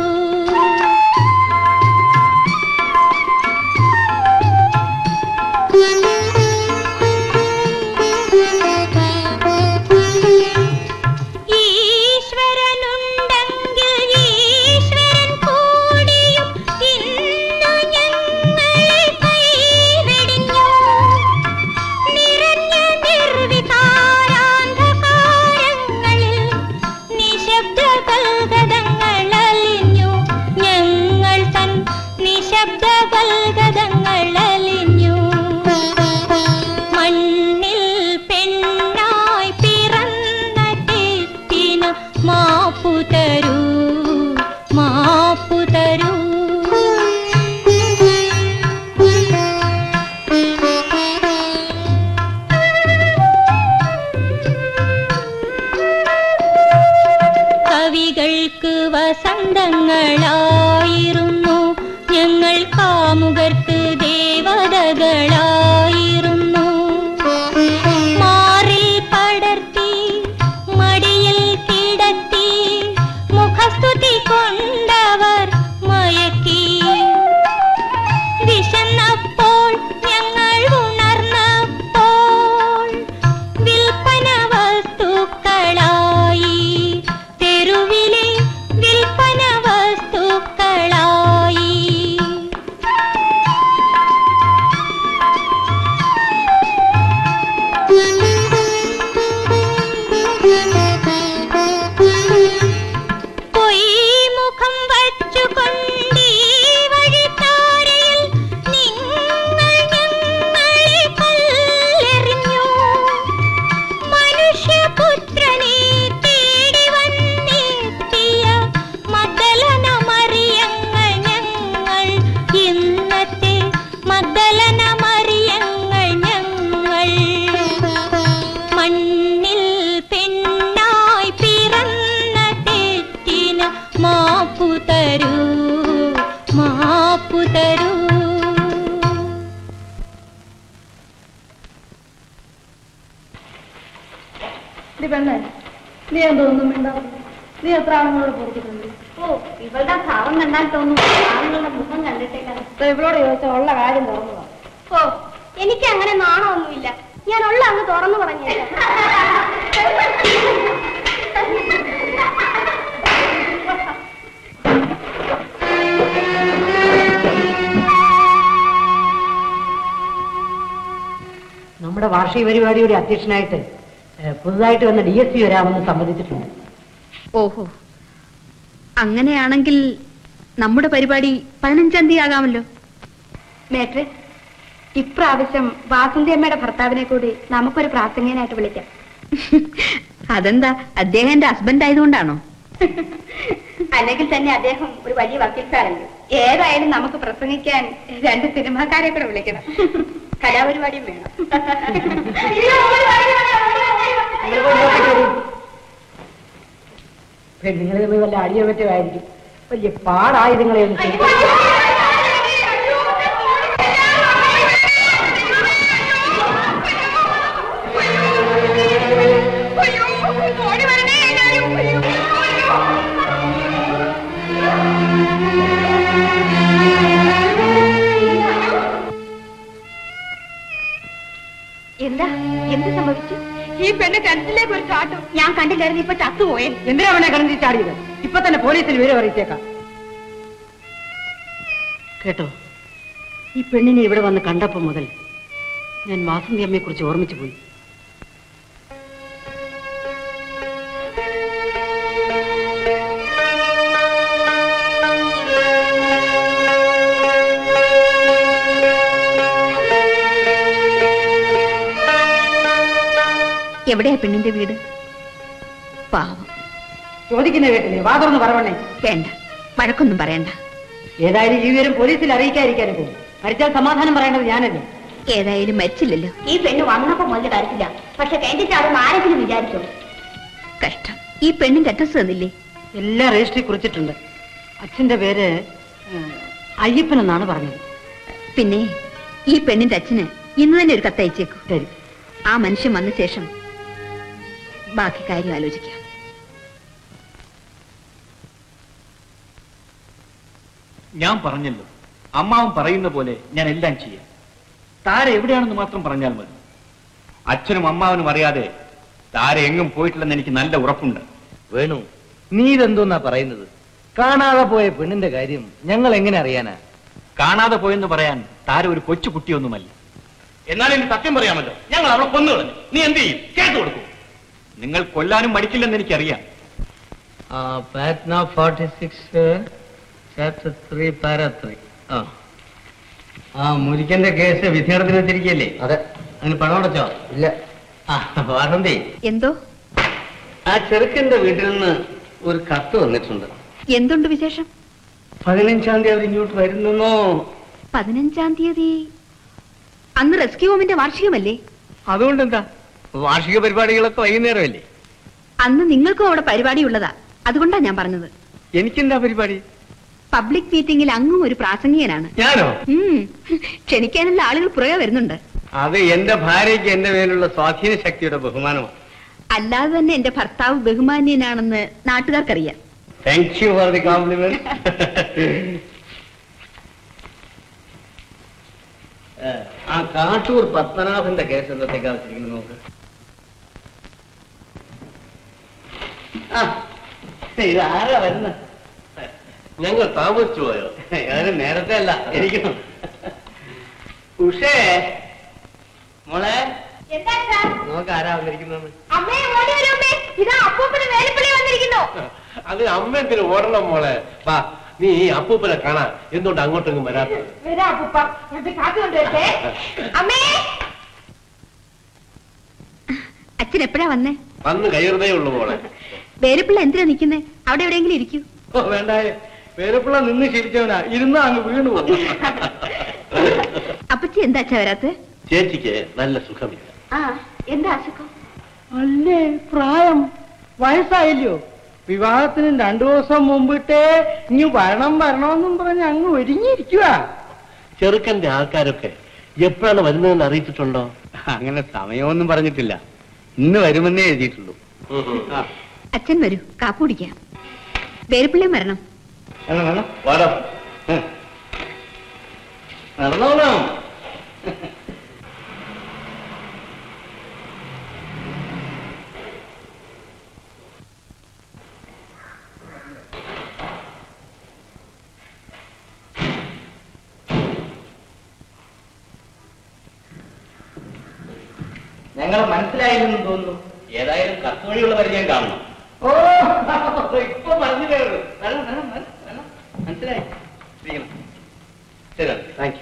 ഈശ്വരനുണ്ടെങ്കിൽ ഈശ്വരൻ കൂടിയും ഇന്നു ഞങ്ങളെ കൈവെടിഞ്ഞു നിറഞ്ഞ നിർവികാരാന്ധകാരങ്ങളിൽ നിശബ്ദ കൽഗതങ്ങൾ അലിഞ്ഞു ഞങ്ങൾ തൻ നിശബ്ദ കൽഗതങ്ങൾ അലിഞ്ഞു മണ്ണിൽ പെണ്ണായി പിറന്ന തെറ്റിന് മാപ്പു തരൂ മാപ്പു തരൂ കവികൾക്ക് വസന്തങ്ങളായിരുന്നു ഞങ്ങൾ കാമുകർക്ക് ദേവതകളായിരുന്നു മാറിൽ പടർത്തി മടിയിൽ കിടത്തി മുഖസ്തുതി കൊണ്ടവർ മയക്കി വിശന്നപ്പോൾ ഞങ്ങൾ ഉണർന്നപ്പോൾ വിൽപ്പന വസ്തുക്കളായി തെരുവിലെ വിൽപ്പന വസ്തുക്കളായി പൊയ്മുഖം വച്ചുകൊണ്ടീ വഴിത്താരയിൽ നിങ്ങൾ ഞങ്ങളെ കല്ലെറിഞ്ഞു മനുഷ്യപുത്രനെ തേടി വന്നെത്തിയ മദ്ദലന മറിയങ്ങൾ ഞങ്ങൾ ഇന്നത്തെ മദ്ദലന മറിയങ്ങൾ ഞങ്ങൾ മണ്ണിൽ പെണ്ണായി പിറന്ന തെറ്റിന് മാപ്പു തരൂ മാപ്പു തരൂ പെണ്ണേ നീ എന്തോന്നും മിണ്ടാതെ നീ എത്ര ആണുങ്ങളോട് പൊറുത്തിട്ടുണ്ട് ഓ ഇവളുടെ ഭാവം കണ്ടാൽ തോന്നുന്നു ആണുങ്ങളുടെ മുഖം കണ്ടിട്ടില്ല ഇവളോട് ചോദിച്ചാൽ ഉള്ള കാര്യം തുറന്നു ഓ എനിക്ക് അങ്ങനെ നാണമൊന്നുമില്ല ഞാൻ ഉള്ള അങ്ങ് തുറന്നു പറഞ്ഞേക്കാം നമ്മുടെ വാർഷിക പരിപാടിയുടെ അധ്യക്ഷനായിട്ട് ഏഹ്, പുതുതായിട്ട് വന്ന ഡി എസ് പി വരാമെന്ന് സമ്മതിച്ചിട്ടുണ്ട് ഓഹോ അങ്ങനെയാണെങ്കിൽ നമ്മുടെ പരിപാടി പതിനഞ്ചാം തീയതി ആകാമല്ലോ മേട്രെ ഇപ്രാവശ്യം വാസന്തി അമ്മയുടെ ഭർത്താവിനെ കൂടി നമുക്കൊരു പ്രാസംഗികനായിട്ട് വിളിക്കാം അതെന്താ അദ്ദേഹം എന്റെ ഹസ്ബൻഡ് ആയതുകൊണ്ടാണോ അല്ലെങ്കിൽ തന്നെ അദ്ദേഹം ഒരു വലിയ വക്കീൽ സാറല്ലേ ഏതായാലും നമുക്ക് പ്രസംഗിക്കാൻ രണ്ട് സിനിമാക്കാരെ കൂടെ വിളിക്കണം കലാപരിപാടിയും വേണം പെണ്ണുങ്ങൾ തമ്മിൽ വല്ല അടിയോ മറ്റോ ആയിരിക്കും വലിയ പാടായി നിങ്ങളെ ഒന്ന് ചെയ്ത്. എന്താ എന്ത് സംഭവിച്ചു ഈ പെണ്ണ് കിണറ്റിലേക്ക് ഒരു ചാട്ടം ഞാൻ കണ്ടില്ലായിരുന്നു ഇപ്പൊ ചത്തുപോയേ എന്തിനാ അവനെ കടന്നിൽ ചാടിയത് ഇപ്പൊ തന്നെ പോലീസിൽ വിവരം അറിയിച്ചേക്കാം കേട്ടോ ഈ പെണ്ണിനെ ഇവിടെ വന്ന് കണ്ടപ്പോ മുതൽ ഞാൻ വാസന്തി അമ്മയെ കുറിച്ച് ഓർമ്മിച്ചു പോയി എവിടെയാ പെണ്ണിന്റെ വീട് പാവം ചോദിക്കുന്ന കേട്ടില്ലേ വാ തുറന്ന് പറവണേ വേണ്ട വഴക്കൊന്നും പറയണ്ട ഏതായാലും ഈ വിവരം പോലീസിൽ അറിയിക്കാതിരിക്കാനും പോകും മരിച്ചാൽ സമാധാനം പറയേണ്ടത് ഞാനല്ലേ ഏതായാലും മരിച്ചില്ലല്ലോ ഈ പെണ്ണ് വന്നപ്പോ മുതൽ കരച്ചില്ല പക്ഷെ കിണറ്റിച്ചാടും ആരെങ്കിലും വിചാരിച്ചോ കഷ്ടം ഈ പെണ്ണിന്റെ അഡ്രസ് തന്നില്ലേ എല്ലാം രജിസ്ട്രി കുറിച്ചിട്ടുണ്ട് അച്ഛന്റെ പേര് ഏഹ്, അയ്യപ്പൻ എന്നാണ് പറഞ്ഞത് പിന്നെ ഈ പെണ്ണിന്റെ അച്ഛന് ഇന്ന് തന്നെ ഒരു കത്തയച്ചേക്കൂ തരും ആ മനുഷ്യൻ വന്ന ശേഷം ബാക്കി കാര്യം ആലോചിക്കാം ഞാൻ പറഞ്ഞല്ലോ അമ്മാവൻ പറയുന്ന പോലെ ഞാൻ എല്ലാം ചെയ്യാം താര എവിടെയാണെന്ന് മാത്രം പറഞ്ഞാൽ മതി അച്ഛനും അമ്മാവനും അറിയാതെ താര എങ്ങും പോയിട്ടില്ലെന്ന് എനിക്ക് നല്ല ഉറപ്പുണ്ട് വേണു നീ ഇതെന്തോന്നാ പറയുന്നത് കാണാതെ പോയ പെണ്ണിന്റെ കാര്യം ഞങ്ങൾ എങ്ങനെ അറിയാനാ കാണാതെ പോയെന്ന് പറയാൻ താര ഒരു കൊച്ചു കുട്ടിയൊന്നുമല്ല എന്നാൽ എനിക്ക് സത്യം പറയാമല്ലോ ഞങ്ങൾ അവളെ കൊന്നു കളഞ്ഞു നീ എന്ത് ചെയ്യും കേട്ടു കൊടുക്കും നിങ്ങൾ കൊല്ലാനും മടിക്കില്ലെന്ന് എനിക്കറിയാം Patna forty six chapter three para three ആ ആ മുരിക്കന്റെ കേസ് വിധിനടത്തിന് വെച്ചിരിക്കല്ലേ അതെ അതിന് പണം അടച്ചോ ഇല്ല ആ വാസന്തി എന്തോ ആ ചെറുക്കന്റെ വീട്ടിൽ നിന്ന് ഒരു കത്ത് വന്നിട്ടുണ്ട് എന്തുണ്ട് വിശേഷം പതിനഞ്ചാം തീയതി അവർ ഇങ്ങോട്ട് വരുന്നെന്നോ പതിനഞ്ചാം തീയതി അന്ന് റെസ്ക്യൂ ഹോമിന്റെ വാർഷികമല്ലേ അതുകൊണ്ട് എന്താ വാർഷിക പരിപാടികളൊക്കെ വൈകുന്നേരമല്ലേ അന്ന് നിങ്ങൾക്കും അവിടെ പരിപാടി ഉള്ളതാ അതുകൊണ്ടാ ഞാൻ പറഞ്ഞത് എനിക്കെന്താ പരിപാടി പബ്ലിക് മീറ്റിംഗിൽ അങ്ങും ഒരു പ്രാസംഗികനാണ് ഞാനോ ഉം. ക്ഷണിക്കാനുള്ള ആളുകൾ പുറകെ വരുന്നുണ്ട് അത് എന്റെ ഭാര്യയ്ക്ക് എന്റെ മേലുള്ള സ്വാധീന ശക്തിയുടെ ബഹുമാനമാണ് അല്ലാതെ തന്നെ എന്റെ ഭർത്താവ് ബഹുമാന്യനാണെന്ന് നാട്ടുകാർക്കറിയാം thank you for the compliment ആ കാട്ടൂർ പത്മനാഭന്റെ കേസ് എന്നത്തേക്കാ വെച്ചിരിക്കുന്നത് നോക്ക് ആ ഇതാരാ വരുന്നത് ഞങ്ങൾ താമസിച്ചു പോയോ ഞാന് നേരത്തെ അല്ല ഇരിക്കണം ഉഷേ മോളെ എന്താ സാർ നോക്ക് ആരാ വന്നിരിക്കുന്നത് അമ്മേ ഓടി വരൂ അമ്മേ ഇതാ അപ്പൂപ്പന് വേലിപ്പള്ളി വന്നിരിക്കുന്നു അത് അമ്മ എന്തിനു ഓടണം മോളെ വാ നീ ഈ അപ്പൂപ്പനെ കാണാൻ എന്തുകൊണ്ട് അങ്ങോട്ടെങ്കിലും വരാത്തത് വരാ അപ്പൂപ്പ ഞാൻ പോയി കാപ്പി കൊണ്ടുവരട്ടെ അമ്മേ അച്ഛൻ എപ്പോഴാ വന്നേ വന്ന് കയറുതേ ഉള്ളു മോളെ വേലുപ്പിള്ള എന്തിനാ നിൽക്കുന്നേ അവിടെ എവിടെയെങ്കിലും ഇരിക്കൂ ഓ വേണ്ടായേ പേരപ്പിള്ള നിന്ന് ശീലിച്ചവനാ ഇരുന്നാ അങ്ങ് വീണു പോകും അപ്പച്ചി എന്താ അച്ഛാ വരാത്തെ ചേച്ചിക്ക് നല്ല സുഖമില്ല ആ എന്താ അസുഖം അല്ലേ പ്രായം വയസ്സായില്ലയോ വിവാഹത്തിന് രണ്ടു ദിവസം മുമ്പിട്ടേ ഇനി വരണം വരണമെന്നും പറഞ്ഞ് അങ്ങ് ഒരുങ്ങിയിരിക്കുക ചെറുക്കന്റെ ആൾക്കാരൊക്കെ എപ്പോഴാണ് വരുന്നതെന്ന് അറിയിച്ചിട്ടുണ്ടോ അങ്ങനെ സമയമൊന്നും പറഞ്ഞിട്ടില്ല ഇന്ന് വരുമെന്നേ എഴുതിയിട്ടുള്ളൂ അച്ഛൻ വരൂ കാപ്പു കുടിക്കാം വേലുപ്പിള്ളയും വരണം വേണം വേണം വാടാ നടന്നോളാം ഞങ്ങളെ മനസ്സിലായില്ലെന്ന് തോന്നുന്നു ഏതായാലും കത്ത് വഴിയുള്ള പരിചയം കാണണം ഓ ഇപ്പൊ പറഞ്ഞില്ലേ ഉള്ളൂ. വരണം, വരണം, വരണം, വരണം. മനസ്സിലായി ഇരിക്കണം. ശരി താങ്ക് യു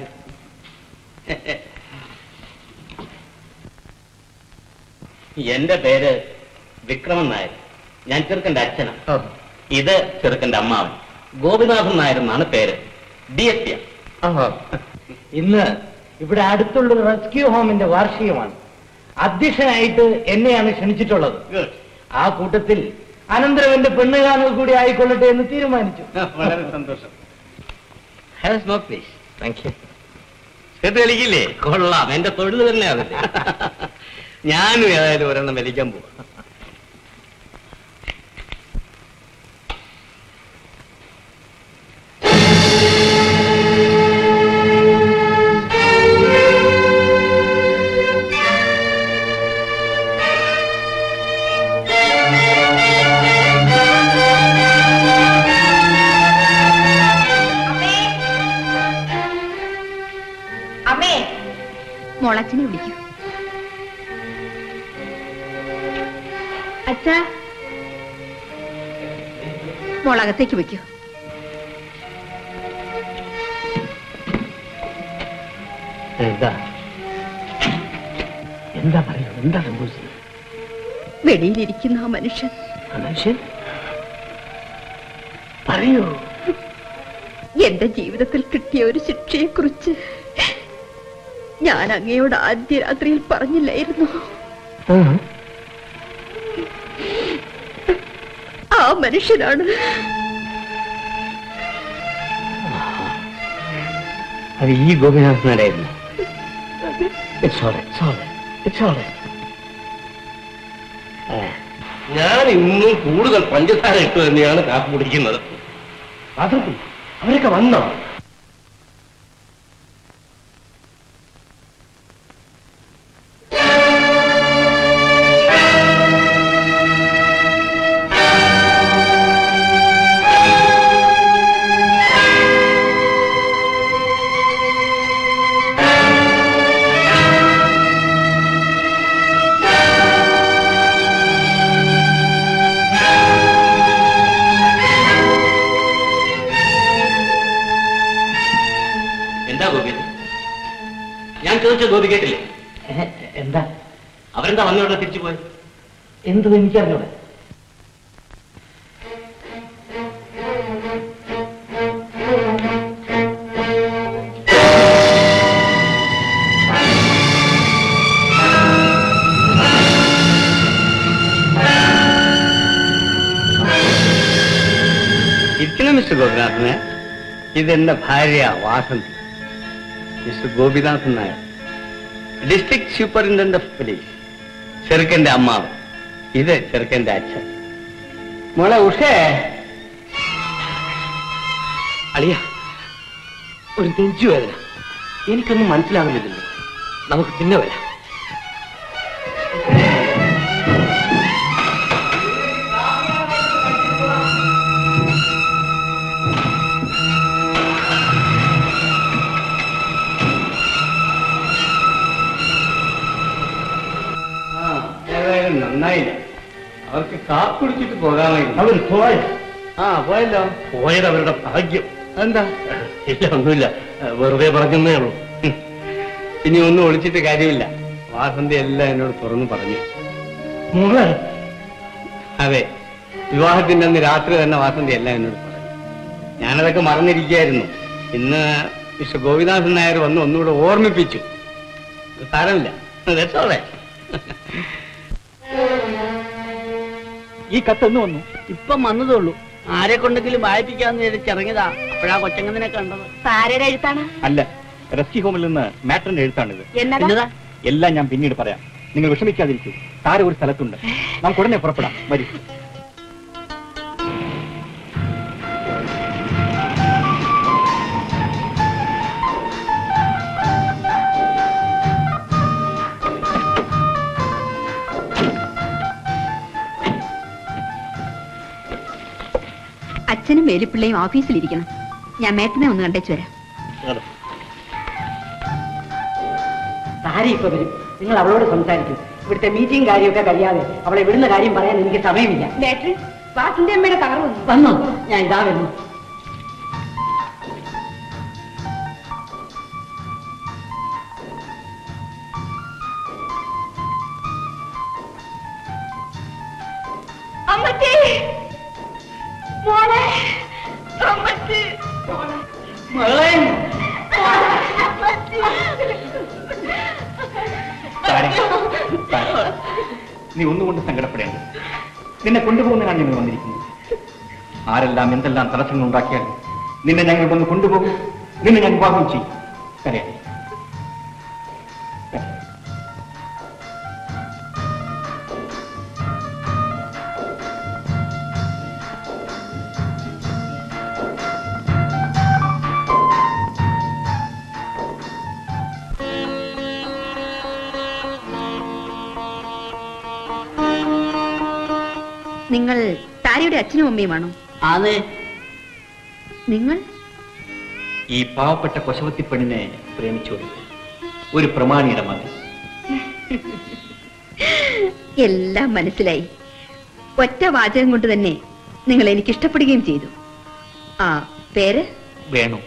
എന്റെ പേര് വിക്രമൻ നായർ ഞാൻ ചെറുക്കന്റെ അച്ഛനാണ് ഇത് ചെറുക്കന്റെ അമ്മാവൻ ഗോപിനാഥൻ നായർ എന്നാണ് പേര് ഡി എസ് പി ഇന്ന് ഇവിടെ അടുത്തുള്ള ഒരു റെസ്ക്യൂ ഹോമിന്റെ വാർഷികമാണ് അധ്യക്ഷനായിട്ട് എന്നെയാണ് ക്ഷണിച്ചിട്ടുള്ളത് ആ കൂട്ടത്തിൽ അനന്തരം എന്റെ പെണ്ണ് കാണൽ കൂടി ആയിക്കൊള്ളട്ടെ എന്ന് തീരുമാനിച്ചു വളരെ സന്തോഷം have smoke please thank you ഇത് വലിക്കില്ലേ കൊള്ളാം എന്റെ തൊഴിൽ തന്നെ അതല്ലേ ഞാനും ഏതായാലും ഒരെണ്ണം വലിക്കാൻ പോവാം അമ്മേ മോളച്ചനെ വിളിക്കൂ അച്ഛാ മോളകത്തേക്ക് വെക്കൂ എന്താ എന്താ പറയൂ എന്താ സംഭവിച്ചത് വെളിയിലിരിക്കുന്ന ആ മനുഷ്യൻ ആ മനുഷ്യൻ പറയൂ എന്റെ ജീവിതത്തിൽ കിട്ടിയ ഒരു ശിക്ഷയെക്കുറിച്ച് ഞാൻ അങ്ങയോട് ആദ്യ രാത്രിയിൽ പറഞ്ഞില്ലായിരുന്നു ആ മനുഷ്യനാണ് അത് ഈ ഗോപിനാഥനായിരുന്നു it's all it's all it's all ഞാൻ ഇന്നും കൂടുതൽ പഞ്ചസാര ഇട്ട് തന്നെയാണ് കാപ്പി കുടിക്കുന്നത് അതിർത്തി അവരൊക്കെ വന്നോ എന്താ ഗോപി ഇത്? ഞാൻ ചോദിച്ച ഗോപി കേട്ടില്ലേ എന്താ അവരെന്താ വന്നവിടെ തിരിച്ചു പോയി എന്ത് എനിക്കറിഞ്ഞൂടെ ഇരിക്കണം മിസ്റ്റർ ഗോപിനാഥന് ഇതെന്റെ ഭാര്യ Vasanthi mister Gopinathan Nair district superintendent of police ചെറുക്കന്റെ അമ്മാവ് ഇത് ചെറുക്കന്റെ അച്ഛൻ മോളെ ഉഷേ അളിയ ഒരു നെഞ്ചുവേദന എനിക്കൊന്നും മനസ്സിലാകുന്നില്ലല്ലോ നമുക്ക് പിന്നെ വരാം ആ ഏതായാലും നന്നായില്ല അവർക്ക് കാപ്പ് കുടിച്ചിട്ട് പോകാമായിരുന്നു അവർ പോയ ആ പോയല്ലോ പോയത് അവരുടെ ഭാഗ്യം എന്താ ഇല്ല ഒന്നുമില്ല വെറുതെ പറഞ്ഞേ ഉള്ളൂ ഇനി ഒന്നും ഒളിച്ചിട്ട് കാര്യമില്ല വാസന്തി എല്ലാം എന്നോട് തുറന്നു പറഞ്ഞു മോളെ അതെ വിവാഹത്തിന്റെ അന്ന് രാത്രി തന്നെ വാസന്തി എല്ലാം എന്നോട് പറഞ്ഞു ഞാനതൊക്കെ മറന്നിരിക്കുകയായിരുന്നു ഇന്ന് മിസ്റ്റർ ഗോപിനാഥൻ നായർ വന്ന് ഒന്നുകൂടെ ഓർമ്മിപ്പിച്ചു ഇത് സാരമില്ല That's all right. ഈ കത്തൊന്നു വന്നു ഇപ്പം വന്നതേ ഉള്ളൂ ആരെ കൊണ്ടെങ്കിലും വായിപ്പിക്കാന്ന് വിചാരിച്ചിറങ്ങിയതാ അപ്പോഴാ കൊച്ചങ്ങതിനെ കണ്ടത് ആരുടെ എഴുത്താണ് അല്ല റെസ്ക്യൂ ഹോമിൽ നിന്ന് മാറ്ററിന്റെ എഴുത്താണിത് എന്നതാ എല്ലാം ഞാൻ പിന്നീട് പറയാം നിങ്ങൾ വിഷമിക്കാതിരിക്കൂ താര ഒരു സ്ഥലത്തുണ്ട് നമുക്ക് ഉടനെ പുറപ്പെടാം വരൂ അച്ഛനും വേലിപ്പിള്ളയും ഓഫീസിലിരിക്കണം ഞാൻ മേട്ടനെ ഒന്ന് കണ്ടേച്ചു വരാം താര ഇപ്പൊ വരും നിങ്ങൾ അവളോട് സംസാരിക്കും ഇവിടുത്തെ മീറ്റിംഗ് കാര്യമൊക്കെ കഴിയാതെ അവളെ വിടുന്ന കാര്യം പറയാൻ എനിക്ക് സമയമില്ല ഡേറ്റർ വാസിന്റെ അമ്മയുടെ കവർ വന്നു വന്നോ ഞാൻ ഇതാ വരുന്നു അമ്മച്ചി മോളെ അമ്മച്ചി മകളെ താരെ, താരെ, നീ ഒന്നുകൊണ്ട് സങ്കടപ്പെടേണ്ട നിന്നെ കൊണ്ടുപോകുന്നതിനാണ് ഞങ്ങൾ വന്നിരിക്കുന്നത് ആരെല്ലാം എന്തെല്ലാം തടസ്സങ്ങൾ ഉണ്ടാക്കിയാലും നിന്നെ ഞങ്ങൾ വന്ന് കൊണ്ടുപോകും നിന്നെ ഞാൻ വിവാഹം ചെയ്യും കരയാതെ നിങ്ങൾ താരയുടെ അച്ഛനും അമ്മയുമാണോ അതെ നിങ്ങൾ ഈ പാവപ്പെട്ട കൊശവത്തി പെണ്ണിനെ പ്രേമിച്ചോളൂ ഒരു പ്രമാണിയുടെ മതി എല്ലാം മനസ്സിലായി ഒറ്റ വാചകം കൊണ്ട് തന്നെ നിങ്ങൾ എനിക്ക് ഇഷ്ടപ്പെടുകയും ചെയ്തു ആ പേര് വേണു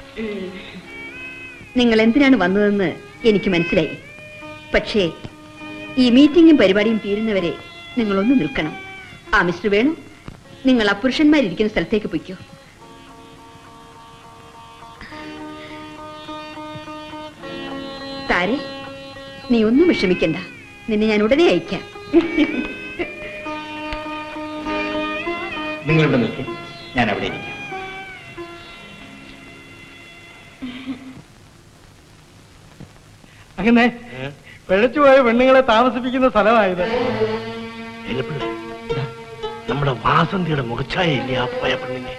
നിങ്ങൾ എന്തിനാണ് വന്നതെന്ന് എനിക്ക് മനസ്സിലായി പക്ഷേ ഈ മീറ്റിംഗും പരിപാടിയും തീരുന്നവരെ നിങ്ങളൊന്ന് നിൽക്കണം ആ മിസ്റ്റർ വേണു നിങ്ങൾ ആ പുരുഷന്മാരിരിക്കുന്ന സ്ഥലത്തേക്ക് പൊയ്ക്കോ താരെ നീ ഒന്നും വിഷമിക്കണ്ട നിന്നെ ഞാൻ ഉടനെ അയക്കാം നിങ്ങളിവിടെ നിൽക്കും ഞാൻ അവിടെ ഇരിക്കാം അങ്ങനെ പിഴച്ചുപോയ പെണ്ണുങ്ങളെ താമസിപ്പിക്കുന്ന സ്ഥലമായത് എലിപ്പിള്ളേ, ഇതാ, നമ്മുടെ വാസന്തിയുടെ മുഖച്ഛായ ഇല്ലേ ആ പോയ പെണ്ണിനെ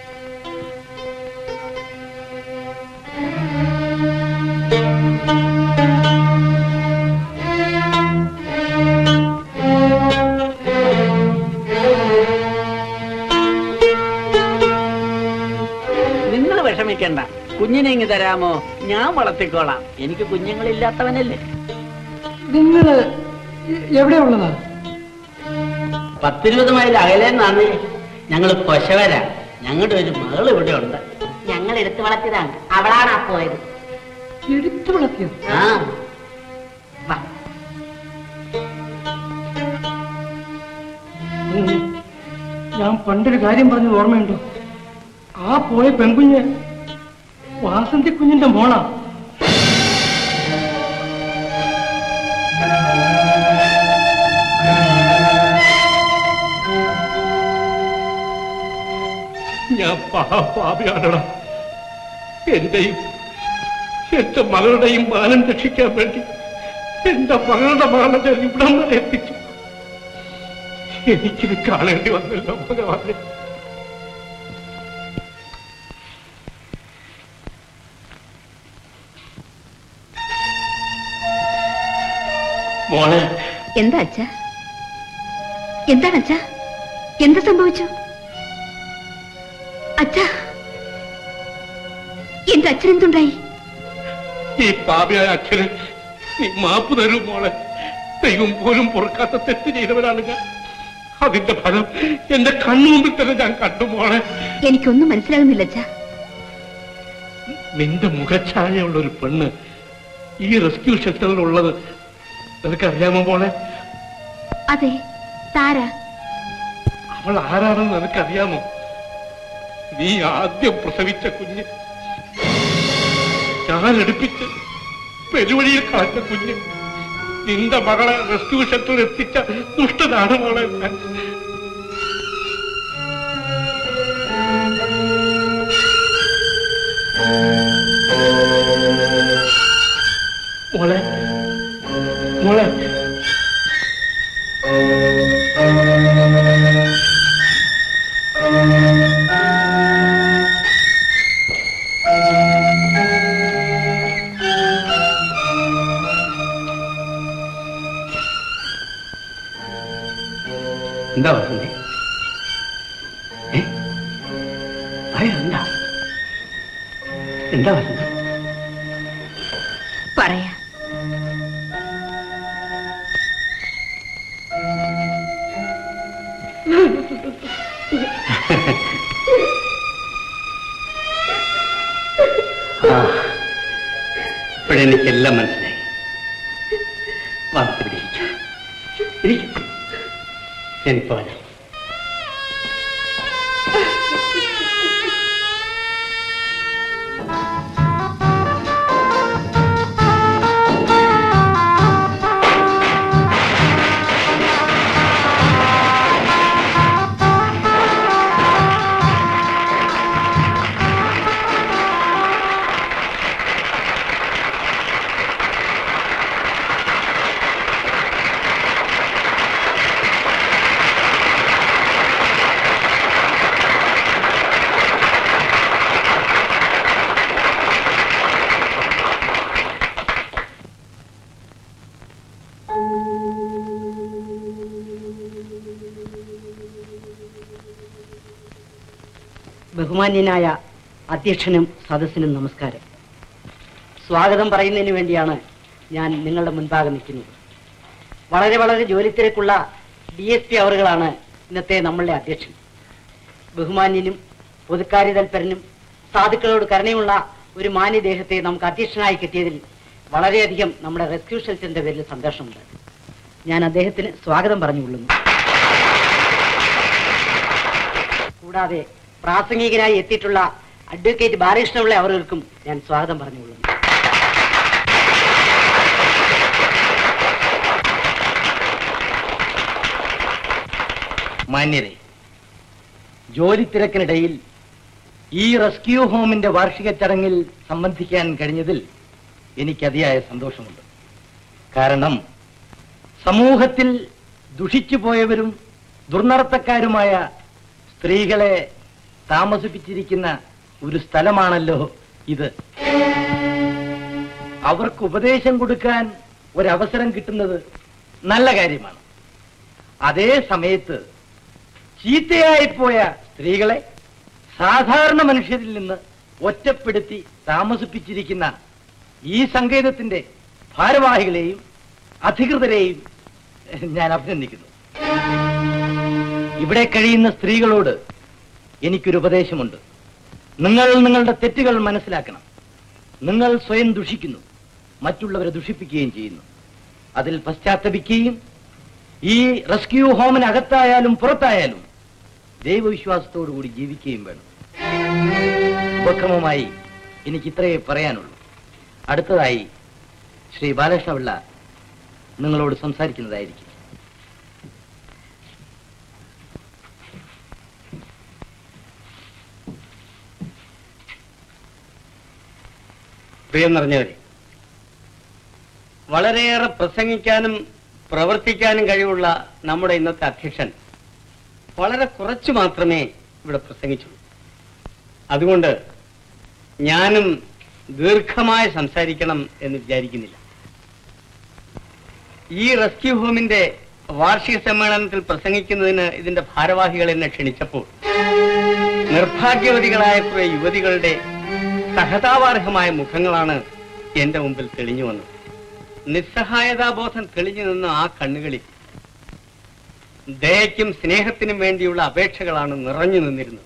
നിങ്ങൾ വിഷമിക്കണ്ട കുഞ്ഞിനെ ഇങ്ങ് തരാമോ ഞാൻ വളർത്തിക്കോളാം എനിക്ക് കുഞ്ഞുങ്ങളില്ലാത്തവനല്ലേ നിങ്ങള് എവിടെയാ ഉള്ളതാ പത്തിരുപത് മൈൽ അകലെ നിന്നാണ് ഞങ്ങൾ കൊശവരാ ഞങ്ങളുടെ ഒരു മകൾ ഇവിടെ ഉണ്ട് ഞങ്ങൾ എടുത്തു വളർത്തിയതാണ് അവളാണ് ആ പോയത് എടുത്തു വളർത്തിയോ ആ ഉം. ഞാൻ പണ്ടൊരു കാര്യം പറഞ്ഞത് ഓർമ്മയുണ്ടോ ആ പോയ പെൺകുഞ്ഞ് വാസന്തി കുഞ്ഞിന്റെ മോളാ ഞാൻ പാപിയാണടാ എന്റെയും എന്റെ മകളുടെയും മാനം രക്ഷിക്കാൻ വേണ്ടി എന്റെ മകളുടെ മകളെ ഞാൻ ഇവിടം വരെ എത്തിച്ചു എനിക്കിത് കാണേണ്ടി വന്നല്ലോ ഭഗവാനെ മോളെ എന്താ അച്ഛ എന്താണ് അച്ഛ എന്ത് സംഭവിച്ചു അച്ഛ എന്റെ അച്ഛനെന്തുണ്ടായി ഈ പാപിയായ അച്ഛന് നീ മാപ്പ് തരൂ മോളെ ദൈവം പോലും പൊറുക്കാത്ത തെറ്റ് ചെയ്തവരാണ് ഞാൻ അതിന്റെ ഫലം എന്റെ കണ്ണുമുമ്പിൽ തന്നെ ഞാൻ കണ്ടു മോളെ എനിക്കൊന്നും മനസ്സിലാകുന്നില്ല അച്ഛ നിന്റെ മുഖഛായയുള്ള ഒരു പെണ്ണ് ഈ റെസ്ക്യൂ ഷെൽട്ടറിലുള്ളത് നിനക്കറിയാമോ മോളെ അതെ താര അവൾ ആരാണെന്ന് നിനക്കറിയാമോ നീ ആദ്യം പ്രസവിച്ച കുഞ്ഞ് ഞാൻ എടുപ്പിച്ച് പെരുവഴിയിൽ കളഞ്ഞ കുഞ്ഞ് നിന്റെ മകളെ റെസ്ക്യൂ ഷെൽട്ടറിൽ എത്തിച്ച ദുഷ്ടനാണ് മോളെ ഞാൻ മോളെ മോളെ എന്താ വസന്തി ഏ? അയ്യോ, എന്താ എന്താ വസന്തി പറയാ ആ, ഇപ്പോഴെനിക്കെല്ലാം മനസ്സിലായി വന്നിവിടെ ഇരിക്കാം. ഇരിക്കാം. ഞാനിപ്പോ വരാം ബഹുമാന്യനായ അധ്യക്ഷനും സദസ്സിനും നമസ്കാരം സ്വാഗതം പറയുന്നതിന് വേണ്ടിയാണ് ഞാൻ നിങ്ങളുടെ മുൻപാകെ നിൽക്കുന്നത് വളരെ വളരെ ജോലിത്തിരക്കുള്ള ഡി എസ് പി അവറുകളാണ് ഇന്നത്തെ നമ്മളുടെ അധ്യക്ഷൻ ബഹുമാന്യനും പൊതുക്കാര്യ തൽപരനും സാധുക്കളോട് കരുണയുള്ള ഒരു മാന്യദേഹത്തെ നമുക്ക് അധ്യക്ഷനായി കിട്ടിയതിൽ വളരെയധികം നമ്മുടെ റെസ്ക്യൂ ഷെൽറ്ററിന്റെ പേരിൽ സന്തോഷമുണ്ട് ഞാൻ അദ്ദേഹത്തിന് സ്വാഗതം പറഞ്ഞുകൊള്ളുന്നു കൂടാതെ പ്രാസംഗികനായി എത്തിയിട്ടുള്ള അഡ്വക്കേറ്റ് ബാലകൃഷ്ണപിള്ള അവർക്കും ഞാൻ സ്വാഗതം പറഞ്ഞുകൊള്ളുന്നു മാന്യരെ ജോലി തിരക്കിനിടയിൽ ഈ റെസ്ക്യൂ ഹോമിന്റെ വാർഷിക ചടങ്ങിൽ സംബന്ധിക്കാൻ കഴിഞ്ഞതിൽ എനിക്ക് അതിയായ സന്തോഷമുണ്ട് കാരണം സമൂഹത്തിൽ ദുഷിച്ചു പോയവരും ദുർനടത്തക്കാരുമായ സ്ത്രീകളെ താമസിപ്പിച്ചിരിക്കുന്ന ഒരു സ്ഥലമാണല്ലോ ഇത് അവർക്ക് ഉപദേശം കൊടുക്കാൻ ഒരവസരം കിട്ടുന്നത് നല്ല കാര്യമാണ് അതേ സമയത്ത് ചീത്തയായിപ്പോയ സ്ത്രീകളെ സാധാരണ മനുഷ്യരിൽ നിന്ന് ഒറ്റപ്പെടുത്തി താമസിപ്പിച്ചിരിക്കുന്ന ഈ സങ്കേതത്തിന്റെ ഭാരവാഹികളെയും അധികൃതരെയും ഞാൻ അഭിനന്ദിക്കുന്നു ഇവിടെ കഴിയുന്ന സ്ത്രീകളോട് എനിക്കൊരു ഉപദേശമുണ്ട് നിങ്ങൾ നിങ്ങളുടെ തെറ്റുകൾ മനസ്സിലാക്കണം നിങ്ങൾ സ്വയം ദുഷിക്കുന്നു മറ്റുള്ളവരെ ദുഷിപ്പിക്കുകയും ചെയ്യുന്നു അതിൽ പശ്ചാത്തപിക്കുകയും ഈ റെസ്ക്യൂ ഹോമിനകത്തായാലും പുറത്തായാലും ദൈവവിശ്വാസത്തോടു കൂടി ജീവിക്കുകയും വേണം ഉപക്രമമായി എനിക്ക് ഇത്രയേ പറയാനുള്ളൂ അടുത്തതായി ശ്രീ ബാലകൃഷ്ണപിള്ള നിങ്ങളോട് സംസാരിക്കുന്നതായിരിക്കും പ്രിയം നിറഞ്ഞവരെ വളരെയേറെ പ്രസംഗിക്കാനും പ്രവർത്തിക്കാനും കഴിവുള്ള നമ്മുടെ ഇന്നത്തെ അധ്യക്ഷൻ വളരെ കുറച്ചു മാത്രമേ ഇവിടെ പ്രസംഗിച്ചുള്ളൂ അതുകൊണ്ട് ഞാനും ദീർഘമായി സംസാരിക്കണം എന്ന് വിചാരിക്കുന്നില്ല ഈ റെസ്ക്യൂ ഹോമിന്റെ വാർഷിക സമ്മേളനത്തിൽ പ്രസംഗിക്കുന്നതിന് ഇതിന്റെ ഭാരവാഹികൾ എന്നെ ക്ഷണിച്ചപ്പോൾ നിർഭാഗ്യവതികളായ കുറെ യുവതികളുടെ സഹതാവാർഹമായ മുഖങ്ങളാണ് എന്റെ മുമ്പിൽ തെളിഞ്ഞു വന്നത് നിസ്സഹായതാബോധം തെളിഞ്ഞു നിന്ന ആ കണ്ണുകളിൽ ദയയ്ക്കും സ്നേഹത്തിനും വേണ്ടിയുള്ള അപേക്ഷകളാണ് നിറഞ്ഞു നിന്നിരുന്നത്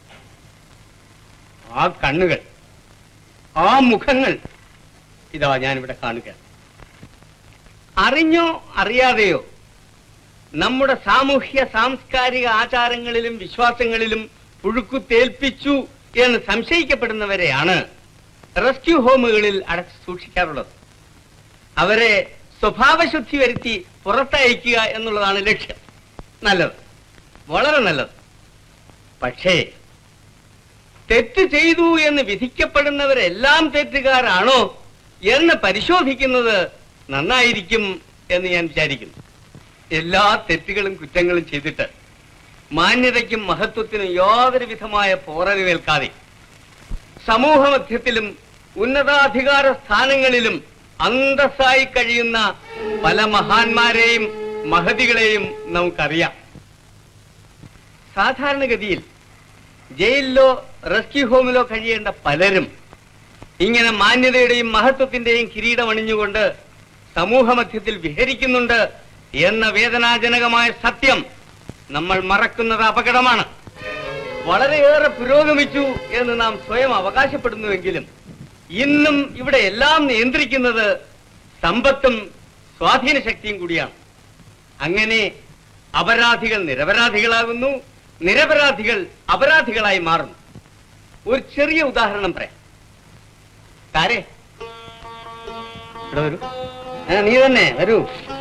ആ കണ്ണുകൾ ആ മുഖങ്ങൾ ഇതാ ഞാനിവിടെ കാണുക അറിഞ്ഞോ അറിയാതെയോ നമ്മുടെ സാമൂഹ്യ സാംസ്കാരിക ആചാരങ്ങളിലും വിശ്വാസങ്ങളിലും പുഴുക്കുത്തേൽപ്പിച്ചു എന്ന് സംശയിക്കപ്പെടുന്നവരെയാണ് റെസ്ക്യൂ ഹോമുകളിൽ അടച്ചു സൂക്ഷിക്കാറുള്ളത് അവരെ സ്വഭാവശുദ്ധി വരുത്തി പുറത്തയക്കുക എന്നുള്ളതാണ് ലക്ഷ്യം നല്ലത് വളരെ നല്ലത് പക്ഷേ തെറ്റ് ചെയ്തു എന്ന് വിധിക്കപ്പെടുന്നവരെല്ലാം തെറ്റുകാരാണോ എന്ന് പരിശോധിക്കുന്നത് നന്നായിരിക്കും എന്ന് ഞാൻ വിചാരിക്കുന്നു എല്ലാ തെറ്റുകളും കുറ്റങ്ങളും ചെയ്തിട്ട് മാന്യതയ്ക്കും മഹത്വത്തിനും യാതൊരു വിധമായ പോറലുവേൽക്കാതെ സമൂഹമധ്യത്തിലും ഉന്നതാധികാര സ്ഥാനങ്ങളിലും അന്തസ്സായി കഴിയുന്ന പല മഹാന്മാരെയും മഹതികളെയും നമുക്കറിയാം സാധാരണഗതിയിൽ ജയിലിലോ റെസ്ക്യൂ ഹോമിലോ കഴിയേണ്ട പലരും ഇങ്ങനെ മാന്യതയുടെയും മഹത്വത്തിന്റെയും കിരീടം അണിഞ്ഞുകൊണ്ട് സമൂഹമധ്യത്തിൽ വിഹരിക്കുന്നുണ്ട് എന്ന വേദനാജനകമായ സത്യം നമ്മൾ മറക്കുന്നത് അപകടമാണ് വളരെയേറെ പുരോഗമിച്ചു എന്ന് നാം സ്വയം അവകാശപ്പെടുന്നുവെങ്കിലും ഇന്നും ഇവിടെ എല്ലാം നിയന്ത്രിക്കുന്നത് സമ്പത്തും സ്വാധീന ശക്തിയും കൂടിയാണ് അങ്ങനെ അപരാധികൾ നിരപരാധികളാകുന്നു നിരപരാധികൾ അപരാധികളായി മാറുന്നു ഒരു ചെറിയ ഉദാഹരണം പറയാം താരേ ഇവിടെ വരൂ ആ, നീ തന്നെ വരൂ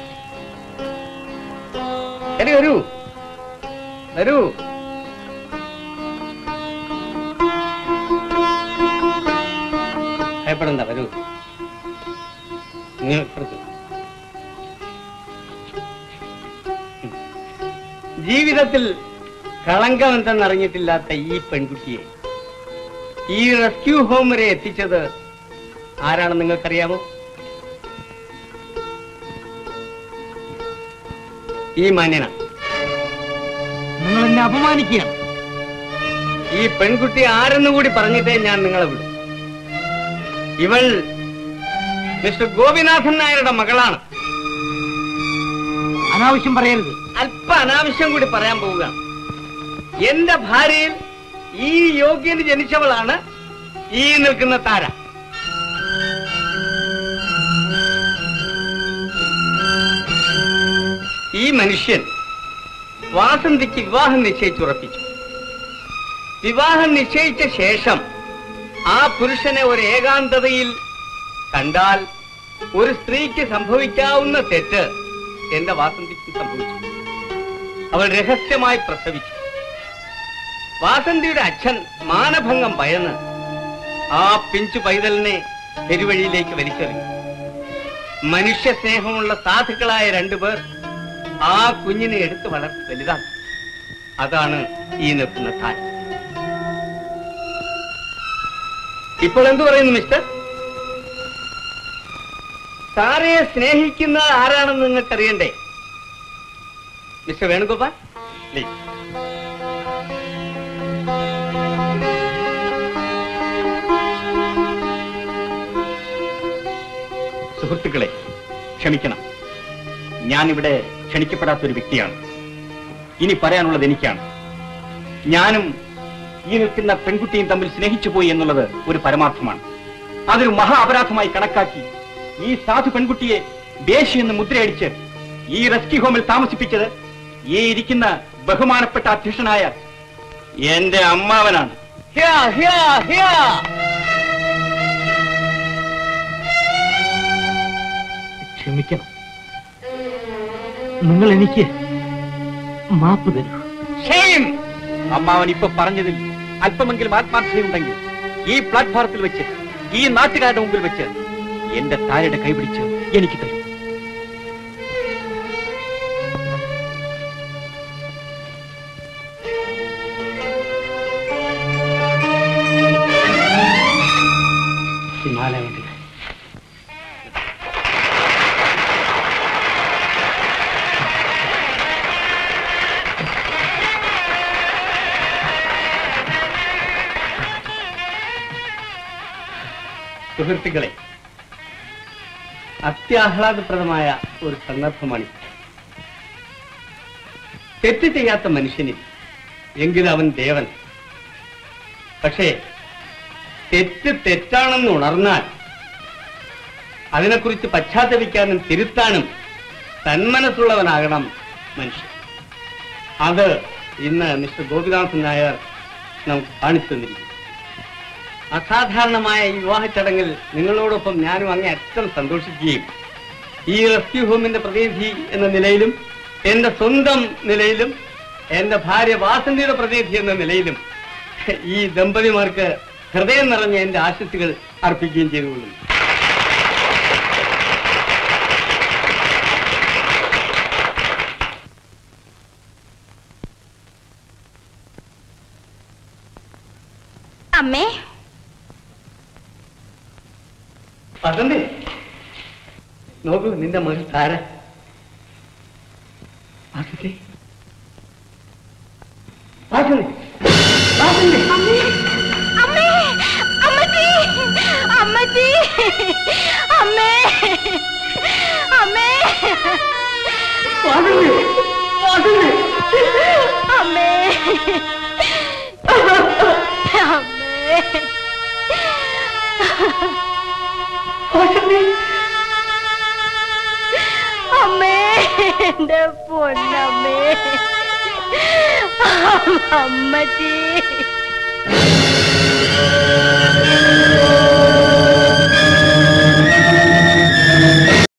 എടി വരൂ വരൂ ഭയപ്പെടണ്ട വരൂ നീ ഇപ്പുറത്ത്. ജീവിതത്തിൽ കളങ്കം എന്തെന്നറിഞ്ഞിട്ടില്ലാത്ത ഈ പെൺകുട്ടിയെ ഈ റെസ്ക്യൂ ഹോം വരെ എത്തിച്ചത് ആരാണെന്ന് നിങ്ങൾക്കറിയാമോ ഈ മാന്യനാണ് നിങ്ങൾ എന്നെ അപമാനിക്കുകയാണ് ഈ പെൺകുട്ടി ആരെന്ന് കൂടി പറഞ്ഞിട്ടേ ഞാൻ നിങ്ങളെ വിടും ഇവൾ മിസ്റ്റർ ഗോപിനാഥൻ നായരുടെ മകളാണ് അനാവശ്യം പറയരുത് അല്പ അനാവശ്യം കൂടി പറയാൻ പോവുകയാണ് എന്റെ ഭാര്യയിൽ ഈ യോഗ്യന് ജനിച്ചവളാണ് ഈ നിൽക്കുന്ന താര ഈ മനുഷ്യൻ വാസന്തിക്ക് വിവാഹം നിശ്ചയിച്ചുറപ്പിച്ചു വിവാഹം നിശ്ചയിച്ച ശേഷം ആ പുരുഷനെ ഒരു ഏകാന്തതയിൽ കണ്ടാൽ ഒരു സ്ത്രീക്ക് സംഭവിക്കാവുന്ന തെറ്റ് എന്റെ വാസന്തിക്ക് സംഭവിച്ചു അവൾ രഹസ്യമായി പ്രസവിച്ചു വാസന്തിയുടെ അച്ഛൻ മാനഭംഗം ഭയന്ന് ആ പിഞ്ചു പൈതലിനെ പെരുവഴിയിലേക്ക് വലിച്ചെറിഞ്ഞു മനുഷ്യ സ്നേഹമുള്ള സാധുക്കളായ രണ്ടുപേർ ആ കുഞ്ഞിനെ എടുത്ത് വളർത്തി വലുതാക്കി അതാണ് ഈ നിൽക്കുന്ന താൻ ഇപ്പോൾ എന്തു പറയുന്നു മിസ്റ്റർ സാറയെ സ്നേഹിക്കുന്ന ആരാണെന്ന് നിങ്ങൾക്കറിയണ്ടേ മിസ്റ്റർ വേണുഗോപാൽ പ്ലീസ് സുഹൃത്തുക്കളെ ക്ഷമിക്കണം ഞാനിവിടെ ക്ഷണിക്കപ്പെടാത്ത ഒരു വ്യക്തിയാണ് ഇനി പറയാനുള്ളത് എനിക്കാണ് ഞാനും ഈ നിൽക്കുന്ന പെൺകുട്ടിയും തമ്മിൽ സ്നേഹിച്ചു പോയി എന്നുള്ളത് ഒരു പരമാർത്ഥമാണ് അതൊരു മഹാ അപരാധമായി കണക്കാക്കി ഈ സാധു പെൺകുട്ടിയെ ദേശി എന്ന് മുദ്രയടിച്ച് ഈ റെസ്ക്യൂ ഹോമിൽ താമസിപ്പിച്ചത് ഈ ഇരിക്കുന്ന ബഹുമാനപ്പെട്ട അധ്യക്ഷനായ എന്റെ അമ്മാവനാണ് ഹിയാ, ഹിയാ, ഹിയാ. ക്ഷമിക്കണം നിങ്ങൾ എനിക്ക് മാപ്പ് തരൂ ഷെയിം അമ്മാവൻ ഇപ്പൊ പറഞ്ഞതിൽ അല്പമെങ്കിലും ആത്മാർത്ഥതയുണ്ടെങ്കിൽ ഈ പ്ലാറ്റ്ഫോറത്തിൽ വെച്ച് ഈ നാട്ടുകാരുടെ മുമ്പിൽ വെച്ച് എന്റെ താരയുടെ കൈപിടിച്ച് എനിക്ക് തരും ഹിമാലയത്തിൽ സുഹൃത്തുക്കളെ അത്യാഹ്ലാദപ്രദമായ ഒരു സന്ദർഭമാണ് തെറ്റ് ചെയ്യാത്ത മനുഷ്യന് എങ്കിലും അവൻ ദേവൻ പക്ഷേ തെറ്റ് തെറ്റാണെന്ന് ഉണർന്നാൽ അതിനെക്കുറിച്ച് പശ്ചാത്തപിക്കാനും തിരുത്താനും തന്മനസ്സുള്ളവനാകണം മനുഷ്യൻ അത് ഇന്ന് മിസ്റ്റർ ഗോപിനാഥൻ നായർ നമുക്ക് കാണിച്ചു തന്നിരിക്കുന്നു അസാധാരണമായ ഈ വിവാഹ ചടങ്ങിൽ നിങ്ങളോടൊപ്പം ഞാനും അങ്ങേ അറ്റം സന്തോഷിക്കുകയും ഈ റെസ്ക്യൂ ഹോമിന്റെ പ്രതിനിധി എന്ന നിലയിലും എന്റെ സ്വന്തം നിലയിലും എന്റെ ഭാര്യ വാസന്തിയുടെ പ്രതിനിധി എന്ന നിലയിലും ഈ ദമ്പതിമാർക്ക് ഹൃദയം നിറഞ്ഞ എന്റെ ആശസ്സുകൾ അർപ്പിക്കുകയും ചെയ്തുകൊള്ളുന്നു അമ്മേ വസന്തി നോക്കൂ നിന്റെ മകൾ താര വാസന്തി വാസന്തി വാസന്തി അമ്മേ അമ്മച്ചി അമ്മച്ചി അമ്മേ അമ്മേ വാസന്തി വാസന്തി അമ്മേ അമ്മേ എന്റെ പൊന്നമ്മേ അമ്മച്ചി